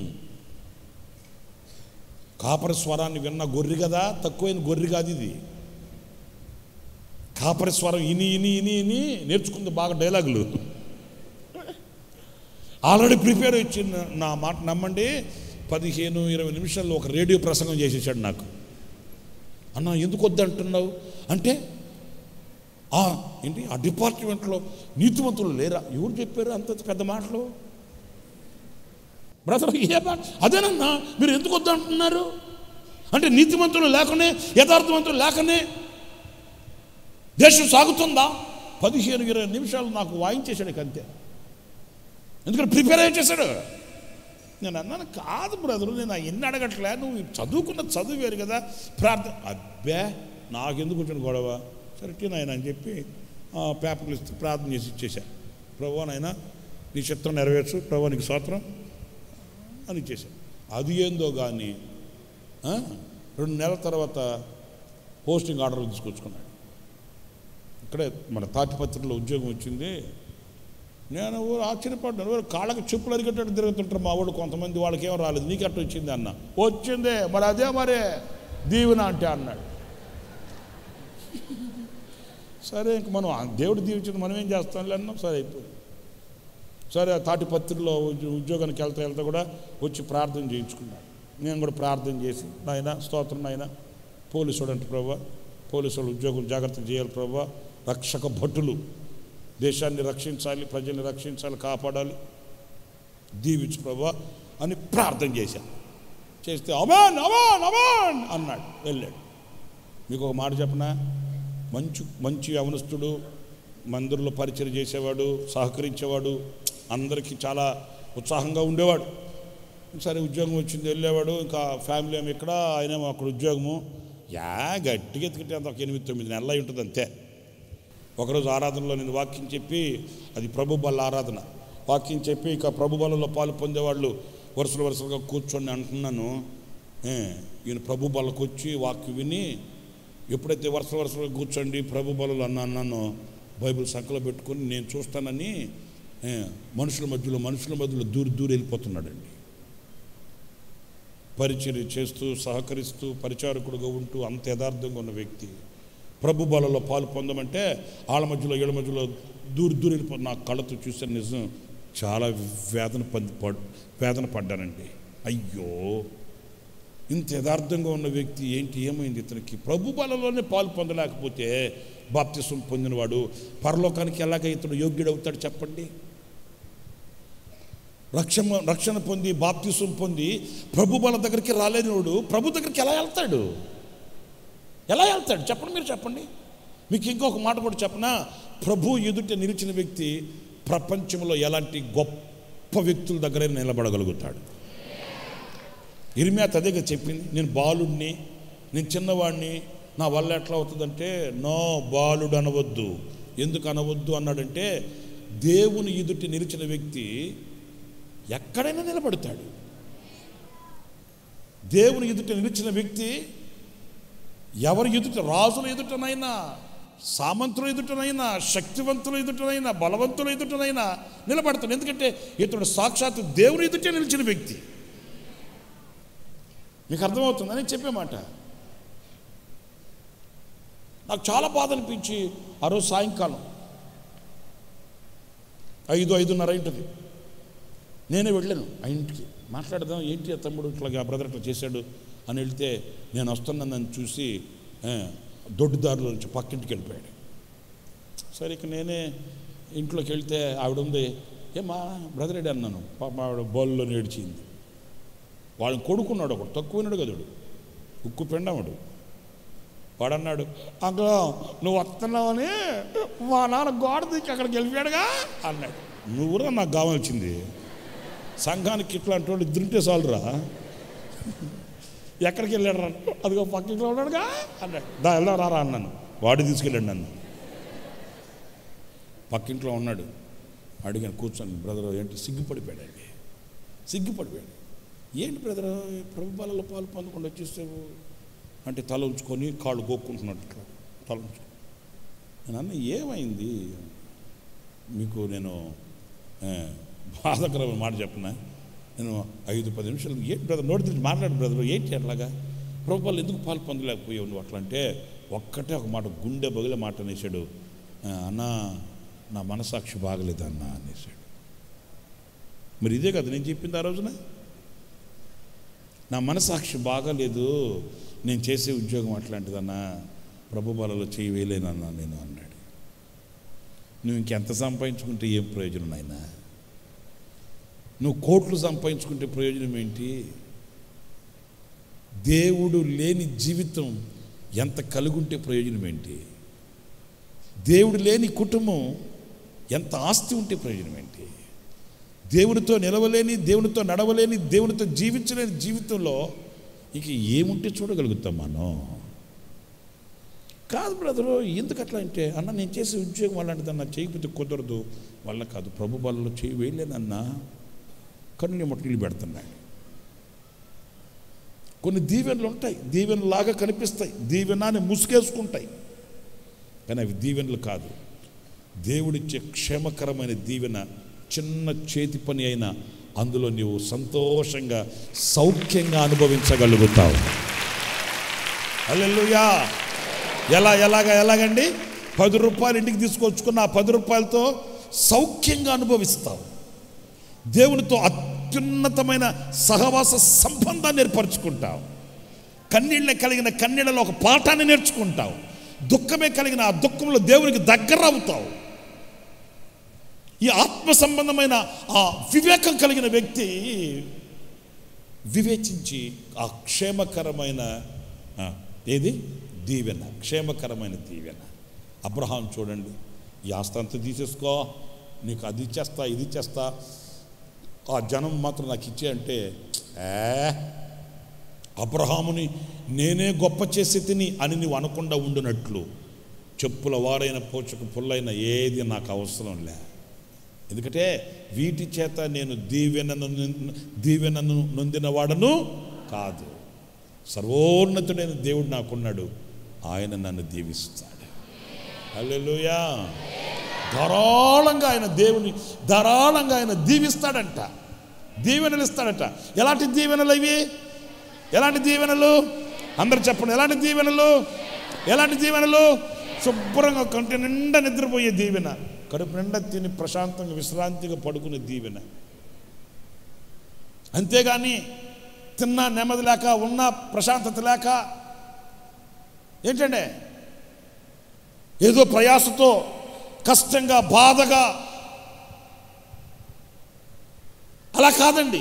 కాపర స్వరాన్ని విన్న గొర్రె కదా తక్కువైన గొర్రె కాదు ఇది కాపరి స్వరం ఇని ఇని ఇని ఇని నేర్చుకుంది బాగా డైలాగులు ఆల్రెడీ ప్రిపేర్ ఇచ్చి నా మాట నమ్మండి పదిహేను ఇరవై నిమిషాల్లో ఒక రేడియో ప్రసంగం చేసేసాడు నాకు అన్న ఎందుకు వద్దంటున్నావు అంటే "ఆ, ఏంటి ఆ డిపార్ట్మెంట్లో నీతిమంతులు లేరా ఎవరు చెప్పారు అంత పెద్ద మాటలు బ్రదర్ ఏ మాట అదేనన్నా మీరు ఎందుకు వద్దంటున్నారు అంటే నీతిమంతులు లేకనే యథార్థవంతులు లేకనే దేశం సాగుతుందా పదిహేను ఇరవై నిమిషాలు నాకు వాయించేశాడు ఇక అంతే ఎందుకంటే ప్రిపేర్ అయ్యి చేశాడు నేను అన్నాను కాదు బ్రదరు నేను ఎన్ని అడగట్లే నువ్వు చదువుకున్న చదువు వేరు కదా ప్రార్థన అబ్బే నాకెందుకు వచ్చిన గొడవ సరే నాయన అని చెప్పి ఆ, పేపర్లు ఇస్తే ప్రార్థన చేసి ఇచ్చేశా ప్రభు నాయన నీ చిత్రం నెరవేర్చు ప్రభు నీకు స్తోత్రం అని ఇచ్చేశాను అది ఏందో కానీ ఆ, రెండు నెలల తర్వాత పోస్టింగ్ ఆర్డర్లు తీసుకొచ్చుకున్నాడు ఇక్కడే మన తాటిపత్రిలో ఉద్యోగం వచ్చింది నేను ఊరు ఆశ్చర్యపడ్డాను ఊరు కాళ్ళకి చెప్పులు అరిగేటట్టు తిరుగుతుంటారు మా వాడు కొంతమంది వాళ్ళకి ఏం రాలేదు నీకెట్ట వచ్చింది అన్న వచ్చిందే మరి అదే మరే దీవెన అంటే అన్నాడు సరే ఇంక మనం ఆ దేవుడు దీవించింది మనం ఏం చేస్తాంలే అన్నాం సరే అయిపోయింది సరే ఆ తాటిపత్రిలో ఉద్యోగానికి వెళ్తా వెళ్తా కూడా వచ్చి ప్రార్థన చేయించుకున్నాడు నేను కూడా ప్రార్థన చేసి నాయన స్తోత్రం నాయన పోలీసుడు అంటే ప్రభా పోలీసులు ఉద్యోగులు జాగ్రత్త చేయాలి ప్రభా రక్షక భటులు దేశాన్ని రక్షించాలి ప్రజల్ని రక్షించాలి కాపాడాలి దీవించు ప్రభా అని ప్రార్థన చేశాను చేస్తే అమాన్ అమాన్ అమాన్ అన్నాడు వెళ్ళాడు మీకు ఒక మాట చెప్పనా మంచి మంచి అవనస్తుడు మందిరంలో పరిచయం చేసేవాడు సహకరించేవాడు అందరికీ చాలా ఉత్సాహంగా ఉండేవాడు సరే ఉద్యోగం వచ్చింది వెళ్ళేవాడు ఇంకా ఫ్యామిలీ ఏమో ఇక్కడ ఆయనేమో అక్కడ ఉద్యోగము యా గట్టిగా ఎత్తుకుంటే అంత ఒక ఎనిమిది తొమ్మిది నెలలు అయి ఉంటుంది అంతే ఒకరోజు ఆరాధనలో నేను వాక్యం చెప్పి అది ప్రభు బల్ల ఆరాధన వాక్యం చెప్పి ఇక ప్రభు బలలో పాలు పొందేవాళ్ళు వరుసలు వరుసలుగా కూర్చొని అంటున్నాను ఏ, ఈయన ప్రభు బలకు వచ్చి వాక్యం విని ఎప్పుడైతే వరుస వరుసలుగా కూర్చోండి ప్రభు బలలో అన్న అన్నానో బైబిల్ సంకలో పెట్టుకొని నేను చూస్తానని ఏ, మనుషుల మధ్యలో మనుషుల మధ్యలో దూరి దూరి వెళ్ళిపోతున్నాడండి పరిచర్య చేస్తూ సహకరిస్తూ పరిచారకుడుగా ఉంటూ అంత యథార్థంగా ఉన్న వ్యక్తి ప్రభు బలలో పాలు పొందమంటే వాళ్ళ మధ్యలో ఏళ్ళ మధ్యలో దూరి దూరి వెళ్ళిపో నా కళ్ళతో చూస్తే నిజం చాలా వేదన పొంది పడ్ వేదన పడ్డానండి అయ్యో ఇంత యథార్థంగా ఉన్న వ్యక్తి ఏంటి ఏమైంది ఇతనికి ప్రభు బలలోనే పాలు పొందలేకపోతే బాప్తిసం పొందినవాడు పరలోకానికి ఎలాగ ఇతడు యోగ్యుడవుతాడు చెప్పండి రక్షణ రక్షణ పొంది బాప్తిసం పొంది ప్రభు బల దగ్గరికి రాలేనివాడు ప్రభు దగ్గరికి ఎలా వెళ్తాడు ఎలా వెళ్తాడు చెప్పండి మీరు చెప్పండి మీకు ఇంకొక మాట కూడా చెప్పనా ప్రభు ఎదుట నిలిచిన వ్యక్తి ప్రపంచంలో ఎలాంటి గొప్ప వ్యక్తుల దగ్గర నిలబడగలుగుతాడు ఇరిమ్యాత్ అదేగా చెప్పింది నేను బాలుడిని నేను చిన్నవాడిని నా వల్ల ఎట్లా అవుతుందంటే నో బాలుడు అనవద్దు ఎందుకు అనవద్దు అన్నాడంటే దేవుని ఎదుటి నిలిచిన వ్యక్తి ఎక్కడైనా నిలబడతాడు దేవుని ఎదుట నిలిచిన వ్యక్తి ఎవరి ఎదుట రాజుల ఎదుటనైనా సామంతుల ఎదుటనైనా శక్తివంతుల ఎదుటనైనా బలవంతుల ఎదుటనైనా నిలబడతాడు ఎందుకంటే ఇతడు సాక్షాత్ దేవుని ఎదుటే నిలిచిన వ్యక్తి మీకు అర్థమవుతుందని చెప్పే మాట నాకు చాలా బాధ అనిపించి ఆ రోజు సాయంకాలం ఐదు ఐదున్నర ఉంటుంది నేనే వెళ్ళాను ఆ ఇంటికి మాట్లాడదాం ఏంటి ఆ తమ్ముడు ఇట్లాగా ఆ బ్రదర్ ఇట్లా చేశాడు అని వెళ్తే నేను వస్తున్నాను నన్ను చూసి ఆ, దొడ్డిదారిలో నుంచి పక్కింటికి వెళ్ళిపోయాడు సరే ఇక నేనే ఇంట్లోకి వెళ్తే ఆవిడ ఉంది ఏమా బ్రదర్ ఏడి అన్నాను పాప ఆవిడ బోల్లో ఏడ్చింది వాళ్ళని కొడుకున్నాడు ఒకడు తక్కువనాడు కదుడు ఉక్కు పెండవాడు వాడన్నాడు అంకుల్ నువ్వు వస్తున్నావని మా నాన్న గోడ దిక్కి అక్కడికి వెళ్ళిపోయాడుగా అన్నాడు నువ్వురా నాకు కావాల్సింది సంఘానికి ఇట్లాంటి వాళ్ళు ఇద్దరుంటే చాలురా ఎక్కడికి వెళ్ళాడు రా అదిగో పక్కింట్లో ఉన్నాడుగా అన్నాడు దా వెళ్దాం రారా అన్నాను వాడు తీసుకెళ్ళాడు నన్ను పక్కింట్లో ఉన్నాడు అడిగాను కూర్చొని బ్రదర్ ఏంటి సిగ్గుపడిపోయాడండి సిగ్గుపడిపోయాడు ఏంటి బ్రదర్ ప్రభు బాలలో పాలు పొందకుండా వచ్చేసావు అంటే తల ఉంచుకొని కాళ్ళు గోక్కుంటున్నట్టు ఇట్లా తల ఉంచుకొని నేను అన్న ఏమైంది మీకు నేను ఆ, బాధాకరమైన మాట చెప్పనా నేను ఐదు పది నిమిషాలు ఏంటి బ్రదర్ నోటి తెరిచి మాట్లాడు బ్రదర్ ఏంటి అట్లాగా ప్రభుత్వాలు ఎందుకు పాలు పొందలేకపోయావు నువ్వు అట్లా అంటే ఒక్కటే ఒక మాట గుండె బగిలే మాట అనేసాడు "ఆ, అన్నా నా మనసాక్షి బాగలేదు అన్న అనేసాడు మరి ఇదే కదా నేను చెప్పింది ఆ రోజున నా మనసాక్షి బాగాలేదు నేను చేసే ఉద్యోగం అట్లాంటిదన్నా ప్రభు బలలో చేయి వేయలేనన్నా నేను అన్నాడు నువ్వు ఇంకెంత సంపాదించుకుంటే ఏం ప్రయోజనం నాయనా నువ్వు కోట్లు సంపాదించుకుంటే ప్రయోజనం ఏంటి దేవుడు లేని జీవితం ఎంత కలుగుంటే ప్రయోజనం ఏంటి దేవుడు లేని కుటుంబం ఎంత ఆస్తి ఉంటే ప్రయోజనం ఏంటి దేవునితో నిలవలేని దేవునితో నడవలేని దేవునితో జీవించలేని జీవితంలో ఇక ఏముంటే చూడగలుగుతాం మనం కాదు బ్రదరు ఎందుకు అట్లా అంటే అన్న నేను చేసే ఉద్యోగం అలాంటిదన్నా చేయకపోతే కుదరదు వల్ల కాదు ప్రభు బలలో చేయి వేయలేనన్నా కన్ను మొట్టలు పెడుతున్నాడు కొన్ని దీవెనలు ఉంటాయి దీవెనలాగా కనిపిస్తాయి దీవెనాన్ని ముసుగేసుకుంటాయి కానీ అవి దీవెనలు కాదు దేవుడిచ్చే క్షేమకరమైన దీవెన చిన్న చేతి పని అయినా అందులో నీవు సంతోషంగా సౌఖ్యంగా అనుభవించగలుగుతావు అల్లెలుయా ఎలా ఎలాగ ఎలాగండి పది రూపాయలు ఇంటికి తీసుకొచ్చుకున్న ఆ పది రూపాయలతో సౌఖ్యంగా అనుభవిస్తావు దేవునితో అత్యంత అత్యున్నతమైన సహవాస సంబంధాన్ని ఏర్పరచుకుంటావు కన్నీళ్ళే కలిగిన కన్నీళ్ళలో ఒక పాఠాన్ని నేర్చుకుంటావు దుఃఖమే కలిగిన ఆ దుఃఖంలో దేవునికి దగ్గర అవుతావు ఈ ఆత్మ సంబంధమైన ఆ వివేకం కలిగిన వ్యక్తి వివేచించి ఆ క్షేమకరమైన ఆ, ఏది దీవెన క్షేమకరమైన దీవెన అబ్రహాం చూడండి ఈ ఆస్తి అంతా తీసేసుకో నీకు అది ఇచ్చేస్తా ఇది ఇచ్చేస్తా ఆ జనం మాత్రం నాకు ఇచ్చే అంటే ఏ అబ్రహాముని నేనే గొప్ప చేసి తిని అని నువ్వు అనకుండా ఉండునట్లు చెప్పుల వారైన పోచకు పుల్లైన ఏది నాకు అవసరం లే ఎందుకంటే వీటి చేత నేను దీవెనను దీవెనను నొందినవాడను కాదు సర్వోన్నతుడైన దేవుడు నాకున్నాడు ఆయన నన్ను దీవిస్తాడు హల్లెలూయా ధారాళంగా ఆయన దేవుని ధారాళంగా ఆయన దీవిస్తాడంట దీవెనలు ఇస్తాడట ఎలాంటి దీవెనలు ఇవి ఎలాంటి దీవెనలు అందరు చెప్పండి ఎలాంటి దీవెనలు ఎలాంటి దీవెనలు శుభ్రంగా కంటి నిండా నిద్రపోయే దీవెన కడుపు నిండా తిని ప్రశాంతంగా విశ్రాంతిగా పడుకునే దీవెన అంతేగాని తిన్నా నెమ్మది లేక ఉన్న ప్రశాంతత లేక ఏంటండి ఏదో ప్రయాసతో కష్టంగా బాధగా అలా కాదండి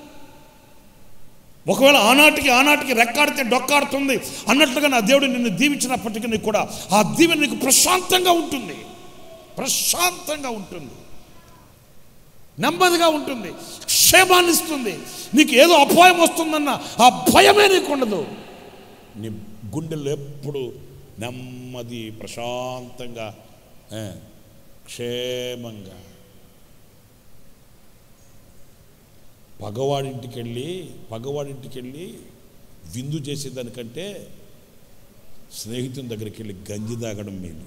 ఒకవేళ ఆనాటికి ఆనాటికి రెక్కాడితే డొక్కాడుతుంది అన్నట్లుగా నా దేవుడు నిన్ను దీవించినప్పటికీ నీకు కూడా ఆ దీవెన నీకు ప్రశాంతంగా ఉంటుంది ప్రశాంతంగా ఉంటుంది నెమ్మదిగా ఉంటుంది క్షేమాన్ని ఇస్తుంది నీకు ఏదో అపాయం వస్తుందన్న ఆ భయమే నీకు ఉండదు నీ గుండెలు ఎప్పుడు నెమ్మది ప్రశాంతంగా ఏ, క్షేమంగా పగవాడింటికి వెళ్ళి పగవాడింటికి వెళ్ళి విందు చేసేదానికంటే స్నేహితుని దగ్గరికి వెళ్ళి గంజి తాగడం మేలు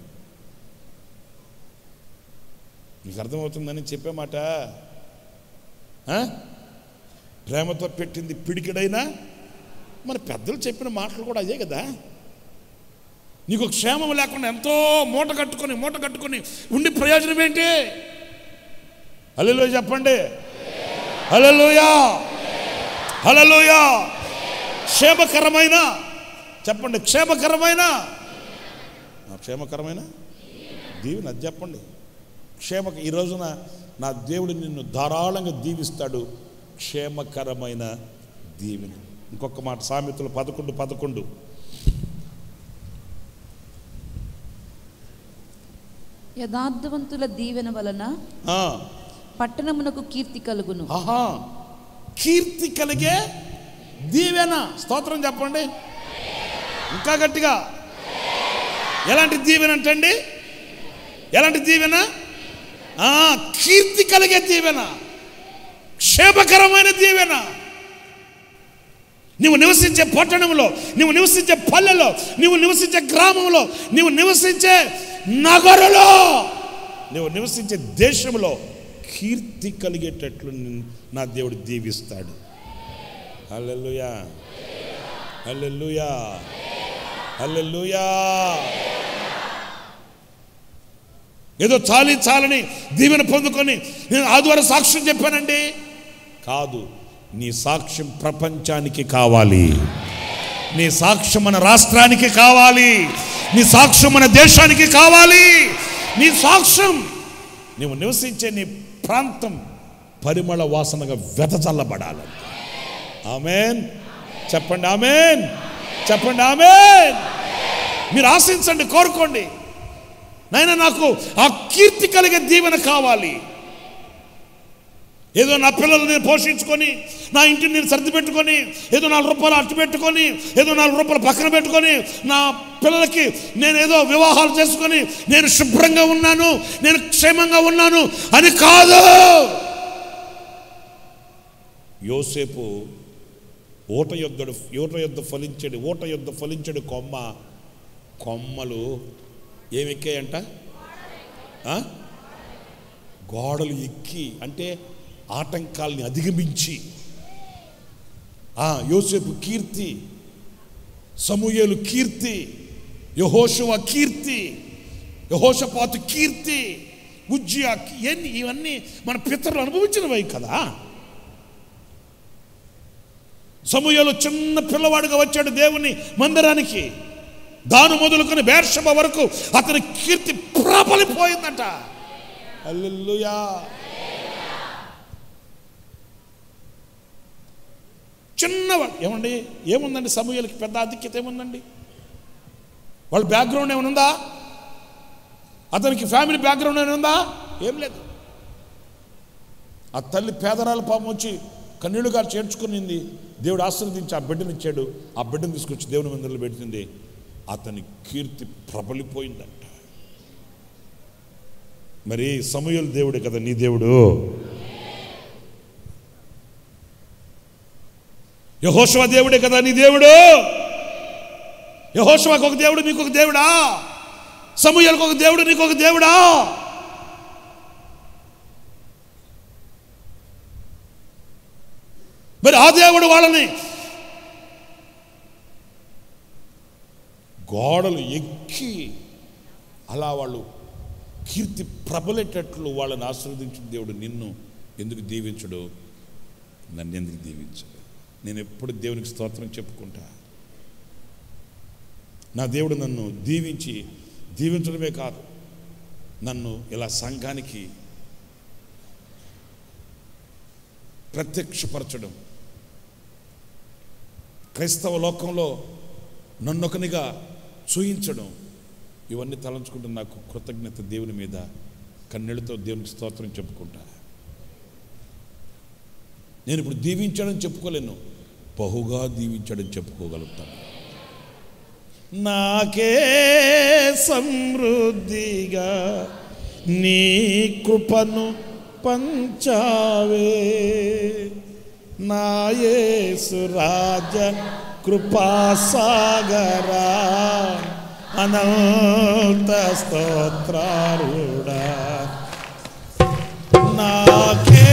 నీకు అర్థమవుతుందని చెప్పే మాట ఆ? ప్రేమతో పెట్టింది పిడికిడైనా మన పెద్దలు చెప్పిన మాటలు కూడా అదే కదా నీకు క్షేమం లేకుండా ఎంతో మూట కట్టుకొని మూట కట్టుకొని ఉండి ప్రయోజనం ఏంటి హలో చెప్పండి హలలోయా హలలోయా క్షేమకరమైన చెప్పండి క్షేమకరమైన ఆ, క్షేమకరమైన దీవెన అది చెప్పండి క్షేమ ఈ రోజున నా దేవుడు నిన్ను ధారాళంగా దీవిస్తాడు క్షేమకరమైన దీవెన ఇంకొక మాట సామెతలు పదకొండు పదకొండు యథార్థవంతుల దీవెన వలన ఆ, పట్టణమునకు కీర్తి కలుగును ఆహా కీర్తి కలిగే దీవెన స్తోత్రం చెప్పండి ఇంకా గట్టిగా ఎలాంటి దీవెన అంటండి ఎలాంటి దీవెన ఆ, కీర్తి కలిగే దీవెన క్షేమకరమైన దీవెన నువ్వు నివసించే పట్టణంలో నువ్వు నివసించే పల్లెలో నువ్వు నివసించే గ్రామంలో నువ్వు నివసించే నగరులో నువ్వు నివసించే దేశంలో కీర్తి కలిగేటట్లు నిన్ను నా దేవుడు దీవిస్తాడు హల్లెలూయా హల్లెలూయా హల్లెలూయా ఏదో చాలి చాలని దీవెన పొందుకొని నేను ఆదివారం సాక్ష్యం చెప్పానండి కాదు నీ సాక్ష్యం ప్రపంచానికి కావాలి నీ సాక్ష్యం మన రాష్ట్రానికి కావాలి నీ సాక్ష్యం మన దేశానికి కావాలి నీ సాక్ష్యం నువ్వు నివసించే నీ ప్రాంతం పరిమళ వాసనగా వెదజల్లబడాలి ఆమెన్ చెప్పండి ఆమెన్ చెప్పండి ఆమెన్ మీరు ఆశించండి కోరుకోండి నాయన నాకు ఆ కీర్తి కలిగే దీవెన కావాలి ఏదో నా పిల్లలు నేను పోషించుకొని నా ఇంటిని నేను సర్ది పెట్టుకొని ఏదో నాలుగు రూపాయలు అట్టు పెట్టుకొని ఏదో నాలుగు రూపాయలు పక్కన పెట్టుకొని నా పిల్లలకి నేను ఏదో వివాహాలు చేసుకొని నేను శుభ్రంగా ఉన్నాను నేను క్షేమంగా ఉన్నాను అని కాదు యోసేపు ఓట యొద్దడు ఓట యొద్ద ఫలించడు ఓట యొద్ద ఫలించడు కొమ్మ కొమ్మలు ఏమెక్కాయంట ఆ? గోడలు ఎక్కి అంటే ఆటంకాల్ని అధిగమించి ఆ యోసేపు కీర్తి సమూయేలు కీర్తి యహోషువ కీర్తి యహోషపాతు కీర్తి ఉజ్జియా ఎన్ని ఇవన్నీ మన పితరులు అనుభవించినవి కదా సమూహలు చిన్న పిల్లవాడుగా వచ్చాడు దేవుని మందిరానికి దాను మొదలుకొని బేర్షబ వరకు అతని కీర్తి ప్రబలిపోయిందంట హల్లెలూయా చిన్నవాడు ఏమండి ఏముందండి సమూహలకి పెద్ద ఆధిక్యత ఏముందండి వాళ్ళ బ్యాక్గ్రౌండ్ ఏమైనా ఉందా అతనికి ఫ్యామిలీ బ్యాక్గ్రౌండ్ ఏమైనా ఉందా ఏం లేదు ఆ తల్లి పేదరాల పాపం వచ్చి కన్నీళ్లు గారు చేర్చుకునింది దేవుడు ఆశీర్వదించి ఆ బిడ్డను ఇచ్చాడు ఆ బిడ్డను తీసుకొచ్చి దేవుని మందిరంలో పెట్టింది అతని కీర్తి ప్రబలిపోయిందంట మరి సమూహలు దేవుడే కదా నీ దేవుడు యహోశవ దేవుడే కదా నీ దేవుడు యహోశవకు ఒక దేవుడు నీకు ఒక దేవుడా సమూహలకు ఒక దేవుడు నీకు ఒక దేవుడా మరి ఆ దేవుడు వాళ్ళని గోడలు ఎక్కి అలా వాళ్ళు కీర్తి ప్రబలేటట్లు వాళ్ళని ఆశీర్వదించిన దేవుడు నిన్ను ఎందుకు దీవించడు నన్ను ఎందుకు దీవించడు నేను ఎప్పుడు దేవునికి స్తోత్రం చెప్పుకుంటా నా దేవుడు నన్ను దీవించి దీవించడమే కాదు నన్ను ఇలా సంఘానికి ప్రత్యక్షపరచడం క్రైస్తవ లోకంలో నన్నొకనిగా చూయించడం ఇవన్నీ తలంచుకుంటే నాకు కృతజ్ఞత దేవుని మీద కన్నెళ్ళతో దేవునికి స్తోత్రం చెప్పుకుంటా నేను ఇప్పుడు దీవించాడని చెప్పుకోలేను బహుగా దీవించాడని చెప్పుకోగలుగుతాను నాకే సమృద్ధిగా నీ కృపను పంచావే నాయేసు రాజ కృపాసాగరా అనంత స్తోత్రారుడా నాకే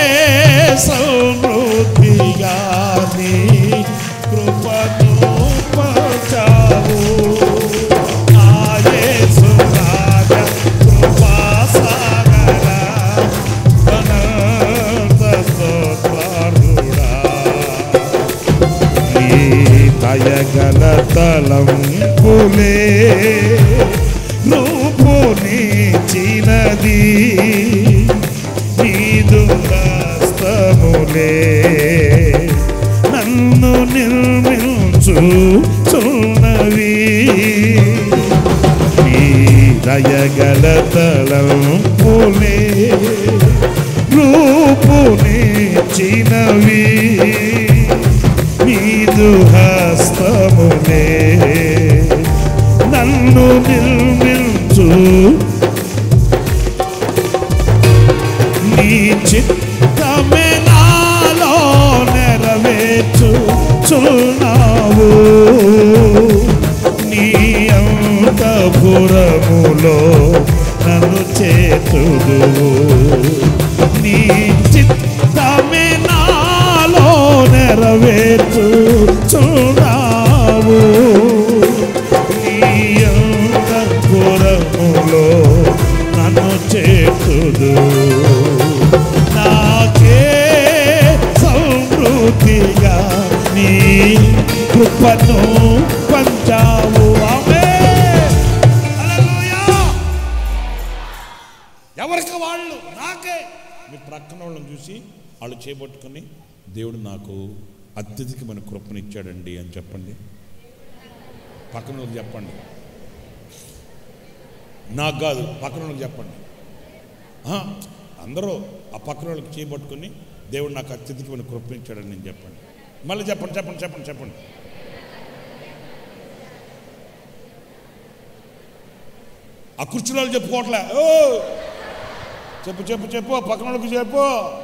సమృద్ధిగా నీ కృపను పంచావు నాయేసు రాజ కృపాసాగరా అనంత స్తోత్రారుడా నీ దయగల తలంపులే రూపు నీచినది నీదు హస్తములే నన్ను నిర్మించు చున్నవి నీ దయగల తలంపులే రూపుని చినవి నీదు హస్తములే నన్ను నిర్మించు నీ చిత్తమే నాలో నెరవేర్చు చున్నావు నీ అంతపురములో నన్ను చేతుదువు నీ చిత్తమే నాలో నెరవేర్చు చున్నావు నీ అంతపురములో నన్ను చేతుదు నాకే సమృద్ధిగా నీ కృపను పంచావు ఆమె ఎవరికి వాళ్ళు నాకే మీ ప్రక్కన వాళ్ళని చూసి వాళ్ళు చేపట్టుకొని దేవుడు నాకు అత్యధికమైన కృపనిచ్చాడండి అని చెప్పండి పక్కన వాళ్ళకి చెప్పండి నాకు కాదు పక్కన వాళ్ళకి చెప్పండి ఆ, అందరూ ఆ పక్కన వాళ్ళకి చేపట్టుకొని దేవుడు నాకు అత్యధికమైన కృపనిచ్చాడని నేను చెప్పండి మళ్ళీ చెప్పండి చెప్పండి చెప్పండి చెప్పండి ఆ కుర్చీలో వాళ్ళు చెప్పుకోవట్లే ఓ చెప్పు చెప్పు చెప్పు పక్కన వాళ్ళకి చెప్పు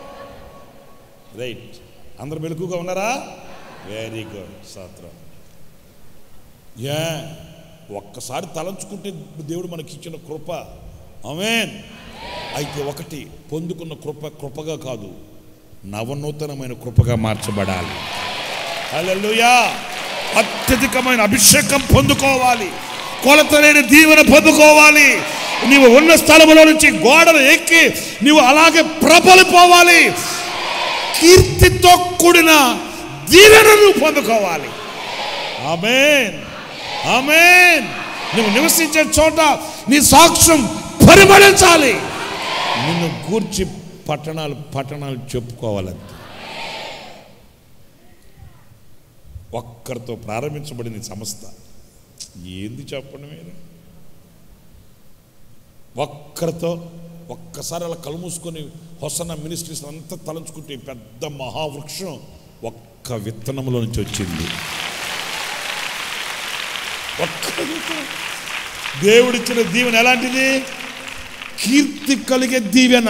రైట్ అందరు మెలకుగా ఉన్నారా వెరీ గుడ్ సాత్రం యా ఒక్కసారి తలంచుకుంటే దేవుడు మనకి ఇచ్చిన కృప ఆమేన్ అయితే ఒకటి పొందుకున్న కృప కృపగా కాదు నవనూతనమైన కృపగా మార్చబడాలి హల్లెలూయా అత్యధికమైన అభిషేకం పొందుకోవాలి కొలతలేని దీవెన పొందుకోవాలి నీవు ఉన్న స్థలంలో నుంచి గోడలు ఎక్కి నీవు అలాగే ప్రబలిపోవాలి కీర్తితో కూడిన దీవెనను పొందుకోవాలి ఆమెన్ ఆమెన్ నువ్వు నివసించే చోట నీ సాక్ష్యం పరిమళించాలి నిన్ను గూర్చి పట్టణాలు పట్టణాలు చెప్పుకోవాలంతే ఒక్కరితో ప్రారంభించబడిన ఈ సంస్థ ఏంది చెప్పండి మీరు ఒక్కరితో ఒక్కసారి అలా కళ్ళు మూసుకొని హొసన్న మినిస్ట్రీస్ అంతా తలంచుకుంటే ఈ పెద్ద మహావృక్షం ఒక్క విత్తనంలో నుంచి వచ్చింది ఒక్క విత్తనం. దేవుడిచ్చిన దీవెన ఎలాంటిది కీర్తి కలిగే దీవెన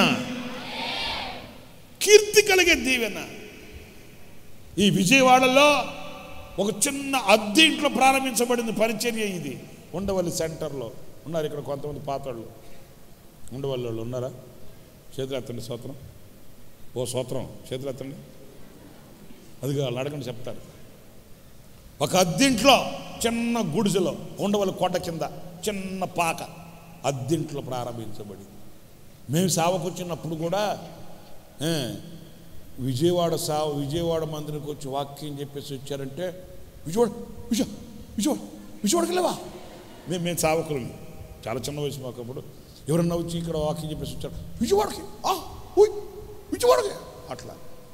కీర్తి కలిగే దీవెన ఈ విజయవాడలో ఒక చిన్న అద్దె ఇంట్లో ప్రారంభించబడింది పరిచర్య ఇది ఉండవల్లి సెంటర్లో ఉన్నారు ఇక్కడ కొంతమంది పాతోళ్ళు ఉండవల్లి వాళ్ళు ఉన్నారా చేతులు ఎత్తండి సూత్రం ఓ సూత్రం చేతులు ఎత్తండి అది వాళ్ళు అడగండి చెప్తారు ఒక అద్దెంట్లో చిన్న గుడిసెలో ఉండవల్లి కోట కింద చిన్న పాక అద్దెంట్లో ప్రారంభించబడి మేము సేవకు వచ్చినప్పుడు కూడా ఏ, విజయవాడ సా విజయవాడ మందిరికి వచ్చి వాక్యం చెప్పేసి వచ్చారంటే విజయవాడ విజయ విజయవాడ విజయవాడకి లేవా మేము మేము సేవకులు చాలా చిన్న వయసు మాకు అప్పుడు ఎవరన్నా వచ్చి ఇక్కడ వాక్యం చెప్పేసి వచ్చారు విజయవాడకి ఆ, ఉయ్, విజయవాడకి అట్లా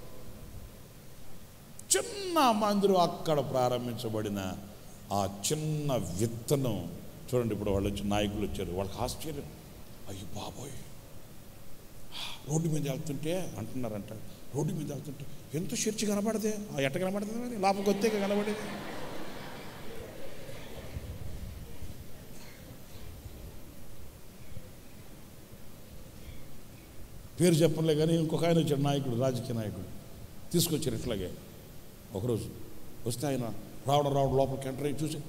చిన్న మందిరం అక్కడ ప్రారంభించబడిన ఆ చిన్న విత్తనం చూడండి ఇప్పుడు వాళ్ళు వచ్చి నాయకులు వచ్చారు వాళ్ళకి ఆశ్చర్యం అయ్యి బాబోయ్ రోడ్డు మీద వెళ్తుంటే అంటున్నారంట రోడ్డు మీద వెళ్తుంటే ఎంత చర్చి కనబడదే ఆ ఎట్ట కనబడుతుంది మరి లోపలికి వస్తే కనబడేది పేరు చెప్పలే కానీ ఇంకొక ఆయన వచ్చాడు నాయకుడు రాజకీయ నాయకుడు తీసుకొచ్చారు ఇట్లాగే ఒకరోజు వస్తే ఆయన రావడం రావడం లోపలికి ఎంటర్ అయ్యి చూసి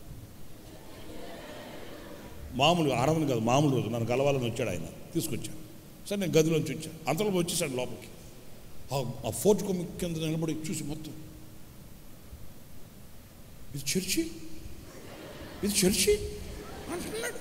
మామూలు ఆనందం కాదు మామూలు రోజు నన్ను కలవాలని వచ్చాడు ఆయన తీసుకొచ్చాను సరే నేను గదిలోంచి వచ్చాను అంతలో వచ్చేసాడు లోపలికి ఆ- ఆ ఫోర్ట్ కొమ్మి కింద నిలబడి చూసి మొత్తం ఇది చర్చి ఇది చర్చి అంటున్నాడు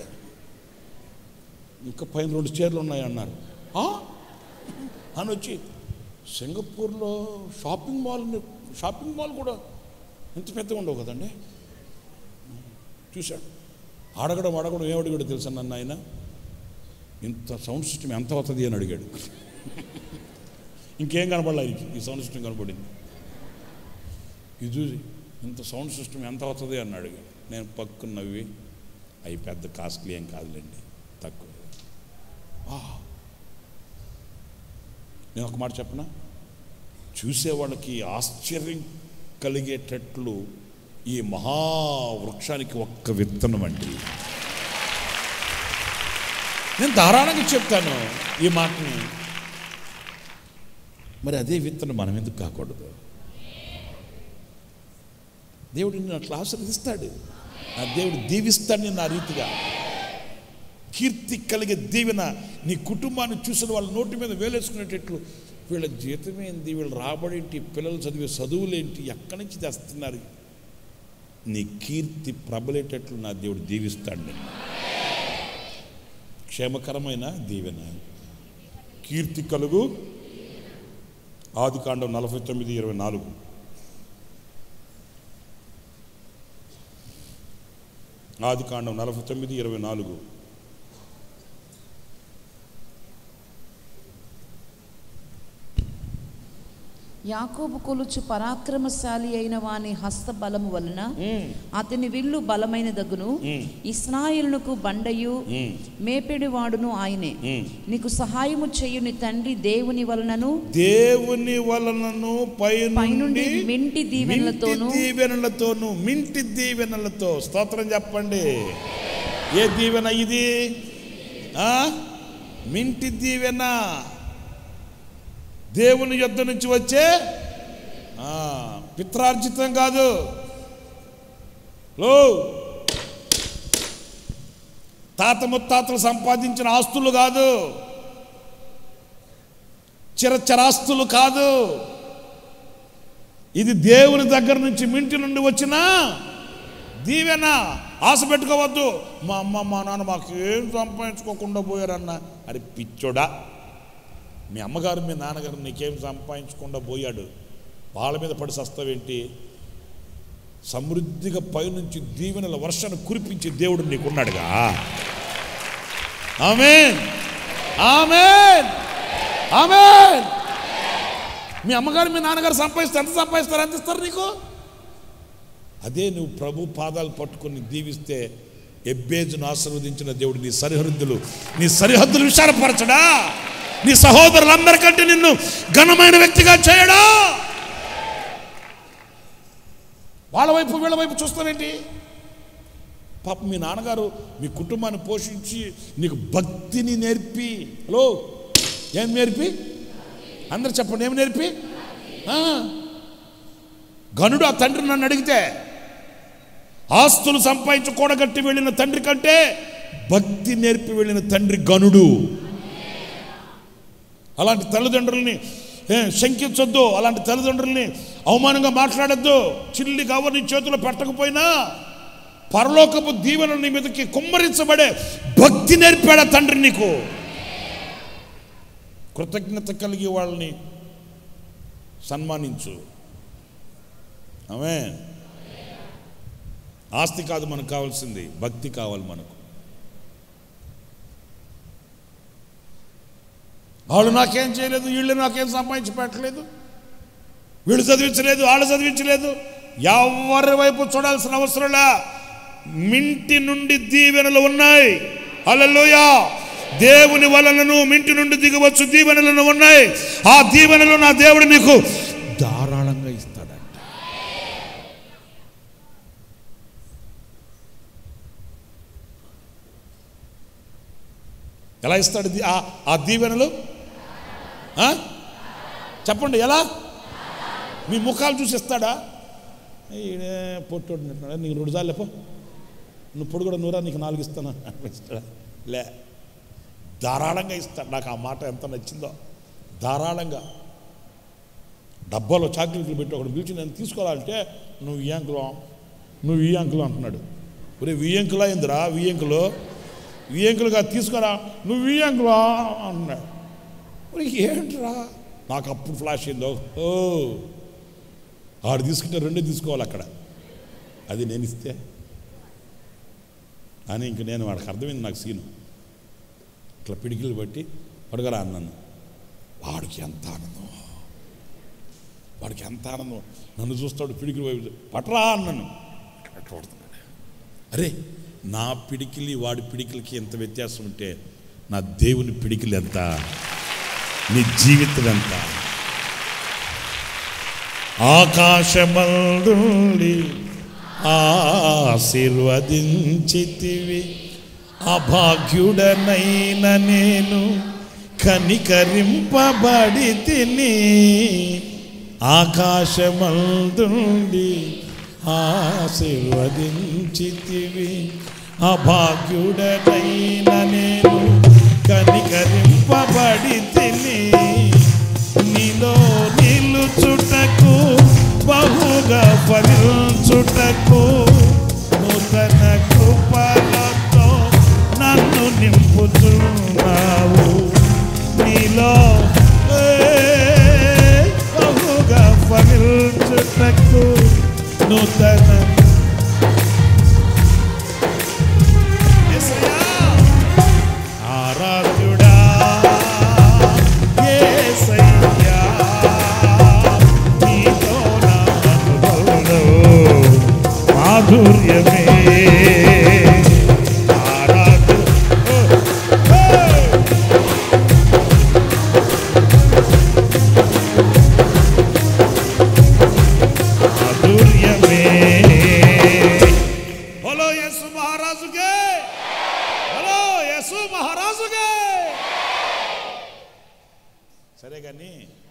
ఇంకా పైన రెండు చీరలు ఉన్నాయి అన్నారు "ఆ?" అని వచ్చి సింగపూర్లో షాపింగ్ మాల్ షాపింగ్ మాల్ కూడా ఇంత పెద్దగా ఉండవు కదండి చూశాడు అడగడం అడగడం ఏం అడిగాడు తెలుసా నన్ను ఆయన ఇంత సౌండ్ సిస్టమ్ ఎంత అవుతుంది అని అడిగాడు ఇంకేం కనపడలే ఆయనకి ఈ సౌండ్ సిస్టమ్ కనపడింది ఇది చూసి ఇంత సౌండ్ సిస్టమ్ ఎంత అవుతుంది అని అడిగాడు నేను పక్కన నవ్వి అవి పెద్ద కాస్ట్లీ ఏం కాదులేండి తక్కువ ఆ. నేను ఒక మాట చెప్పనా చూసేవాళ్ళకి ఆశ్చర్యం కలిగేటట్లు ఈ మహావృక్షానికి ఒక్క విత్తనం అండి నేను ధారాళంగా చెప్తాను ఈ మాటని మరి అదే విత్తనం మనం ఎందుకు కాకూడదు దేవుడు నిన్ను అట్లా ఆశీర్వదిస్తాడు నా దేవుడు దీవిస్తాడు నిన్ను ఆ రీతిగా కీర్తి కలిగే దీవెన నీ కుటుంబాన్ని చూసిన వాళ్ళ నోటి మీద వేలేసుకునేటట్లు వీళ్ళ జీతమేంది వీళ్ళ రాబడేంటి పిల్లలు చదివే చదువులేంటి ఎక్కడి నుంచి తెస్తున్నారు నీ కీర్తి ప్రబలేటట్లు నా దేవుడు దీవిస్తాడు నేను క్షేమకరమైన దీవెన కీర్తి కలుగు ఆది కాండం నలభై తొమ్మిది ఇరవై నాలుగు ఆది కాండం నలభై తొమ్మిది ఇరవై నాలుగు యాకోబు కొలుచు పరాక్రమశాలి అయిన వాని హస్త బలము వలన అతని విల్లు బలమైన దగును ఇస్రాయేలునకు బండయు మేపెడు వాడును ఆయనే నీకు సహాయము చెయ్యుని తండ్రి దేవుని వలనను దేవుని వలనను పైనుండి పైనుండి మింటి దీవెనలతోను మింటి దీవెనలతోను మింటి దీవెనలతో స్తోత్రం చెప్పండి ఏ దీవెన ఇది ఆ? మింటి దీవెన దేవుని యొద్ద నుంచి వచ్చే ఆ, పిత్రార్జితం కాదు లో తాత ముత్తాతలు సంపాదించిన ఆస్తులు కాదు చిరచరాస్తులు కాదు ఇది దేవుని దగ్గర నుంచి మింటి నుండి వచ్చిన దీవెన ఆశ పెట్టుకోవద్దు మా అమ్మ మా నాన్న మాకు ఏం సంపాదించుకోకుండా పోయారన్న అరే పిచ్చోడా మీ అమ్మగారు మీ నాన్నగారు నీకేం సంపాదించకుండా పోయాడు వాళ్ళ మీద పడి సస్తావేంటి సమృద్ధిగా పైనుంచి దీవెనల వర్షాన్ని కురిపించే దేవుడు నీకున్నాడుగా ఆమెన్ ఆమెన్ ఆమెన్ మీ అమ్మగారు మీ నాన్నగారు సంపాదిస్తారు ఎంత సంపాదిస్తారు ఎంత ఇస్తారు నీకు అదే నువ్వు ప్రభు పాదాలు పట్టుకొని దీవిస్తే ఎబ్బేజును ఆశీర్వదించిన దేవుడు నీ సరిహద్దులు నీ సరిహద్దులు విశాలపరచడా నీ సహోదరులందరికంటే నిన్ను ఘనమైన వ్యక్తిగా చేయడా వాళ్ళ వైపు వీళ్ళ వైపు చూస్తావేంటి పాప మీ నాన్నగారు మీ కుటుంబాన్ని పోషించి నీకు భక్తిని నేర్పి హలో ఏం నేర్పి అందరు చెప్పండి ఏం నేర్పి ఆ. గనుడు ఆ తండ్రి నన్ను అడిగితే ఆస్తులు సంపాదించి కూడగట్టి వెళ్ళిన తండ్రి కంటే భక్తి నేర్పి వెళ్ళిన తండ్రి గనుడు అలాంటి తల్లిదండ్రుల్ని ఏ, శంకించొద్దు అలాంటి తల్లిదండ్రుల్ని అవమానంగా మాట్లాడొద్దు చిల్లి గవ్వ నీ చేతిలో పెట్టకపోయినా పరలోకపు దీవెన నీ మీదకి కుమ్మరించబడే భక్తి నేర్పాడా తండ్రి నీకు కృతజ్ఞత కలిగి వాళ్ళని సన్మానించు ఆమె ఆస్తి కాదు మనకు కావాల్సింది భక్తి కావాలి మనకు వాళ్ళు నాకేం చేయలేదు వీళ్ళు నాకేం సంపాదించి పెట్టలేదు వీళ్ళు చదివించలేదు వాళ్ళు చదివించలేదు ఎవరి వైపు చూడాల్సిన అవసరంలా మింటి నుండి దీవెనలు ఉన్నాయి అలలోయా దేవుని వలనను మింటి నుండి దిగవచ్చు దీవెనలను ఉన్నాయి ఆ దీవెనలు నా దేవుడు నీకు ధారాళంగా ఇస్తాడంట ఎలా ఇస్తాడు దీ- ఆ- ఆ దీవెనలు ఆ? చెప్పండి ఎలా మీ ముఖాలు చూసి ఇస్తాడా ఈడే పొట్టోడు అంటున్నాడా నీకు రెండు సార్లు లేపో నువ్వు పొడి కూడా నూరా నీకు నాలుగు ఇస్తానా ఇస్తాడా లే ధారాళంగా ఇస్తాడు నాకు ఆ మాట ఎంత నచ్చిందో ధారాళంగా డబ్బాలో చాక్లెట్లు పెట్టి ఒకటి పిలిచి నేను తీసుకోవాలంటే నువ్వు ఈ అంకులు నువ్వు ఈ అంకులు అంటున్నాడు ఒరే ఈ అంకులా ఏందిరా ఈ అంకులు ఈ అంకులుగా తీసుకురా నువ్వు ఈ అంకులా అంటున్నాడు ఒరే ఏంట్రా నాకు అప్పుడు ఫ్లాష్ అయిందో ఓ ఆడు తీసుకుంటే రెండే తీసుకోవాలి అక్కడ అది నేను ఇస్తే అని ఇంక నేను వాడికి అర్థమైంది నాకు సీను ఇట్లా పిడికిలు బట్టి పడగరా అన్నాను వాడికి ఎంత ఆనందం వాడికి ఎంత ఆనందం నన్ను చూస్తాడు పిడికిలు వైపు పట్టరా అన్నాను అట్లా పడుతున్నాడు అరే నా పిడికిలి వాడి పిడికిలికి ఎంత వ్యత్యాసం ఉంటే నా దేవుని పిడికిలి ఎంత నీ జీవితం ఎంత ఆకాశమందుండి ఆశీర్వదించితివి అభాగ్యుడనైన నేను కనికరింపబడి తిని ఆకాశమందుండి ఆశీర్వదించితివి అభాగ్యుడనైన నేను కనికరింపబడి తిని నీలో నిలుచుటకు బహుగా ఫలించుటకు నూతన కృపలతో నన్ను నింపుతున్నావు నీలో ఏ, బహుగా ఫలించుటకు నూతన యేసయ్యా ఆరాధ్యుడా యేసయ్యా నీతో నా అనుభవంలో మాధుర్యమే ఆరాధ్యు ఓ, ఓ. మాధుర్యమే బోలో యేసు మహారాజుకే హలో యేసు మహారాజుగా సరే కానీ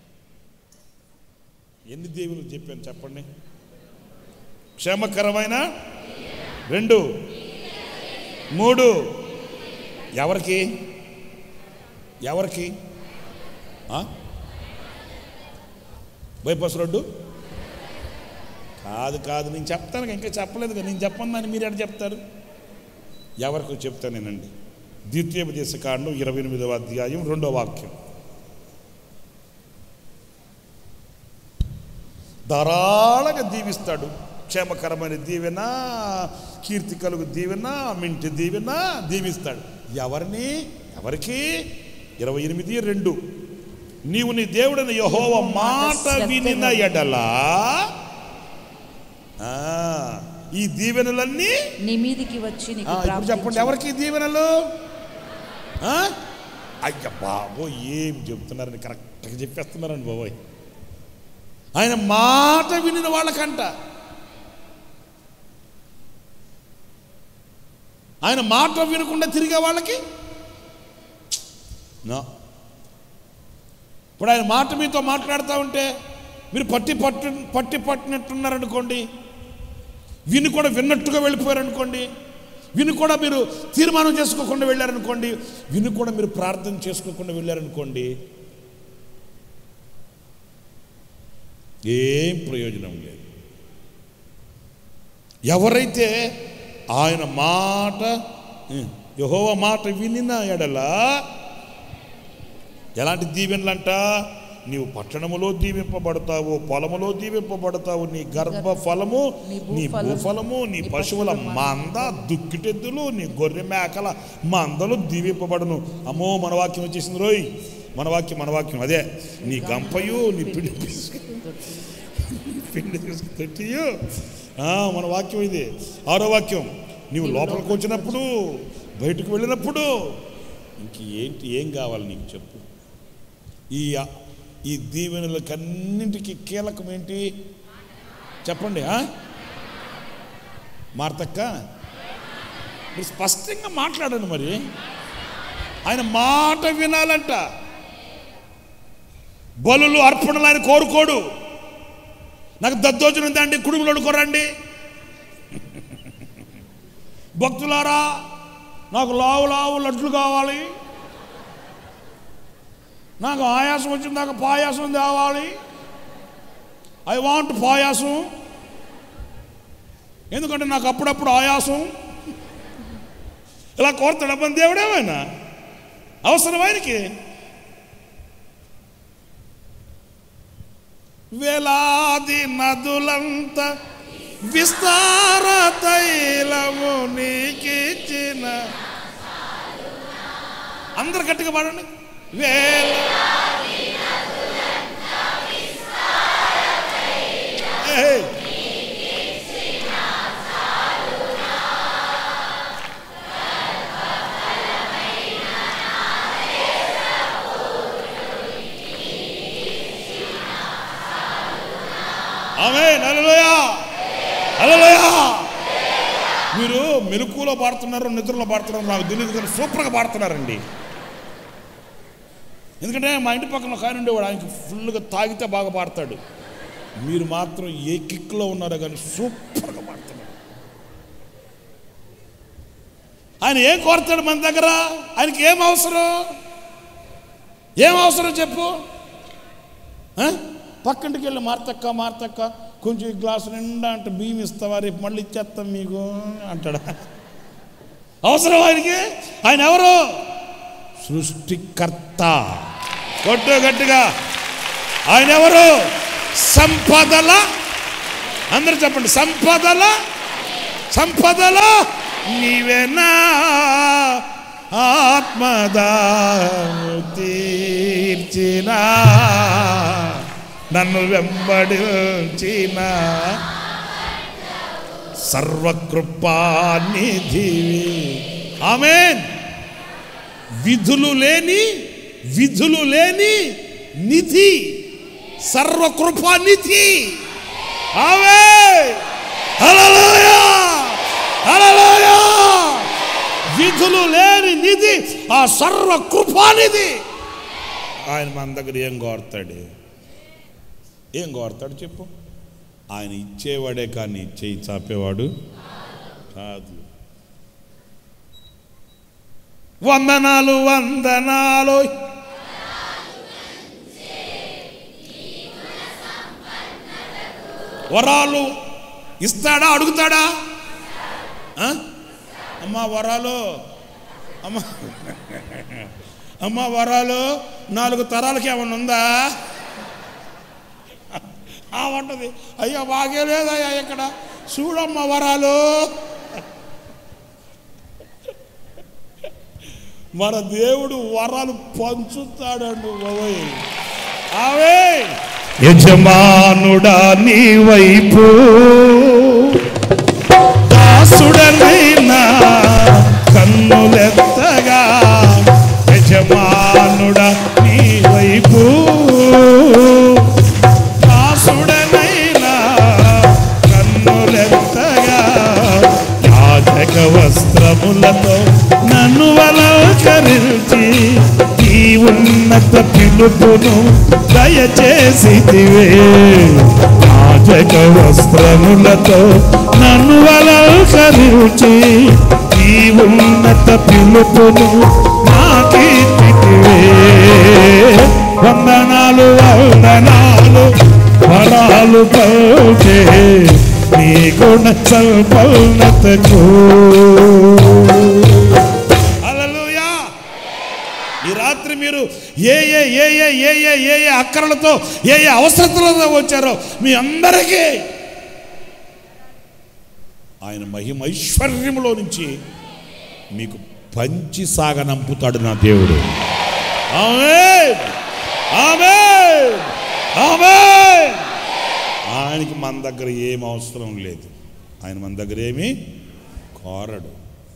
ఎన్ని దేవులు చెప్పాను చెప్పండి క్షేమకరమైన రెండు మూడు ఎవరికి ఎవరికి ఆ? బైపాస్ రోడ్డు కాదు కాదు నేను చెప్తాను ఇంకా చెప్పలేదు కదా నేను చెప్పను దాన్ని మీరు ఎక్కడ చెప్తారు ఎవరికి చెప్తానేనండి ద్వితీయోపదేశ కాండం ఇరవై ఎనిమిదవ అధ్యాయం రెండో వాక్యం ధారాళంగా దీవిస్తాడు క్షేమకరమైన దీవెన కీర్తి కలుగు దీవెన మింటి దీవెన దీవిస్తాడు ఎవరిని ఎవరికి ఇరవై ఎనిమిది రెండు నీవు నీ దేవుడిని యహోవ మాట వినిన ఎడలా ఆ, ఈ దీవెనలన్నీ నీ మీదికి వచ్చి ఆ, నీకు ఇప్పుడు చెప్పండి ప్రాప్తించును. ఎవరికి ఈ దీవెనలు ఆ? అయ్య బాబో ఏం చెప్తున్నారని కరెక్ట్గా చెప్పేస్తున్నారండి బాబోయ్ ఆయన మాట వినిన వాళ్ళకంట ఆయన మాట వినకుండా తిరిగే వాళ్ళకి నా ఇప్పుడు ఆయన మాట మీతో మాట్లాడుతూ ఉంటే మీరు పట్టి పట్టు పట్టి పట్టినట్టున్నారనుకోండి విని కూడా విన్నట్టుగా వెళ్ళిపోయారనుకోండి విని కూడా మీరు తీర్మానం చేసుకోకుండా వెళ్ళారనుకోండి విని కూడా మీరు ప్రార్థన చేసుకోకుండా వెళ్ళారనుకోండి ఏం ప్రయోజనం లేదు ఎవరైతే ఆయన మాట యహోవ మాట వినిన ఎడల ఎలాంటి దీవెనలంట నీవు పట్టణములో దీవింపబడతావు పొలములో దీవింపబడతావు నీ గర్భ ఫలము నీ నీ భూఫలము, భూఫలము నీ నీ పశువుల పశువుల మంద దుక్కిటెద్దులు నీ గొర్రె మేకల మందలు దీవింపబడును అమ్మో మన వాక్యం వచ్చేసింది రోయ్ మన వాక్యం మన వాక్యం అదే నీ గంపయు నీ పిండి పిండి తీసుకు తట్టియు ఆ, మన వాక్యం ఇది ఆరో వాక్యం నీవు లోపలికి వచ్చినప్పుడు బయటకు వెళ్ళినప్పుడు ఇంక ఏంటి ఏం కావాలి నీకు చెప్పు ఈ ఈ దీవెనలకన్నింటికి కీలకం ఏంటి చెప్పండి ఆ? మార్తక్క మీరు స్పష్టంగా మాట్లాడండి మరి ఆయన మాట వినాలంట బలులు అర్పణలు ఆయన కోరుకోడు నాకు దద్దోజనం దండి కుడుములు కొరండి భక్తులారా నాకు లావు లావు లడ్లు కావాలి నాకు ఆయాసం వచ్చింది నాకు పాయాసం తేవాలి ఐ వాంట్ పాయాసం ఎందుకంటే నాకు అప్పుడప్పుడు ఆయాసం ఇలా కోరతాడు అబ్బాయి దేవుడేమైనా అవసరం ఆయనకి వేలాది నదులంత విస్తార తైలము నీకిచ్చిన అందరు గట్టిగా పాడండి వేల ఏయ్. ఆమె హల్లెలూయా హల్లెలూయా మీరు మెలకులో పాడుతున్నారు నిద్రలో పాడుతున్నారు నాకు తెలియదు కానీ సూపర్గా పాడుతున్నారండి ఎందుకంటే మా ఇంటి పక్కన ఒక ఆయన ఉండేవాడు ఆయనకి ఫుల్గా తాగితే బాగా పాడతాడు మీరు మాత్రం ఏ కిక్లో ఉన్నారో కానీ సూపర్గా పాడుతున్నారు ఆయన ఏం కోరతాడు మన దగ్గర ఆయనకి ఏం అవసరం ఏం అవసరం చెప్పు ఆ? పక్కింటికి వెళ్ళి మార్తక్క మార్తక్క కొంచెం ఈ గ్లాసు నిండా అంటే బియ్యం ఇస్తావా రేపు మళ్ళీ ఇచ్చేస్తాం మీకు అంటాడా అవసరం ఆయనకి ఆయన ఎవరు సృష్టికర్త కొట్టు గట్టిగా ఆయన ఎవరు సంపదల అందరూ చెప్పండి సంపదల సంపదల నీవేనా ఆత్మదాము తీర్చిన నన్ను వెంబడించిన సర్వకృపానిధి ఆమెన్ విధులు లేని విధులు లేని నిధి సర్వకృపానిధి ఆమె హల్లెలూయా హల్లెలూయా విధులు లేని నిధి ఆ సర్వ కృపానిధి ఆయన మన దగ్గర ఏం కోరతాడు ఏం కోరతాడు చెప్పు ఆయన ఇచ్చేవాడే కానీ చేయి చాపేవాడు కాదు వందనాలు వందనాలు వరాలు ఇస్తాడా అడుగుతాడా ఆ? అమ్మా వరాలు అమ్మ అమ్మ వరాలు నాలుగు తరాలకి ఏమన్నా ఉందా ఆ వంటది అయ్యా బాగే లేదయ్యా ఇక్కడ చూడమ్మ వరాలు మన దేవుడు వరాలు పంచుతాడండి బాబోయ్ అవే యజమానుడా నీ వైపు దాసుడనైనా కన్నులెత్తగా యజమానుడా నీ వైపు దాసుడనైనా కన్నులెత్తగా యాజక వస్త్రములతో నన్ను అలంకరించి ఈ ఉన్నత పిలుపును దయచేసితివే యాజక వస్త్రములతో నన్ను అలంకరించి ఈ ఉన్నత పిలుపును నాకీతివే వందనాలు వందనాలు వరాలు పౌచే నీ గుణ సంపన్నతకు హల్లెలూయా ఈ రాత్రి మీరు ఏ ఏ ఏ ఏ ఏ ఏ ఏ ఏ అక్కరలతో ఏ ఏ అవసరతలతో వచ్చారో మీ అందరికీ ఆయన మహిమ ఐశ్వర్యములో నుంచి మీకు పంచి సాగనంపుతాడు నా దేవుడు ఆమేన్! ఆమేన్! ఆమేన్! ఆయనకి మన దగ్గర ఏం అవసరం లేదు ఆయన మన దగ్గర ఏమీ కోరడు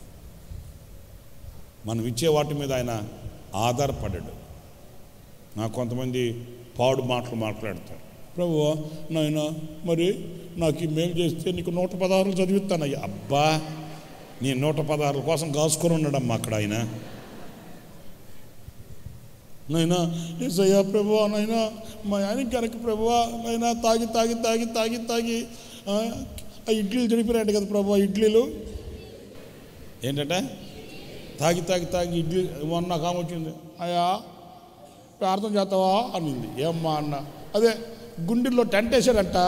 మనం ఇచ్చే వాటి మీద ఆయన ఆధారపడాడు నాకు కొంతమంది పాడు మాటలు మాట్లాడతారు ప్రభు నాయన మరి నాకు ఈ మేలు చేస్తే నీకు నూట పదహారులు చదివిస్తానయ్యా అబ్బా నీ నూట పదహారుల కోసం కాసుకొని ఉన్నాడమ్మా అక్కడ ఆయన నైనా ఏసయ్యా ప్రభువా నైనా మా ఆయనకి కనుక ప్రభువా నైనా తాగి తాగి తాగి తాగి తాగి ఆ, ఆ ఇడ్లీలు చెడిపోయాడు కదా ప్రభు ఆ ఇడ్లీలు ఏంటంటే తాగి తాగి తాగి ఇడ్లీ మొన్న కామ వచ్చింది అయ్యా ప్రార్థన చేస్తావా అనింది ఏమ్మా అన్న అదే గుండెల్లో టెంట్ వేసాడంట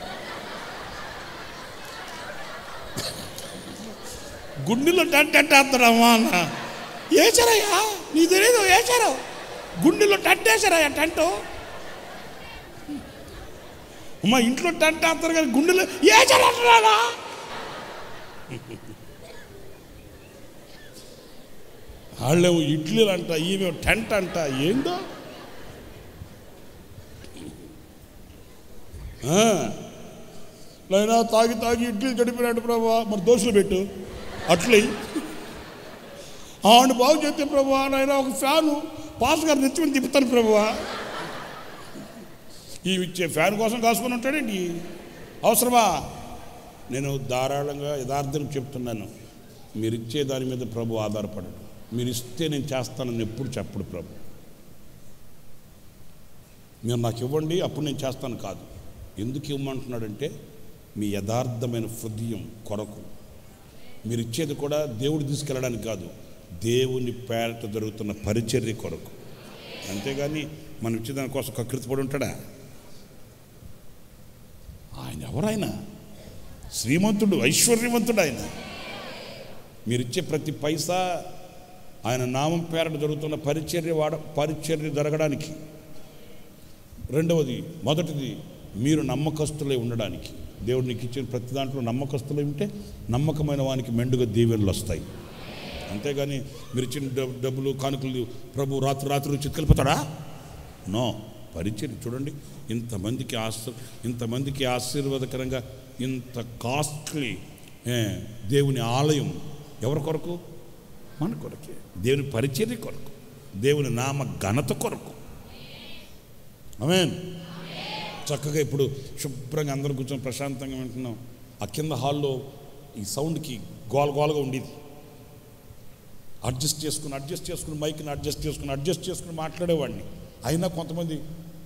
గుండెల్లో టెంట్ టెంట్ వేస్తాడమ్మా అన్న వేసారయ్యా నీ తెలియదు వేసారు గుండెల్లో టెంట్ వేసారయ్యా టెంట్ అమ్మా ఇంట్లో టెంట్ వేస్తారు కానీ గుండెలో వేసారు అంటున్నాడా వాళ్ళేమో ఇడ్లీలు అంట ఈమె టెంట్ అంట ఏందో ఆ. నైనా తాగి తాగి ఇడ్లీలు గడిపినాడు ప్రభా మరి దోశలు పెట్టు అట్లే ఆవిడ బాగు చేస్తే ప్రభా నైనా ఒక ఫ్యాను పాస్ గారు నెత్తిమని తిప్పుతాను ప్రభువా ఈ ఇచ్చే ఫ్యాన్ కోసం కాసుకొని ఉంటాడేంటి అవసరమా నేను ధారాళంగా యథార్థం చెప్తున్నాను మీరు ఇచ్చే దాని మీద ప్రభు ఆధారపడడు మీరు ఇస్తే నేను చేస్తానని ఎప్పుడు చెప్పడు ప్రభు మీరు నాకు ఇవ్వండి అప్పుడు నేను చేస్తాను కాదు ఎందుకు ఇవ్వమంటున్నాడంటే మీ యథార్థమైన హృదయం కొరకు మీరు ఇచ్చేది కూడా దేవుడు తీసుకెళ్ళడానికి కాదు దేవుని పేరట జరుగుతున్న పరిచర్య కొరకు అంతేగాని మనం ఇచ్చే దానికోసం కకృతిపడి ఉంటాడా ఆయన ఎవరైనా శ్రీమంతుడు ఐశ్వర్యవంతుడు ఆయన మీరిచ్చే ప్రతి పైసా ఆయన నామం పేరట జరుగుతున్న పరిచర్య వాడ పరిచర్య జరగడానికి రెండవది మొదటిది మీరు నమ్మకస్తులై ఉండడానికి దేవుడు నీకు ఇచ్చిన ప్రతి దాంట్లో నమ్మకస్తులై ఉంటే నమ్మకమైన వానికి మెండుగా దీవెనలు వస్తాయి అంతేగాని మీరు ఇచ్చిన డబ్- డబ్బులు కానుకలు ప్రభు రాత్రి రాత్రి చిత్కలిపోతాడా నో పరిచయం చూడండి ఇంతమందికి ఆశ ఇంతమందికి ఆశీర్వాదకరంగా ఇంత కాస్ట్లీ ఏ, దేవుని ఆలయం ఎవరి కొరకు మన కొరకే దేవుని పరిచర్య కొరకు దేవుని నామ ఘనత కొరకు ఆమేన్ చక్కగా ఇప్పుడు శుభ్రంగా అందరూ కూర్చొని ప్రశాంతంగా వింటున్నాం ఆ కింద హాల్లో ఈ సౌండ్కి గోల గోలగా ఉండేది అడ్జస్ట్ చేసుకుని అడ్జస్ట్ చేసుకుని మైక్ని అడ్జస్ట్ చేసుకుని అడ్జస్ట్ చేసుకుని మాట్లాడేవాడిని అయినా కొంతమంది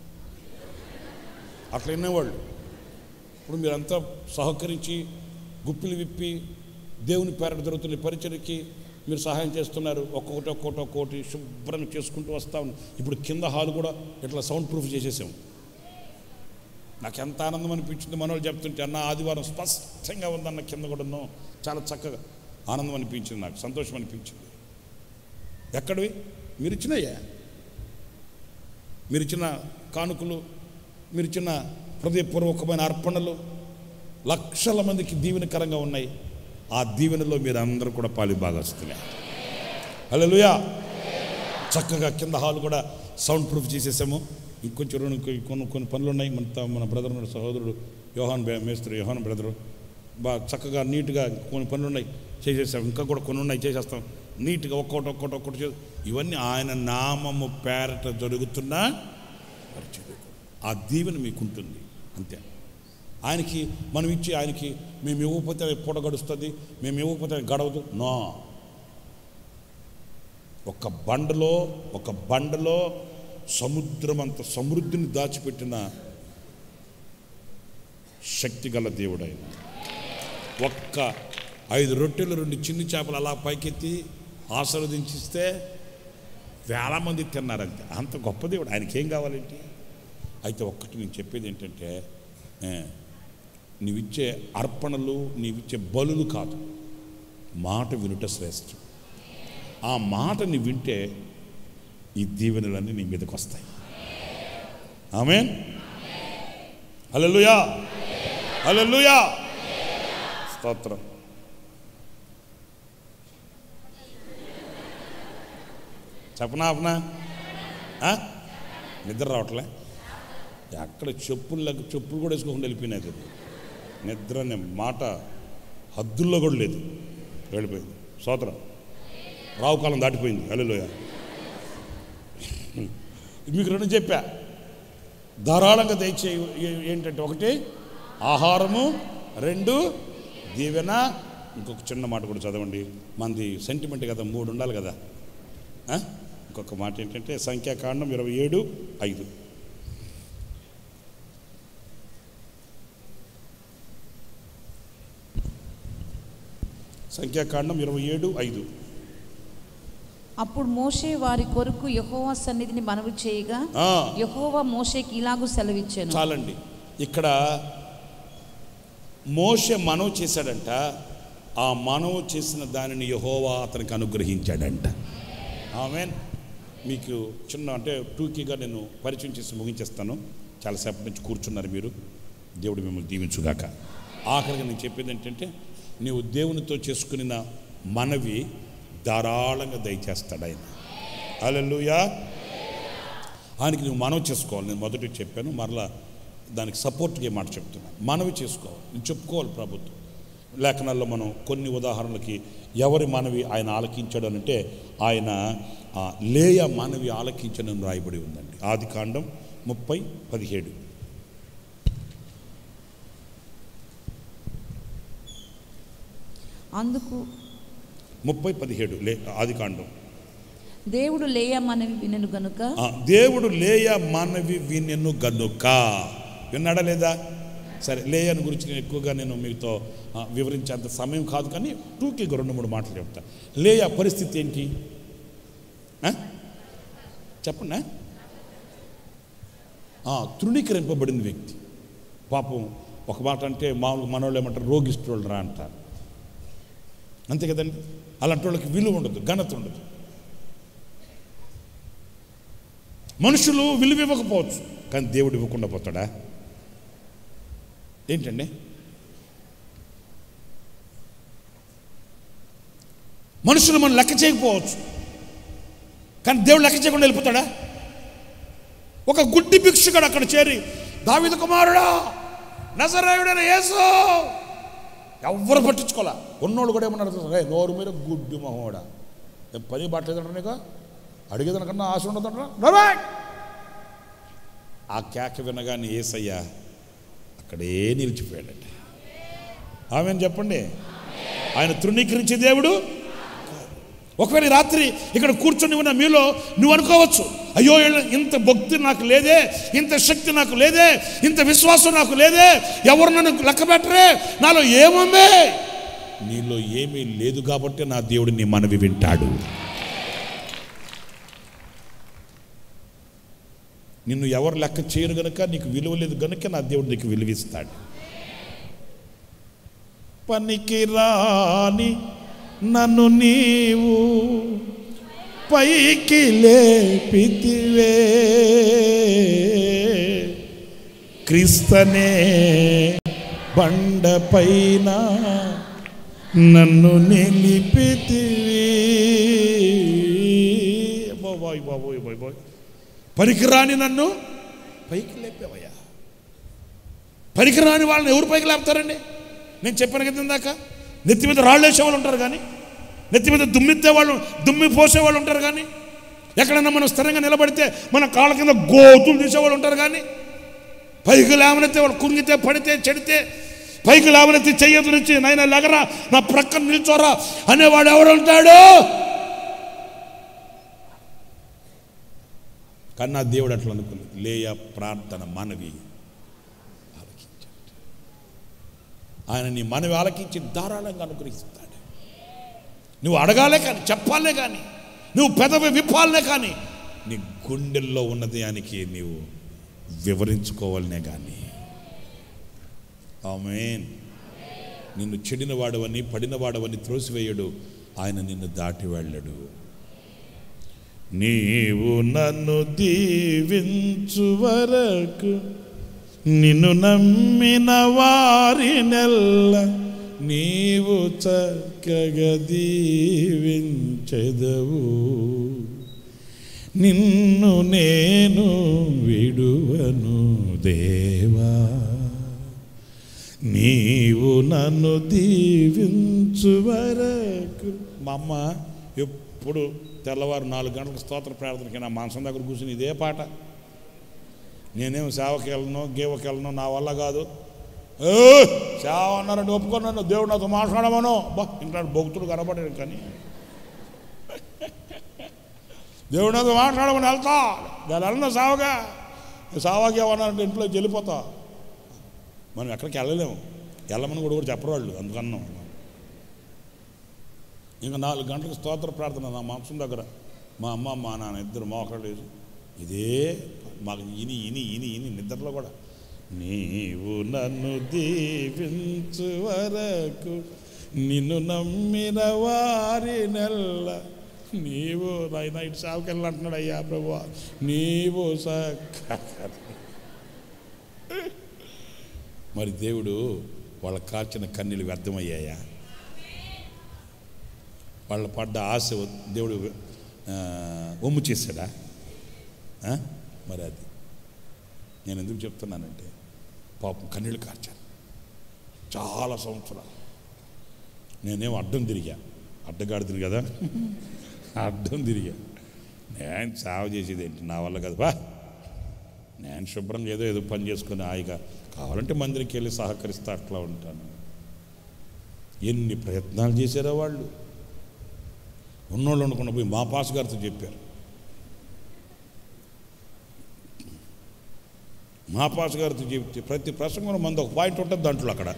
అట్లా వినేవాళ్ళు ఇప్పుడు మీరంతా సహకరించి గుప్పిలు విప్పి దేవుని పేరట జరుగుతున్న ఈ పరిచయకి మీరు సహాయం చేస్తున్నారు ఒక్కొక్కటి ఒక్కొక్కటి ఒక్కొక్కటి శుభ్రంగా చేసుకుంటూ వస్తా ఉన్నాం ఇప్పుడు కింద హాల్ కూడా ఇట్లా సౌండ్ ప్రూఫ్ చేసేసాం నాకు ఎంత ఆనందం అనిపించింది మనోళ్ళు చెప్తుంటే అన్న ఆదివారం స్పష్టంగా ఉందన్న కింద కూడాను చాలా చక్కగా ఆనందం అనిపించింది నాకు సంతోషం అనిపించింది ఎక్కడివి మీరు ఇచ్చినయ్యా మీరు ఇచ్చిన కానుకలు మీరు ఇచ్చిన హృదయపూర్వకమైన అర్పణలు లక్షల మందికి దీవెనకరంగా ఉన్నాయి ఆ దీవెనలో మీరు అందరూ కూడా పాలి భాగస్తులే హల్లెలూయా చక్కగా కింద హాల్ కూడా సౌండ్ ప్రూఫ్ చేసేసాము ఇంకొంచెం రెండు ఇంకొ- కొన్ని కొన్ని పనులు ఉన్నాయి మన త- మన బ్రదర్ ఉన్నాడు సహోదరుడు యోహాన్ బే- మేస్త్రి యోహాన్ బ్రదరు బాగా చక్కగా నీట్గా కొన్ని పనులు ఉన్నాయి చేసేసాం ఇంకా కూడా కొన్ని ఉన్నాయి చేసేస్తాం నీట్గా ఒక్కొక్కటి ఒక్కొక్కటి ఒక్కొక్కటి చే- ఇవన్నీ ఆయన నామము పేరట జరుగుతున్న పరిచర్య. ఆ దీవెన మీకు ఉంటుంది అంతే ఆయనకి మనం ఇచ్చి ఆయనకి మేము ఇవ్వకపోతే పూట గడుస్తుంది మేము ఇవ్వకపోతే గడవదు నో ఒక బండలో ఒక బండలో సముద్రం అంత సమృద్ధిని దాచిపెట్టిన శక్తిగల దేవుడు ఆయన ఒక్క ఐదు రొట్టెలు రెండు చిన్ని చేపలు అలా పైకెత్తి ఆశీర్వదించిస్తే వేల మంది తిన్నారంతే అంత గొప్ప దేవుడు ఆయనకి ఏం కావాలేంటి అయితే ఒక్కటి నేను చెప్పేది ఏంటంటే ఏ, నీవిచ్చే అర్పణలు నీవిచ్చే బలులు కాదు మాట వినుట శ్రేష్టం ఆ మాటని వింటే ఈ దీవెనలన్నీ నీ మీదకి వస్తాయి ఆమె హల్లెలూయా హల్లెలూయా స్తోత్రం చెప్పనా అపనా ఆ? నిద్ర రావట్లే ఎక్కడ చెప్పులు లేక చెప్పులు కూడా వేసుకోకుండా వెళ్ళిపోయినాయి కదా నిద్ర అనే మాట హద్దుల్లో కూడా లేదు వెళ్ళిపోయింది స్తోత్రం రావు కాలం దాటిపోయింది అల్లెలోయ మీకు రెండు చెప్పా ధారాళంగా దయచే ఏంటంటే ఒకటి ఆహారము రెండు దీవెన ఇంకొక చిన్న మాట కూడా చదవండి మంది సెంటిమెంట్ కదా మూడు ఉండాలి కదా ఆ? ఇంకొక మాట ఏంటంటే సంఖ్యాకాండం ఇరవై ఏడు ఐదు సంఖ్యాకాండం ఇరవై ఏడు ఐదు అప్పుడు మోషే వారి కొరకు యెహోవా సన్నిధిని మనవి చేయగా ఆ, యెహోవా మోషేకి ఇలాగూ సెలవిచ్చాను చాలండి ఇక్కడ మోషే మనవి చేశాడంట ఆ మనవి చేసిన దానిని యహోవా అతనికి అనుగ్రహించాడంట ఆమె మీకు చిన్న అంటే టూకీగా నేను పరిచయం చేసి ముగించేస్తాను చాలాసేపటి నుంచి కూర్చున్నారు మీరు దేవుడు మిమ్మల్ని దీవించుగాక ఆఖరిగా నేను చెప్పేది ఏంటంటే నీవు దేవునితో చేసుకున్న మనవి ధారాళంగా దయచేస్తాడు ఆయన అలెలుయా ఆయనకి నువ్వు మనవి చేసుకోవాలి నేను మొదటి చెప్పాను మరలా దానికి సపోర్ట్గా ఈ మాట చెప్తున్నా మనవి చేసుకోవాలి నేను చెప్పుకోవాలి ప్రభుత్వం లేఖనాల్లో మనం కొన్ని ఉదాహరణలకి ఎవరి మనవి ఆయన ఆలకించాడు అని అంటే ఆయన ఆ, లేయ మనవి ఆలకించనని రాయబడి ఉందండి ఆది కాండం ముప్పై పదిహేడు అందుకు ముప్పై పదిహేడు లే ఆది కాండం దేవుడు లేయ మనవి వినను గనుక ఆ, దేవుడు లేయ మనవి వినెను గనుక విన్నాడా లేదా సరే లేయని గురించి నేను ఎక్కువగా నేను మీతో ఆ, వివరించేంత సమయం కాదు కానీ టూకీగా రెండు మూడు మాటలు చెప్తా లేయ పరిస్థితి ఏంటి ఆ? చెప్పండి ఆ? ఆ, తృణీకరింపబడిన వ్యక్తి పాపం ఒక మాట అంటే మామూలుగా మనోళ్ళు ఏమంటారు రోగిస్తుళ్ళు రా అంటారు అంతే కదండి అలాంటి వాళ్ళకి విలువ ఉండదు ఘనత ఉండదు మనుషులు విలువ ఇవ్వకపోవచ్చు కానీ దేవుడు ఇవ్వకుండా పోతాడా ఏంటండి మనుషులు మనం లెక్క చేయకపోవచ్చు కానీ దేవుడు లెక్క చేయకుండా వెళ్ళిపోతాడా ఒక గుడ్డి భిక్షుగాడు అక్కడ చేరి దావిద కుమారుడా నజరాయుడైన యేసు ఎవ్వరు పట్టించుకోలే ఉన్నోళ్ళు కూడా ఏమన్నారు తెలుసా? "రేయ్, నోరు మీద గుడ్డి మొహోడా ఏం పని పట్టలేదంట నీకు అడిగేదానికన్నా ఆశ ఉండదంట నడవయ్!" ఆ కేక వినగానే ఏసయ్య అక్కడే నిలిచిపోయాడట ఆమె చెప్పండి ఆయన తృణీకరించే దేవుడు ఒకవేళ ఈ రాత్రి ఇక్కడ కూర్చొని ఉన్న మీలో నువ్వు అనుకోవచ్చు అయ్యో వీళ్ళ- ఇంత భక్తి నాకు లేదే ఇంత శక్తి నాకు లేదే ఇంత విశ్వాసం నాకు లేదే ఎవరు నన్ను లెక్క పెట్టరే నాలో ఏముంది నీలో ఏమీ లేదు కాబట్టి నా దేవుడు నీ మనవి వింటాడు నిన్ను ఎవరు లెక్క చేయరు గనుక నీకు విలువ లేదు గనుక నా దేవుడు నీకు విలువిస్తాడు పనికి రాని నన్ను నీవు పైకి లేపితివే క్రీస్తనే బండపైన నన్ను నిలిపితివి బాబోయ్ బాబోయ్ బాబోయ్ పనికిరాని నన్ను పైకి లేపావయ్యా పనికిరాని వాళ్ళని ఎవరు పైకి లేపుతారండి నేను చెప్పాను కదా ఇందాక నెత్తి మీద రాళ్ళు వేసేవాళ్ళు ఉంటారు కానీ నెత్తి మీద దుమ్మితే వాళ్ళు దుమ్మి పోసేవాళ్ళు ఉంటారు కానీ ఎక్కడన్నా మనం స్థిరంగా నిలబడితే మన కాళ్ళ కింద గోతులు తీసేవాళ్ళు ఉంటారు కానీ పైకి లేవనెత్తే వాళ్ళు కుంగితే పడితే చెడితే పైకి లేవనెత్తి చెయ్యదు నుంచి నాయన లగరా నా ప్రక్కన నిల్చోరా అనేవాడు ఎవడు ఉంటాడు కానీ నా దేవుడు అట్లా అనుకున్నది లేయ ప్రార్థన మనవి ఆలకించాడు ఆయన నీ మనవి ఆలకించి ధారాళంగా అనుగ్రహిస్తాడు నువ్వు అడగాలే కానీ చెప్పాలే కానీ నువ్వు పెదవి విప్పాలనే కానీ నీ గుండెల్లో ఉన్నది ఆయనకి నీవు వివరించుకోవాలనే కానీ ఆమెన్ నిన్ను చెడిన వాడవని పడిన వాడవని త్రోసివేయడు ఆయన నిన్ను దాటి వెళ్ళడు నీవు నన్ను దీవించు వరకు నిన్ను నమ్మిన వారినెల్ల నీవు చక్కగా దీవించెదవు నిన్ను నేను విడువను దేవా నీవు నన్ను దీవించు వరకు మా అమ్మ ఎప్పుడు తెల్లవారు నాలుగు గంటలకు స్తోత్ర ప్రార్థనకి నా మాంసం దగ్గర కూర్చుని ఇదే పాట నేనేం సేవకి వెళ్ళను గేవకి వెళ్ళను నా వల్ల కాదు ఏ సేవ అన్నారంటే ఒప్పుకున్నాను దేవుడు నాతో మాట్లాడమను బా ఇంకా భక్తుడు కనబడాడు కానీ దేవుడు నాతో మాట్లాడమని వెళ్తా నేను వెళ్ళను సావగా సావాకి ఏమన్నారంటే ఇంట్లో వెళ్ళిపోతా మనం ఎక్కడికి వెళ్ళలేము వెళ్ళమని కూడా కూడా చెప్పరు వాళ్ళు అందుకన్నాం ఇంకా నాలుగు గంటలకు స్తోత్ర ప్రార్థన నా మాంసం దగ్గర మా అమ్మ మా నాన్న ఇద్దరు మోకాళ్ళు వేసి ఇదే మాకు ఇని ఇని ఇని ఇని నిద్రలో కూడా నీవు నన్ను దీవించు వరకు నిన్ను నమ్మిన వారి నెల్ల నీవు నాయన ఇటు సావుకెళ్ళి అంటున్నాడు అయ్యా ప్రభు నీవు సక్క మరి దేవుడు వాళ్ళ కార్చిన కన్నీళ్ళు వ్యర్థమయ్యాయా వాళ్ళ పడ్డ ఆశ దేవుడు ఆ, ఒమ్ము చేశాడా ఆ? మరి అది నేను ఎందుకు చెప్తున్నానంటే పాపం కన్నీళ్ళు కార్చాను చాలా సంవత్సరాలు నేనేం అడ్డం తిరిగా అడ్డగాడుతుంది కదా అడ్డం తిరిగా నేను సేవ చేసేది ఏంటి నా వల్ల కదా బా నేను శుభ్రంగా ఏదో ఏదో పని చేసుకుని హాయిగా కావాలంటే మందిరికి వెళ్ళి సహకరిస్తా అట్లా ఉంటాను ఎన్ని ప్రయత్నాలు చేశారో వాళ్ళు ఉన్నోళ్ళు అనుకున్న పోయి మా పాస్ గారితో చెప్పారు మా పాస్ గారితో చెప్తే ప్రతి ప్రసంగంలో మంది ఒక పాయింట్ ఉంటుంది దాంట్లో అక్కడ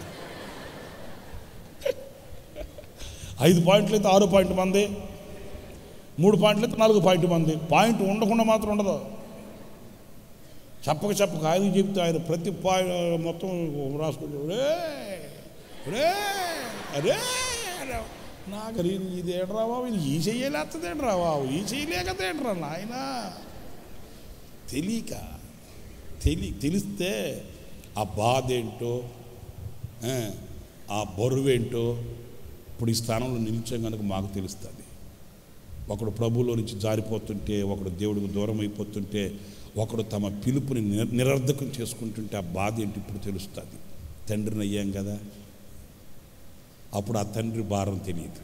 ఐదు పాయింట్లు అయితే ఆరు పాయింట్ మంది మూడు పాయింట్లు అయితే నాలుగు పాయింట్ మంది పాయింట్ ఉండకుండా మాత్రం ఉండదు చెప్పక చెప్పక ఆయన చెప్తే ఆయన ప్రతి పాయింట్ మొత్తం రాసుకుంటే రే రే అరే నాకు రీ- ఇదేంట్రా బాబు ఇది ఈ చెయ్యలేస్తుందేంట్రా బాబు ఈ చెయ్యలేకదేంట్రా నాయన తెలియక తెలి తెలిస్తే ఆ బాధ ఏంటో ఆ, ఆ బరువేంటో ఇప్పుడు ఈ స్థానంలో నిలిచాం కనుక మాకు తెలుస్తుంది ఒకడు ప్రభువులో నుంచి జారిపోతుంటే ఒకడు దేవుడికి దూరం అయిపోతుంటే ఒకడు తమ పిలుపుని నిర- నిరర్ధకం చేసుకుంటుంటే ఆ బాధ ఏంటి ఇప్పుడు తెలుస్తుంది తండ్రిని అయ్యాం కదా అప్పుడు ఆ తండ్రి భారం తెలియదు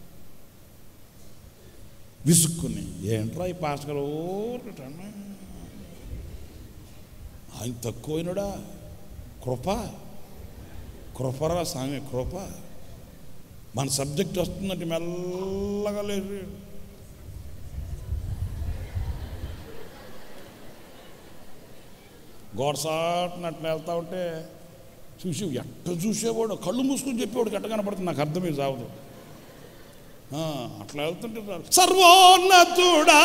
విసుక్కుని ఏంట్రా ఈ పాస్కర్ ఊరటన్నా ఆయన తక్కువైనడా కృప కృపరా స్వామి కృప మన సబ్జెక్ట్ వస్తుందంటే మెల్లగా లేదు గోడసాటినట్టు వెళ్తా ఉంటే చూసి ఎట్ట చూసేవాడు కళ్ళు మూసుకొని చెప్పేవాడు ఎట్ట కనపడుతుంది నాకు అర్థమే సావదు ఆ, అట్లా వెళ్తుంటే చాలు. సర్వోన్నతుడా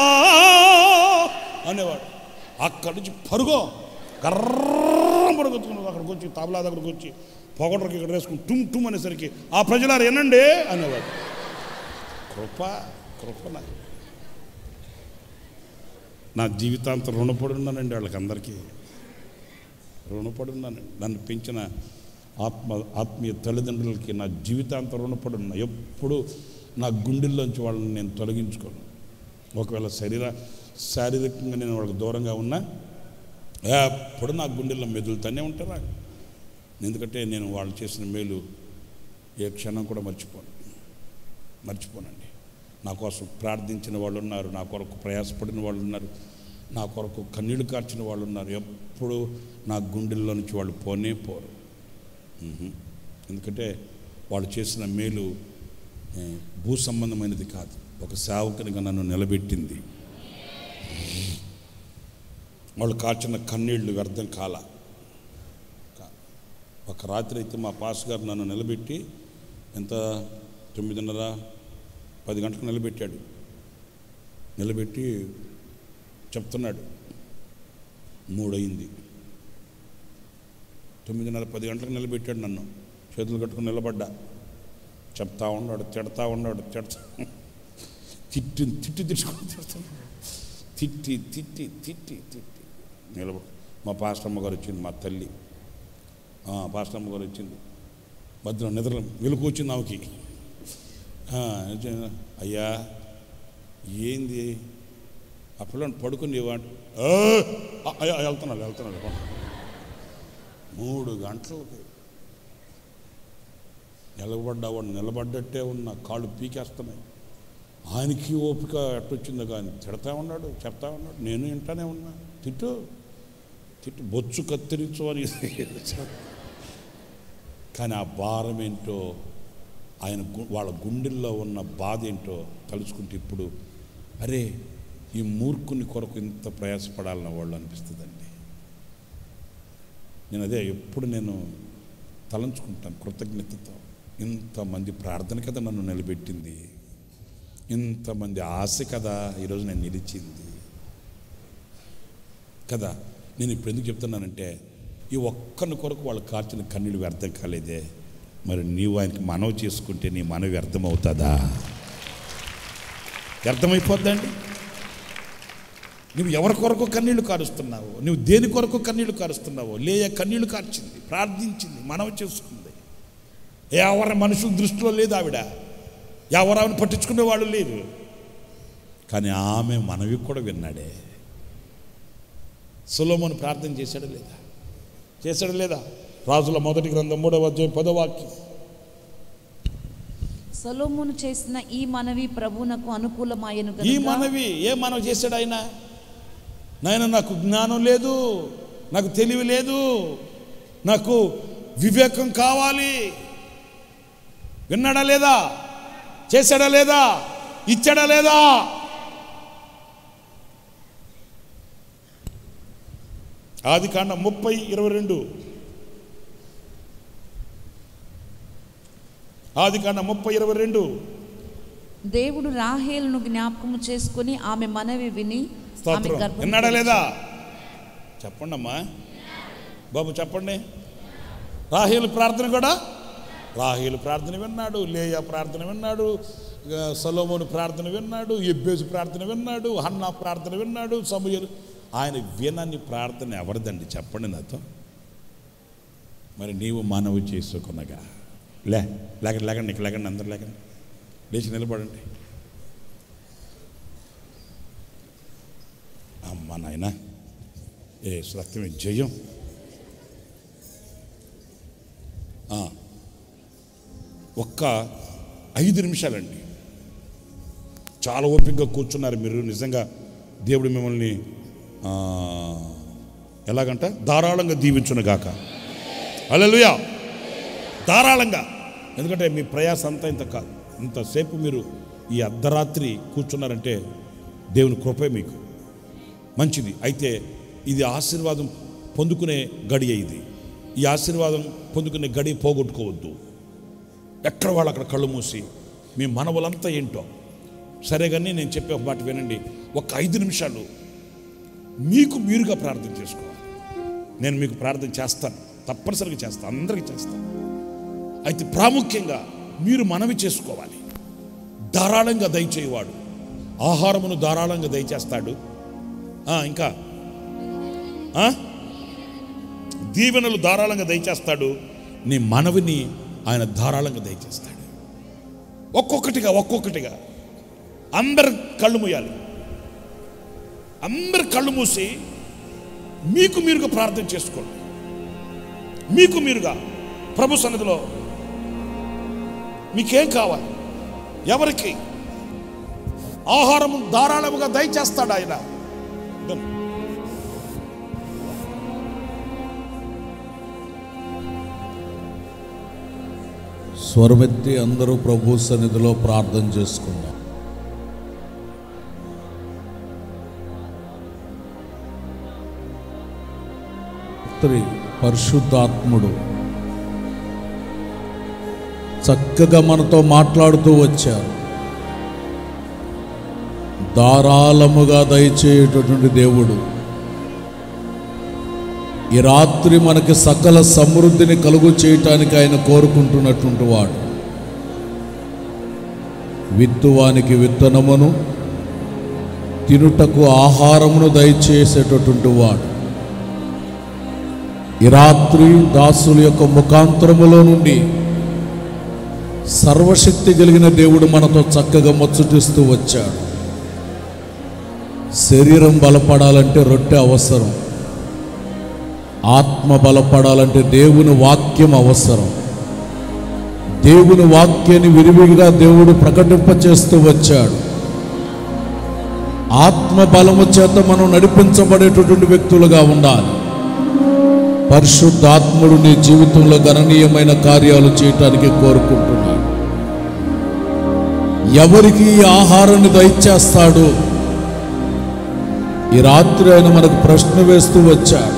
అనేవాడు అక్కడి నుంచి పరుగో కర్ర పరుగుతున్నది అక్కడికి వచ్చి తబలా దగ్గరకు వచ్చి పొగడరికి ఇక్కడ వేసుకుని టుమ్ టుమ్ అనేసరికి ఆ ప్రజలారు ఎనండి అనేవాడు కృప కృప నాకు నా జీవితాంతం రుణపడి ఉన్నానండి వాళ్ళకి అందరికీ రుణపడి ఉన్నాను నన్ను పెంచిన ఆత్మ ఆత్మీయ తల్లిదండ్రులకి నా జీవితాంతం రుణపడి ఉన్నా ఎప్పుడు నా గుండెల్లోంచి వాళ్ళని నేను తొలగించుకోను ఒకవేళ శరీర శారీరకంగా నేను వాళ్ళకి దూరంగా ఉన్నా ఎప్పుడు నా గుండెల్లో మెదులుతూనే ఉంటారా ఎందుకంటే నేను వాళ్ళు చేసిన మేలు ఏ క్షణం కూడా మర్చిపోను మర్చిపోనండి నా కోసం ప్రార్థించిన వాళ్ళు ఉన్నారు నా కొరకు ప్రయాసపడిన వాళ్ళు ఉన్నారు నా కొరకు కన్నీళ్లు కార్చిన వాళ్ళు ఉన్నారు ఎప్పుడు నా గుండెల్లో నుంచి వాళ్ళు పోనే పోరు మ్హూ. ఎందుకంటే వాళ్ళు చేసిన మేలు ఏ, భూ సంబంధమైనది కాదు ఒక సేవకునిగా నన్ను నిలబెట్టింది వాళ్ళు కార్చిన కన్నీళ్లు వ్యర్థం కాల కా- ఒక రాత్రి అయితే మా పాస్ గారు నన్ను నిలబెట్టి ఎంత తొమ్మిదిన్నర పది గంటలకు నిలబెట్టాడు నిలబెట్టి చెప్తున్నాడు మూడయింది తొమ్మిదిన్నర పది గంటలకు నిలబెట్టాడు నన్ను చేతులు కట్టుకుని నిలబడ్డా చెప్తా ఉన్నాడు తిడతా ఉన్నాడు తిడతా తిట్టి తిట్టి తిట్టుకుని తిడుతున్నాడు తిట్టి తిట్టి తిట్టి తిట్టి నిలబ మా పాస్టమ్మ గారు వచ్చింది మా తల్లి ఆ, పాస్టమ్మ గారు వచ్చింది మధ్యలో నిద్ర వెలుగు వచ్చింది ఆమెకి ఆ, వచ్చింది. అయ్యా ఏంది ఆ పిల్లని పడుకుని వాడు అయ్యా వెళ్తున్నాడు వెళ్తున్నాడు పో. మూడు గంటలకి నిలబడ్డా వాడు నిలబడ్డట్టే ఉన్న కాళ్ళు పీకేస్తున్నాయి ఆయనకి ఓపిక ఎట్టొచ్చిందో కానీ తిడతా ఉన్నాడు చెప్తా ఉన్నాడు నేను వింటానే ఉన్నా తిట్టు తిట్టు బొచ్చు కత్తిరించు అని కానీ ఆ భారం ఏంటో ఆయన గు- వాళ్ళ గుండెల్లో ఉన్న బాధ ఏంటో తలుచుకుంటే ఇప్పుడు అరే ఈ మూర్ఖుని కొరకు ఇంత ప్రయాసపడాలన్న వాళ్ళు అనిపిస్తుందండి నేను అదే ఎప్పుడు నేను తలంచుకుంటాను కృతజ్ఞతతో ఇంతమంది ప్రార్థన కదా నన్ను నిలబెట్టింది ఇంతమంది ఆశ కదా ఈరోజు నేను నిలిచింది కదా నేను ఇప్పుడు ఎందుకు చెప్తున్నానంటే ఈ ఒక్కని కొరకు వాళ్ళు కార్చిన కన్నీళ్ళు వ్యర్థం కాలేదే మరి నీవు ఆయనకి మనవి చేసుకుంటే నీ మనవి వ్యర్థం అవుతుందా వ్యర్థమైపోద్దండి నువ్వు ఎవరి కొరకు కన్నీళ్లు కారుస్తున్నావు నువ్వు దేని కొరకు కన్నీళ్లు కారుస్తున్నావు లేయ కన్నీళ్లు కార్చింది ప్రార్థించింది మనవి చేసుకుంది ఎవరి మనుషుల దృష్టిలో లేదు ఆవిడ ఎవరు ఆమెను పట్టించుకునే వాళ్ళు లేరు కానీ ఆమె మనవి కూడా విన్నాడే సులోమోను ప్రార్థన చేశాడు లేదా చేశాడు లేదా రాజుల మొదటి గ్రంథం మూడవ అధ్యాయం పదో వాక్యం సొలొమోను చేసిన ఈ మనవి ప్రభునకు అనుకూలమాయను ఈ గనుక మనవి ఏ మనవి చేశాడు ఆయన నాయన నాకు జ్ఞానం లేదు నాకు తెలివి లేదు నాకు వివేకం కావాలి విన్నాడా లేదా చేశాడా లేదా ఇచ్చాడా లేదా ఆది కాండ ముప్పై ఇరవై రెండు ఆది కాండ ముప్పై ఇరవై రెండు దేవుడు రాహేలును జ్ఞాపకము చేసుకుని ఆమె మనవి విని ఆమె స్తోత్రం గర్భం విన్నాడా లేదా చెప్పండి అమ్మా బాబు చెప్పండి రాహేలు ప్రార్థన కూడా రాహేలు ప్రార్థన విన్నాడు లేయా ప్రార్థన విన్నాడు ఆ, సలోమోను ప్రార్థన విన్నాడు ఎబ్బేసు ప్రార్థన విన్నాడు హన్నా ప్రార్థన విన్నాడు సమూహలు ఆయన వినని ప్రార్థన ఎవరిదండి చెప్పండి నాతో మరి నీవు మనవి చేసుకునగా లే లేకండి లేకండి ఇక్కడ లేకండి అందరు లేకండి లేచి నిలబడండి అమ్మ నాయన ఏ సత్యమే జయం ఆ, ఒక్క ఐదు నిమిషాలండి చాలా ఓపికగా కూర్చున్నారు మీరు నిజంగా దేవుడు మిమ్మల్ని ఆ, ఎలాగంట ధారాళంగా దీవించునుగాక అలలుయా ధారాళంగా ఎందుకంటే మీ ప్రయాస అంతా ఇంత కాదు ఇంతసేపు మీరు ఈ అర్ధరాత్రి కూర్చున్నారంటే దేవుని కృపే మీకు మంచిది అయితే ఇది ఆశీర్వాదం పొందుకునే గడియ ఇది ఈ ఆశీర్వాదం పొందుకునే గడి పోగొట్టుకోవద్దు ఎక్కడ వాళ్ళు అక్కడ కళ్ళు మూసి మీ మనవలంతా ఏంటో సరే కానీ నేను చెప్పే ఒక మాట వినండి ఒక ఐదు నిమిషాలు మీకు మీరుగా ప్రార్థన చేసుకోవాలి నేను మీకు ప్రార్థన చేస్తాను తప్పనిసరిగా చేస్తాను అందరికీ చేస్తాను అయితే ప్రాముఖ్యంగా మీరు మనవి చేసుకోవాలి ధారాళంగా దయచేయవాడు ఆహారమును ధారాళంగా దయచేస్తాడు ఆ, ఇంకా ఆ? దీవెనలు ధారాళంగా దయచేస్తాడు నీ మనవిని ఆయన ధారాళంగా దయచేస్తాడు ఒక్కొక్కటిగా ఒక్కొక్కటిగా అందరు కళ్ళు మూయాలి అందరు కళ్ళు మూసి మీకు మీరుగా ప్రార్థన చేసుకోండి మీకు మీరుగా ప్రభు సన్నిధిలో మీకేం కావాలి ఎవరికి ఆహారము ధారాళముగా దయచేస్తాడు ఆయన ఇదం. స్వరమెత్తి అందరూ ప్రభు సన్నిధిలో ప్రార్థన చేసుకుందాం రాత్రి పరిశుద్ధాత్ముడు చక్కగా మనతో మాట్లాడుతూ వచ్చారు ధారాళముగా దయచేయటటువంటి దేవుడు ఈ రాత్రి మనకి సకల సమృద్ధిని కలుగు చేయటానికి ఆయన కోరుకుంటున్నటువంటి వాడు విత్తువానికి విత్తనమును తినుటకు ఆహారమును దయచేసేటటువంటి వాడు ఈ రాత్రి దాసుల యొక్క ముఖాంతరములో నుండి సర్వశక్తి కలిగిన దేవుడు మనతో చక్కగా ముచ్చటిస్తూ వచ్చాడు శరీరం బలపడాలంటే రొట్టె అవసరం ఆత్మ బలపడాలంటే దేవుని వాక్యం అవసరం దేవుని వాక్యాన్ని విరివిగా దేవుడు ప్రకటింపచేస్తూ వచ్చాడు ఆత్మ బలము చేత మనం నడిపించబడేటటువంటి వ్యక్తులుగా ఉండాలి పరిశుద్ధాత్ముడు నీ జీవితంలో గణనీయమైన కార్యాలు చేయటానికి కోరుకుంటున్నాడు ఎవరికి ఈ ఆహారాన్ని దయచేస్తాడు ఈ రాత్రి ఆయన మనకు ప్రశ్న వేస్తూ వచ్చాడు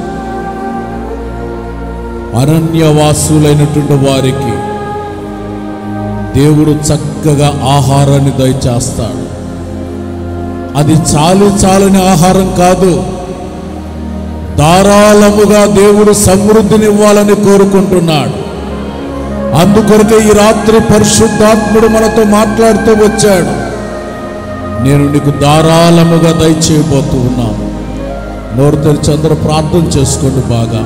అరణ్యవాసులైనటువంటి వారికి దేవుడు చక్కగా ఆహారాన్ని దయచేస్తాడు అది చాలు చాలని ఆహారం కాదు ధారాళముగా దేవుడు సమృద్ధిని ఇవ్వాలని కోరుకుంటున్నాడు అందుకొరకే ఈ రాత్రి పరిశుద్ధాత్ముడు మనతో మాట్లాడుతూ వచ్చాడు నేను నీకు ధారాళముగా దయచేయబోతూ ఉన్నాను నోరు తెరిచి అందరూ ప్రార్థన చేసుకోండి బాగా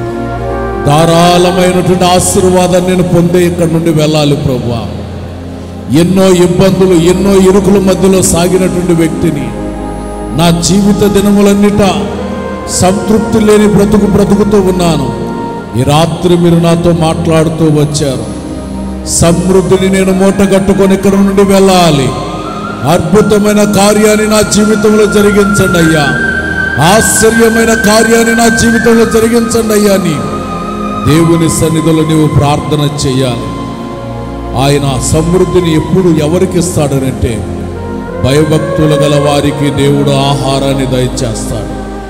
ధారాళమైనటువంటి ఆశీర్వాదాన్ని నేను పొందే ఇక్కడ నుండి వెళ్ళాలి ప్రభు ఎన్నో ఇబ్బందులు ఎన్నో ఇరుకుల మధ్యలో సాగినటువంటి వ్యక్తిని నా జీవిత దినములన్నిట సంతృప్తి లేని బ్రతుకు బ్రతుకుతూ ఉన్నాను ఈ రాత్రి మీరు నాతో మాట్లాడుతూ వచ్చారు సమృద్ధిని నేను మూట కట్టుకొని ఇక్కడ నుండి వెళ్ళాలి అద్భుతమైన కార్యాన్ని నా జీవితంలో జరిగించండి అయ్యా ఆశ్చర్యమైన కార్యాన్ని నా జీవితంలో జరిగించండి అయ్యా అని దేవుని సన్నిధిలో నీవు ప్రార్థన చేయాలి ఆయన సమృద్ధిని ఎప్పుడు ఎవరికి ఇస్తాడనంటే భయభక్తులు గల వారికి దేవుడు ఆహారాన్ని దయచేస్తాడు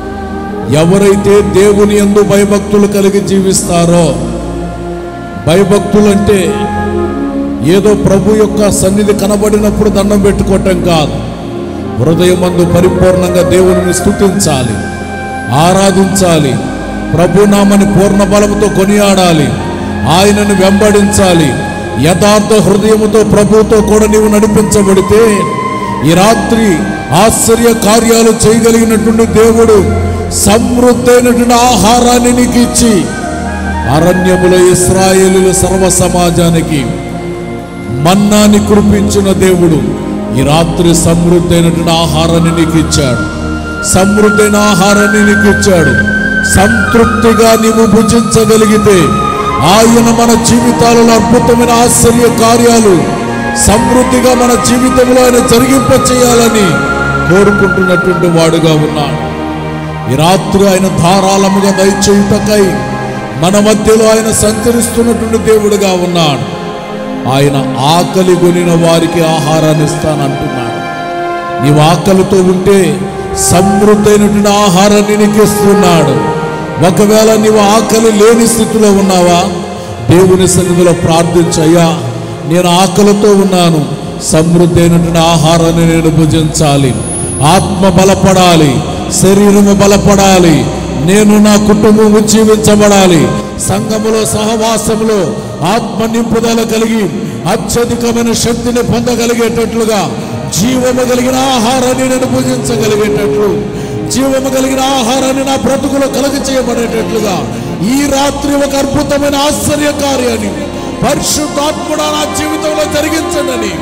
ఎవరైతే దేవుని ఎందు భయభక్తులు కలిగి జీవిస్తారో భయభక్తులు అంటే ఏదో ప్రభు యొక్క సన్నిధి కనబడినప్పుడు దండం పెట్టుకోవటం కాదు హృదయమందు పరిపూర్ణంగా దేవుని స్తుతించాలి ఆరాధించాలి ప్రభునామని పూర్ణ బలముతో కొనియాడాలి ఆయనను వెంబడించాలి యథార్థ హృదయముతో ప్రభువుతో కూడా నీవు నడిపించబడితే ఈ రాత్రి ఆశ్చర్య కార్యాలు చేయగలిగినటువంటి దేవుడు సమృద్ధైనటువంటి ఆహారాన్ని నీకు ఇచ్చి అరణ్యములో ఇస్రాయేలుల సర్వ సమాజానికి మన్నాని కురిపించిన దేవుడు ఈ రాత్రి సమృద్ధైనటువంటి ఆహారాన్ని నీకు ఇచ్చాడు సమృద్ధైన ఆహారాన్ని నీకు ఇచ్చాడు సంతృప్తిగా నీవు భుజించగలిగితే ఆయన మన జీవితాలలో అద్భుతమైన ఆశ్చర్య కార్యాలు సమృద్ధిగా మన జీవితంలో ఆయన జరిగింప చేయాలని కోరుకుంటున్నటువంటి వాడుగా ఉన్నాడు ఈ రాత్రి ఆయన ధారాళముగా దయచేయుటకై మన మధ్యలో ఆయన సంచరిస్తున్నటువంటి దేవుడుగా ఉన్నాడు ఆయన ఆకలి కొనిన వారికి ఆహారాన్ని ఇస్తానంటున్నాడు నీవు ఆకలితో ఉంటే సమృద్ధైనటువంటి ఆహారాన్ని నీకు ఇస్తున్నాడు ఒకవేళ నీవు ఆకలి లేని స్థితిలో ఉన్నావా దేవుని సన్నిధిలో ప్రార్థించయ్యా నేను ఆకలితో ఉన్నాను సమృద్ధైనటువంటి ఆహారాన్ని నేను భుజించాలి ఆత్మ బలపడాలి శరీరము బలపడాలి నేను నా కుటుంబము జీవించబడాలి సంఘములో సహవాసములో ఆత్మ నింపుదల కలిగి అత్యధికమైన శక్తిని పొందగలిగేటట్లుగా జీవము కలిగిన ఆహారాన్ని నేను భుజించగలిగేటట్లు జీవము కలిగిన ఆహారాన్ని నా బ్రతుకులో కలుగ చేయబడేటట్లుగా ఈ రాత్రి ఒక అద్భుతమైన ఆశ్చర్య కార్యాన్ని పరిశుద్ధాత్ముడా నా జీవితంలో జరిగించండి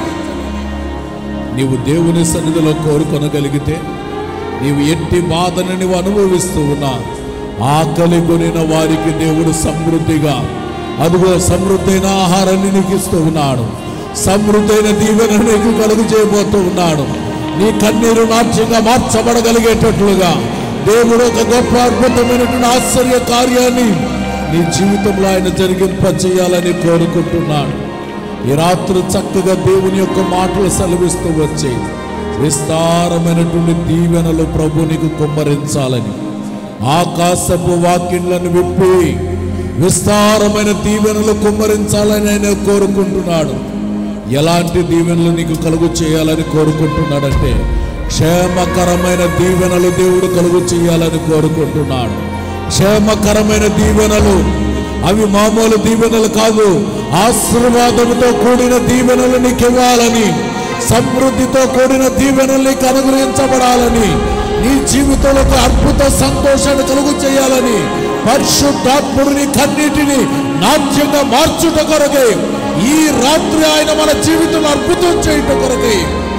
నీవు దేవుని సన్నిధిలో కోరుకొనగలిగితే నీవు ఎట్టి బాధను నీవు అనుభవిస్తూ ఉన్నా ఆకలి కొనిన వారికి దేవుడు సమృద్ధిగా అదిగో సమృద్ధైన ఆహారాన్ని నీకు ఇస్తూ ఉన్నాడు సమృద్ధైన దీవెన నీకు కలుగు చేయబోతూ ఉన్నాడు నీ కన్నీరు నాట్యంగా మార్చబడగలిగేటట్లుగా దేవుడు ఒక గొప్ప అద్భుతమైనటువంటి ఆశ్చర్య కార్యాన్ని నీ జీవితంలో ఆయన జరిగింప చేయాలని కోరుకుంటున్నాడు ఈ రాత్రి చక్కగా దేవుని యొక్క మాటలు సెలవిస్తూ వచ్చి విస్తారమైనటువంటి దీవెనలు ప్రభు నీకు కుమ్మరించాలని ఆకాశపు వాక్యంలను విప్పి విస్తారమైన దీవెనలు కుమ్మరించాలని ఆయన కోరుకుంటున్నాడు ఎలాంటి దీవెనలు నీకు కలుగు చేయాలని కోరుకుంటున్నాడంటే క్షేమకరమైన దీవెనలు దేవుడు కలుగు చేయాలని కోరుకుంటున్నాడు క్షేమకరమైన దీవెనలు అవి మామూలు దీవెనలు కాదు ఆశీర్వాదముతో కూడిన దీవెనలు నీకు ఇవ్వాలని సమృద్ధితో కూడిన దీవెనలు నీకు అనుగ్రహించబడాలని నీ జీవితంలో ఒక అద్భుత సంతోషాన్ని కలుగు చేయాలని పరిశుద్ధాత్ముడిని కన్నిటిని నాట్యంగా మార్చుట కొరకే ఈ రాత్రి ఆయన మన జీవితంలో అద్భుతం చేయట కొరకే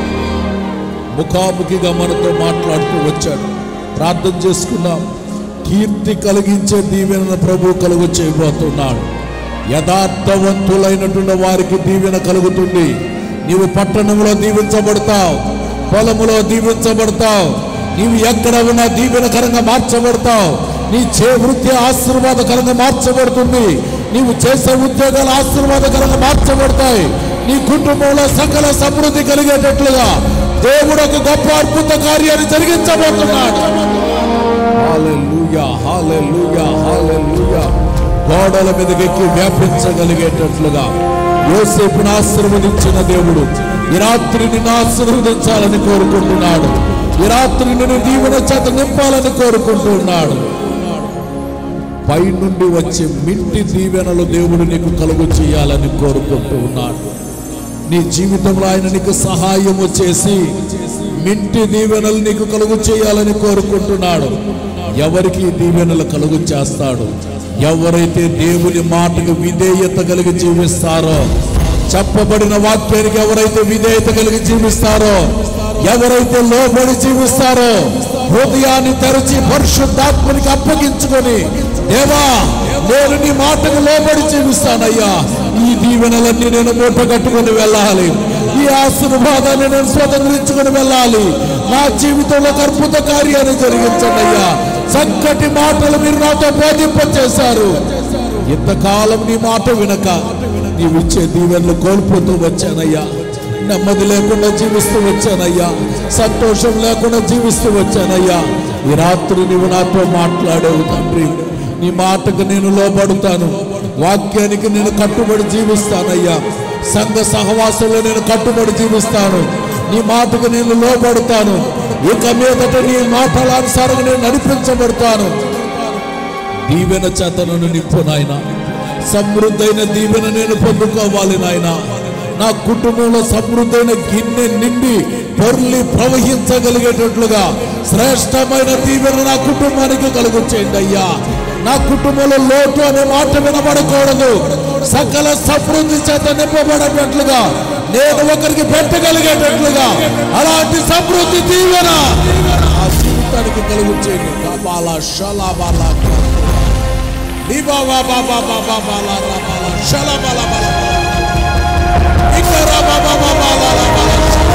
ముఖాముఖిగా మనతో మాట్లాడుతూ వచ్చాడు ప్రార్థన చేసుకుందాం కీర్తి కలిగించే దీవెన ప్రభు కలుగు చేయబోతున్నాడు యథార్థవంతులైనటువంటి వారికి దీవెన కలుగుతుంది నీవు పట్టణంలో దీవించబడతావు పొలములో దీవించబడతావు నీవు ఎక్కడ ఉన్నా దీవెనకరంగా మార్చబడతావు నీ చే వృత్తి ఆశీర్వాదకరంగా మార్చబడుతుంది నీవు చేసే ఉద్యోగాలు ఆశీర్వాదకరంగా మార్చబడతాయి నీ కుటుంబంలో సకల సమృద్ధి కలిగేటట్లుగా దేవుడు ఒక గొప్ప అద్భుత కార్యాన్ని జరిగించబోతున్నాడు హల్లెలూయా హల్లెలూయా హల్లెలూయా గోడల మీదకెక్కి వ్యాపించగలిగేటట్లుగా యోసేపును ఆశీర్వదించిన దేవుడు ఈ రాత్రి నిన్ను ఆశీర్వదించాలని కోరుకుంటున్నాడు ఈ రాత్రి నిన్ను దీవెన చేత నింపాలని కోరుకుంటున్నాడు పైనుండి వచ్చే మింటి దీవెనలు దేవుడు నీకు కలుగు చేయాలని కోరుకుంటూ ఉన్నాడు నీ జీవితంలో ఆయన నీకు సహాయము చేసి మింటి దీవెనలు నీకు కలుగు చేయాలని కోరుకుంటున్నాడు ఎవరికి ఈ దీవెనలు కలుగు చేస్తాడు ఎవరైతే దేవుని మాటకు విధేయత కలిగి జీవిస్తారో చెప్పబడిన వాక్యానికి ఎవరైతే విధేయత కలిగి జీవిస్తారో ఎవరైతే లోబడి జీవిస్తారో హృదయాన్ని తెరచి పరిశుద్ధాత్మనికి అప్పగించుకొని దేవా నేను నీ మాటకు లోబడి జీవిస్తానయ్యా ఈ దీవెనలన్నీ నేను మూట కట్టుకొని వెళ్ళాలి ఈ ఆశీర్వాదాన్ని నేను స్వతంత్రించుకొని వెళ్ళాలి నా జీవితంలో ఒక అద్భుత కార్యాన్ని జరిగించండి అయ్యా చక్కటి మాటలు మీరు నాతో బోధింపచేశారు ఇంతకాలం నీ మాట వినక నీవిచ్చే దీవెనలు కోల్పోతూ వచ్చానయ్యా నెమ్మది లేకుండా జీవిస్తూ వచ్చానయ్యా సంతోషం లేకుండా జీవిస్తూ వచ్చానయ్యా ఈ రాత్రి నీవు నాతో మాట్లాడేవు తండ్రి నీ మాటకు నేను లోబడుతాను వాక్యానికి నేను కట్టుబడి జీవిస్తానయ్యా సంఘ సహవాసంలో నేను కట్టుబడి జీవిస్తాను నీ మాటకు నేను లోబడుతాను ఇక మీదట నీ మాటల అనుసారంగా నేను నడిపించబడతాను దీవెన చేత నన్ను నింపు నాయన సమృద్ధైన దీవెన నేను పొందుకోవాలి నాయన నా కుటుంబంలో సమృద్ధైన గిన్నె నిండి పొర్లి ప్రవహించగలిగేటట్లుగా శ్రేష్టమైన దీవెన నా కుటుంబానికి కలుగు చేయండి అయ్యా నా కుటుంబంలో లోటు అనే మాట వినబడకూడదు సకల సమృద్ధి చేత నింపబడేటట్లుగా నేను ఒకరికి పెట్టగలిగేటట్లుగా అలాంటి సమృద్ధి దీవెన ఆ జీవితానికి కలుగు చేయండి కాబాలా షలాబాలా లిబాబా బాబా బాబా బాలా రాబాలా షలాబాలా బాలా ఇంకా రాబాబా బాబా లాలా బాలా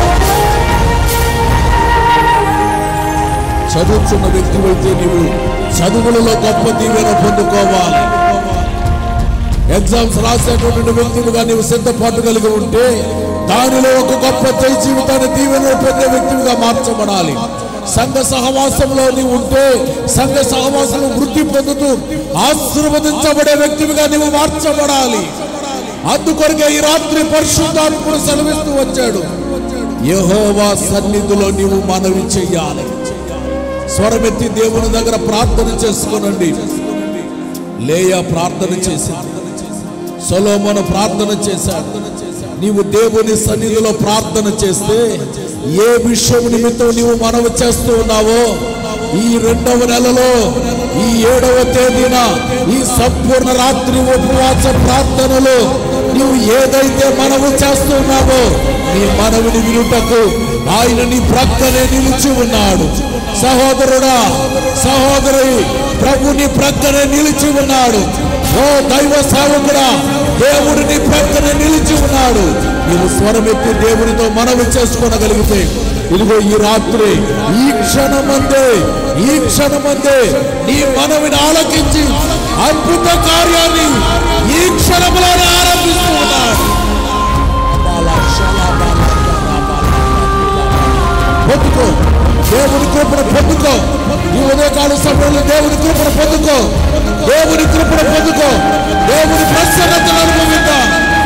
చదువుతున్న వ్యక్తివైతే నీవు చదువులలో గొప్ప దీవెన పొందుకోవాలి ఎగ్జామ్స్ రాసేటటువంటి వ్యక్తులుగా నీవు సిద్ధపాటు కలిగి ఉంటే దానిలో ఒక గొప్ప జై జీవితాన్ని దీవెన పొందే వ్యక్తిగా మార్చబడాలి సంఘ సహవాసంలో నీవు ఉంటే సంఘ సహవాసంలో వృద్ధి పొందుతూ ఆశీర్వదించబడే వ్యక్తిగా నీవు మార్చబడాలి అందుకొరకే ఈ రాత్రి పరిశుద్ధాత్ముడు సెలవిస్తూ వచ్చాడు యెహోవా సన్నిధిలో నీవు మనవి చెయ్యాలి స్వరమెత్తి దేవుని దగ్గర ప్రార్థన చేసుకునండి లేయా ప్రార్థన చేసింది సొలోమోను ప్రార్థన చేశాడు నీవు దేవుని సన్నిధిలో ప్రార్థన చేస్తే ఏ విషయం నిమిత్తం నీవు మనవి చేస్తూ ఉన్నావో ఈ రెండవ నెలలో ఈ ఏడవ తేదీన ఈ సంపూర్ణ రాత్రి ఉపవాస ప్రార్థనలు నువ్వు ఏదైతే మనవు చేస్తున్నావో నీ మనవిని వినుటకు ఆయన నీ ప్రక్కనే నిలిచి ఉన్నాడు సహోదరుడా సహోదరి ప్రభు నీ ప్రక్కనే నిలిచి ఉన్నాడు ఓ దైవ సేవకుడా దేవుడు నీ ప్రక్కనే నిలిచి ఉన్నాడు నీవు స్వరమెత్తి దేవునితో మనవి చేసుకోనగలిగితే ఇదిగో ఈ రాత్రి ఈ క్షణమందే ఈ క్షణమందే నీ మనవిని ఆలకించి అద్భుత కార్యాన్ని ఈ క్షణంలోనే ఆరంభిస్తూ ఉన్నాడు పొందుకో దేవుని కృపను పొందుకో ఈ ఉదయకాల సమయంలో దేవుని కృపను పొందుకో దేవుని కృపను పొందుకో దేవుని ప్రసన్నతను అనుభవిద్దాం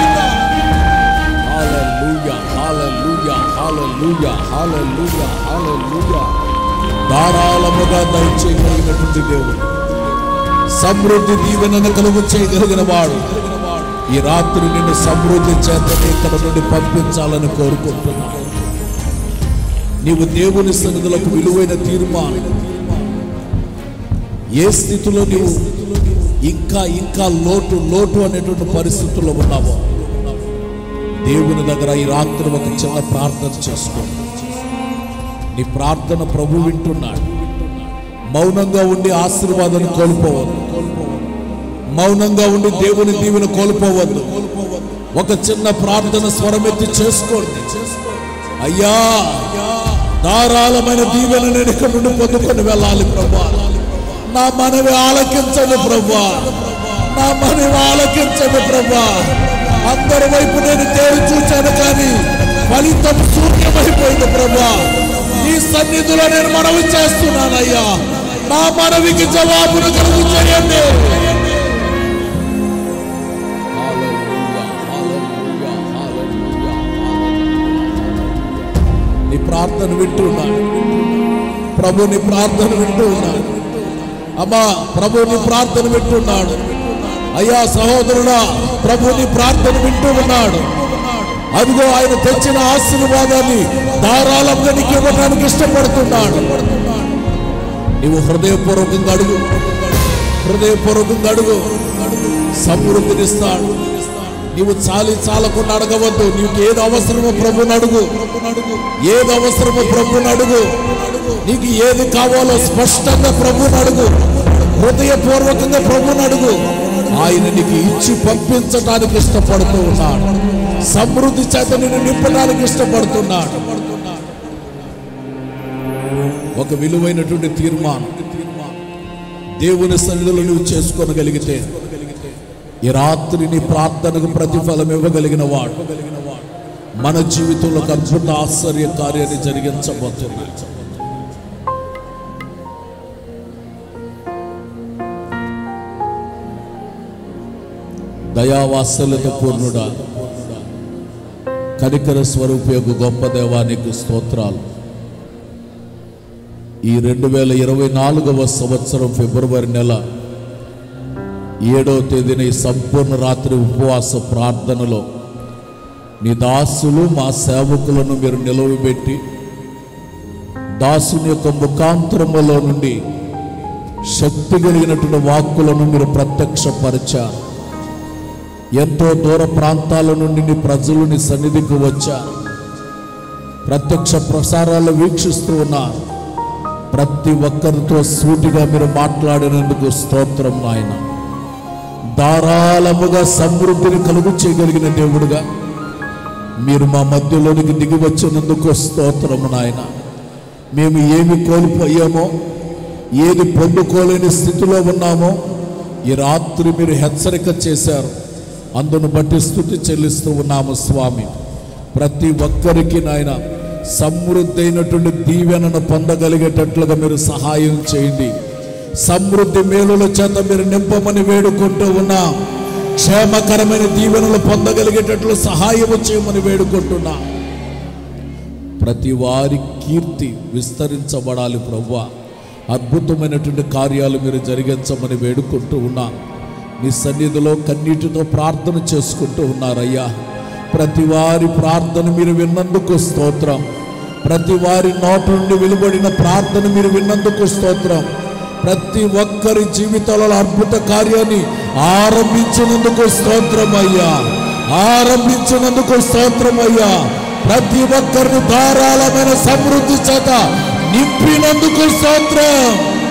హల్లెలూయా హల్లెలూయా హల్లెలూయా హల్లెలూయా హల్లెలూయా ధారాళముగా దయచేయగలిగినటువంటి దేవుడు సమృద్ధి దీవెనను కలుగు చేయగలిగిన వాడు ఈ రాత్రి నిన్ను సమృద్ధి చేతనే ఇక్కడ నుండి పంపించాలని కోరుకుంటున్నాను నీవు దేవుని సన్నిధులకు విలువైన తీర్మానం ఏ స్థితిలో నీవు ఇంకా ఇంకా లోటు లోటు అనేటువంటి పరిస్థితుల్లో ఉన్నావో దేవుని దగ్గర ఈ రాత్రి ఒక చిన్న ప్రార్థన చేసుకో నీ ప్రార్థన ప్రభు వింటున్నాడు మౌనంగా ఉండి ఆశీర్వాదాన్ని కోల్పోవద్దు మౌనంగా ఉండి దేవుని దీవెన కోల్పోవద్దు ఒక చిన్న ప్రార్థన స్వరమెత్తి చేసుకోండి అయ్యా ధారాళమైన దీవెన నేను ఇక్కడ నుండి పొందుకొని వెళ్ళాలి ప్రభా నా మనవి ఆలకించండి ప్రభా నా మనవి ఆలకించండి ప్రభా అందరి వైపు నేను తేరు చూచాను కానీ ఫలితం శూన్యమైపోయింది ప్రభా నీ సన్నిధిలో నేను మనవి చేస్తున్నానయ్యా నా మనవికి జవాబును కలుగు చేయండి నీ ప్రార్థన వింటూ ఉన్నాడు ప్రభు నీ ప్రార్థన వింటూ ఉన్నాడు అమ్మా ప్రభు నీ ప్రార్థన వింటున్నాడు అయ్యా సహోదరుడా ప్రభు నీ ప్రార్థన వింటూ ఉన్నాడు అదిగో ఆయన తెచ్చిన ఆశీర్వాదాన్ని ధారాళంగా నీకు ఇవ్వడానికి ఇష్టపడుతున్నాడు నీవు హృదయపూర్వకంగా అడుగు హృదయపూర్వకంగా అడుగు సమృద్ధినిస్తాడు నీవు చాలి చాలకుండా అడగవద్దు నీకు ఏది అవసరమో ప్రభుని అడుగు ఏది అవసరమో ప్రభుని అడుగు నీకు ఏది కావాలో స్పష్టంగా ప్రభుని అడుగు హృదయపూర్వకంగా ప్రభుని అడుగు ఆయన నీకు ఇచ్చి పంపించడానికి ఇష్టపడుతూ ఉన్నాడు సమృద్ధి చేత నిన్ను నింపడానికి ఇష్టపడుతున్నాడు ఒక విలువైనటువంటి తీర్మానం దేవుని సన్నిధిలో నువ్వు చేసుకోనగలిగితే ఈ రాత్రి నీ ప్రార్థనకు ప్రతిఫలం ఇవ్వగలిగిన వాడు మన జీవితంలో ఒక అద్భుత ఆశ్చర్య కార్యాన్ని జరిగించబోతున్నాడు దయావాత్సల్యత పూర్ణుడా కనికర స్వరూపయోగ గొప్ప దేవానికి స్తోత్రాలు ఈ రెండు వేల ఇరవై నాలుగవ సంవత్సరం ఫిబ్రవరి నెల ఏడవ తేదీన ఈ సంపూర్ణ రాత్రి ఉపవాస ప్రార్థనలో నీ దాసులు మా సేవకులను మీరు నిలవబెట్టి దాసుని యొక్క ముఖాంతరములో నుండి శక్తి కలిగినటువంటి వాక్కులను మీరు ప్రత్యక్షపరిచారు ఎంతో దూర ప్రాంతాల నుండి నీ ప్రజలు నీ సన్నిధికి వచ్చారు ప్రత్యక్ష ప్రసారాలు వీక్షిస్తూ ఉన్నారు ప్రతి ఒక్కరితో సూటిగా మీరు మాట్లాడినందుకు స్తోత్రం నాయన ధారాళముగా సమృద్ధిని కలుగు చేయగలిగిన దేవుడుగా మీరు మా మధ్యలోనికి దిగి వచ్చినందుకు స్తోత్రము నాయన మేము ఏమి కోల్పోయామో ఏది పొందుకోలేని స్థితిలో ఉన్నామో ఈ రాత్రి మీరు హెచ్చరిక చేశారు అందును బట్టి స్థుతి చెల్లిస్తూ ఉన్నాము స్వామి ప్రతి ఒక్కరికి నాయన సమృద్ధి అయినటువంటి దీవెనను పొందగలిగేటట్లుగా మీరు సహాయం చేయండి సమృద్ధి మేలుల చేత మీరు నింపమని వేడుకుంటూ ఉన్నాం క్షేమకరమైన దీవెనలు పొందగలిగేటట్లు సహాయము చేయమని వేడుకుంటున్నా ప్రతి వారి కీర్తి విస్తరించబడాలి ప్రవ్వా అద్భుతమైనటువంటి కార్యాలు మీరు జరిగించమని వేడుకుంటూ ఉన్నా మీ సన్నిధిలో కన్నీటితో ప్రార్థన చేసుకుంటూ ఉన్నారయ్యా ప్రతి వారి ప్రార్థన మీరు విన్నందుకు స్తోత్రం ప్రతి వారి నోట నుండి వెలువడిన ప్రార్థన మీరు విన్నందుకు స్తోత్రం ప్రతి ఒక్కరి జీవితాలలో అద్భుత కార్యాన్ని ఆరంభించినందుకు స్తోత్రం అయ్యా ఆరంభించినందుకు స్తోత్రం అయ్యా ప్రతి ఒక్కరిని ధారాళమైన సమృద్ధి చేత నింపినందుకు స్తోత్రం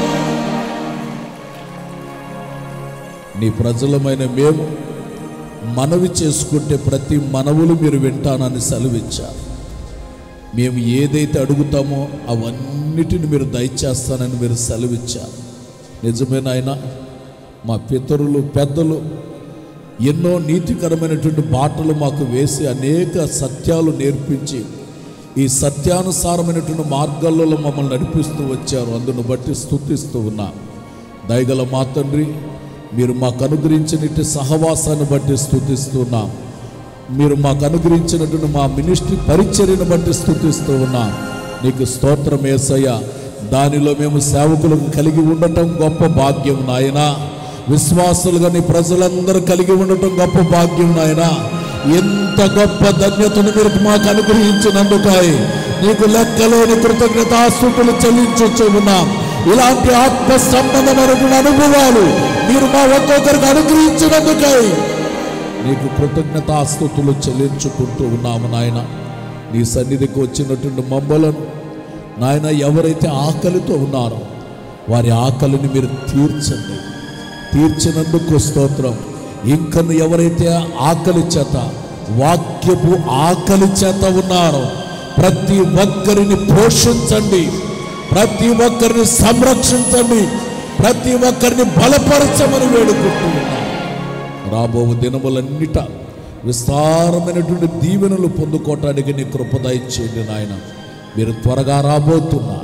నీ ప్రజలమైన మేము మనవి చేసుకుంటే ప్రతి మనవులు మీరు వింటానని సెలవిచ్చారు మేము ఏదైతే అడుగుతామో అవన్నిటిని మీరు దయచేస్తానని మీరు సెలవిచ్చారు నిజమే నాయన మా పితరులు పెద్దలు ఎన్నో నీతికరమైనటువంటి బాటలు మాకు వేసి అనేక సత్యాలు నేర్పించి ఈ సత్యానుసారమైనటువంటి మార్గాల్లో మమ్మల్ని నడిపిస్తూ వచ్చారు అందును బట్టి స్థుతిస్తూ ఉన్నా దయగల మా తండ్రి మీరు మాకు అనుగ్రహించినట్టు సహవాసాన్ని బట్టి స్థుతిస్తున్నాం మీరు మాకు అనుగ్రహించినటువంటి మా మినిస్ట్రీ పరిచర్యను బట్టి స్థుతిస్తూ ఉన్నాం నీకు స్తోత్రం ఏసయ్య దానిలో మేము సేవకులకు కలిగి ఉండటం గొప్ప భాగ్యం నాయనా విశ్వాసులుగా నీ ప్రజలందరూ కలిగి ఉండటం గొప్ప భాగ్యం నాయనా ఎంత గొప్ప ధన్యతను మీరు మాకు అనుగ్రహించినందుకాయి నీకు లెక్కలేని కృతజ్ఞతాస్తుతులు చెల్లించొచ్చు ఉన్నాం ఇలాంటి ఆత్మ సంబంధమైనటువంటి అనుభవాలు మీరు మా ఒక్కొక్కరికి అనుగ్రహించినందుకై నీకు కృతజ్ఞతాస్తుతులు చెల్లించుకుంటూ ఉన్నాము నాయన నీ సన్నిధికి వచ్చినటువంటి మమ్మలను నాయన ఎవరైతే ఆకలితో ఉన్నారో వారి ఆకలిని మీరు తీర్చండి తీర్చినందుకు స్తోత్రం ఇంకను ఎవరైతే ఆకలి చేత వాక్యపు ఆకలి చేత ఉన్నారో ప్రతి ఒక్కరిని పోషించండి ప్రతి ఒక్కరిని సంరక్షించండి ప్రతి ఒక్కరిని బలపరచమని వేడుకుంటూ ఉన్నాం రాబో దినములన్నిట విస్తారమైనటువంటి దీవెనలు పొందుకోవటానికి నీ కృపదయ చేయండి నాయన మీరు త్వరగా రాబోతున్నారు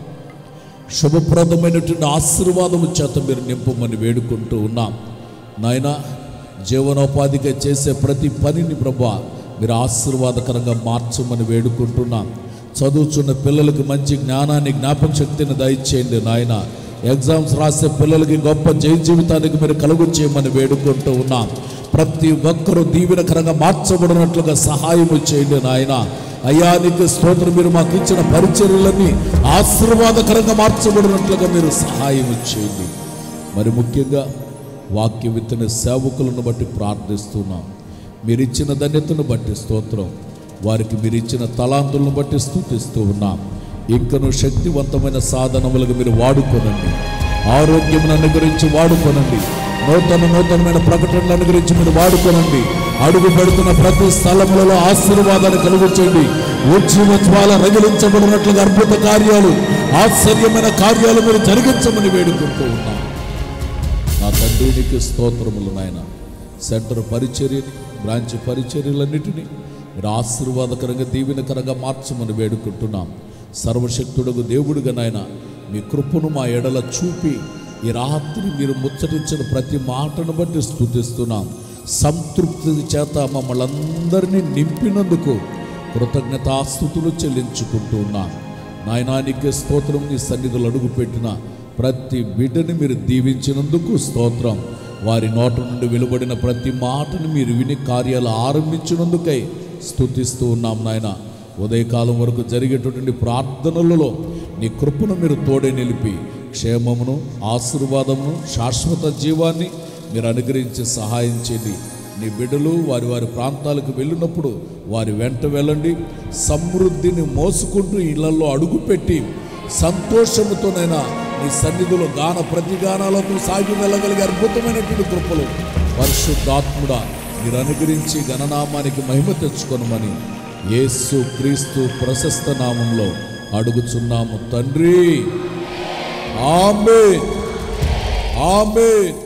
శుభప్రదమైనటువంటి ఆశీర్వాదము చేత మీరు నింపమని వేడుకుంటూ ఉన్నాం నాయన జీవనోపాధిగా చేసే ప్రతి పనిని ప్రభా మీరు ఆశీర్వాదకరంగా మార్చమని వేడుకుంటున్నాం చదువుచున్న పిల్లలకి మంచి జ్ఞానాన్ని జ్ఞాపక శక్తిని దయచేయండి నాయన ఎగ్జామ్స్ రాసే పిల్లలకి గొప్ప జయ జీవితానికి మీరు కలుగు చేయమని వేడుకుంటూ ఉన్నాం ప్రతి ఒక్కరూ దీవెనకరంగా మార్చబడినట్లుగా సహాయము చేయండి నాయన అయ్యా నీకు స్తోత్రం మీరు మాకు ఇచ్చిన పరిచర్యలన్నీ ఆశీర్వాదకరంగా మార్చబడినట్లుగా మీరు సహాయం చేయండి మరి ముఖ్యంగా వాక్య విత్తన సేవకులను బట్టి ప్రార్థిస్తున్నాం మీరు ఇచ్చిన ధన్యతను బట్టి స్తోత్రం వారికి మీరు ఇచ్చిన తలాంతులను బట్టి స్థుతిస్తూ ఉన్నాం ఇంకను శక్తివంతమైన సాధనములకు మీరు వాడుకోనండి ఆరోగ్యమును అనుగ్రహించి వాడుకోనండి నూతన నూతనమైన ప్రకటనలు అనుగ్రహించి మీరు వాడుకోనండి అడుగు పెడుతున్న ప్రతి స్థలములలో ఆశీర్వాదాన్ని కలుగు చేయండి ఉద్యమ జ్వాల రగిలించబడినట్లుగా అద్భుత కార్యాలు ఆశ్చర్యమైన కార్యాలు మీరు జరిగించమని వేడుకుంటూ ఉన్నాం నా తండ్రి నీకు స్తోత్రములు నాయన సెంటర్ పరిచర్యని బ్రాంచ్ పరిచర్యలన్నిటినీ మీరు ఆశీర్వాదకరంగా దీవెనకరంగా మార్చమని వేడుకుంటున్నాం సర్వశక్తుడకు దేవుడుగా నాయన మీ కృపను మా ఎడల చూపి ఈ రాత్రి మీరు ముచ్చటించిన ప్రతి మాటను బట్టి స్థుతిస్తున్నాం సంతృప్తి చేత మమ్మల్ని అందరినీ నింపినందుకు కృతజ్ఞతాస్థుతులు చెల్లించుకుంటూ ఉన్నాం నాయనానికి స్తోత్రం నీ సన్నిధులు అడుగుపెట్టిన ప్రతి బిడ్డని మీరు దీవించినందుకు స్తోత్రం వారి నోట నుండి వెలువడిన ప్రతి మాటను మీరు విని కార్యాలు ఆరంభించినందుకై స్తుతిస్తూ ఉన్నాం నాయన ఉదయకాలం వరకు జరిగేటటువంటి ప్రార్థనలలో నీ కృపను మీరు తోడే నిలిపి క్షేమమును ఆశీర్వాదమును శాశ్వత జీవాన్ని మీరు అనుగ్రహించి సహాయం చేయండి నీ బిడ్డలు వారి వారి ప్రాంతాలకు వెళ్ళినప్పుడు వారి వెంట వెళ్ళండి సమృద్ధిని మోసుకుంటూ ఇళ్లలో అడుగుపెట్టి సంతోషముతోనైనా నీ సన్నిధిలో గాన ప్రతిగానాలతో సాగి వెళ్ళగలిగే అద్భుతమైనటువంటి కృపలు పరిశుద్ధాత్ముడా మీరు అనుగ్రహించి గణనామానికి మహిమ తెచ్చుకొనమని యేసు క్రీస్తు ప్రశస్త నామంలో అడుగుచున్నాము తండ్రి ఆమె ఆమె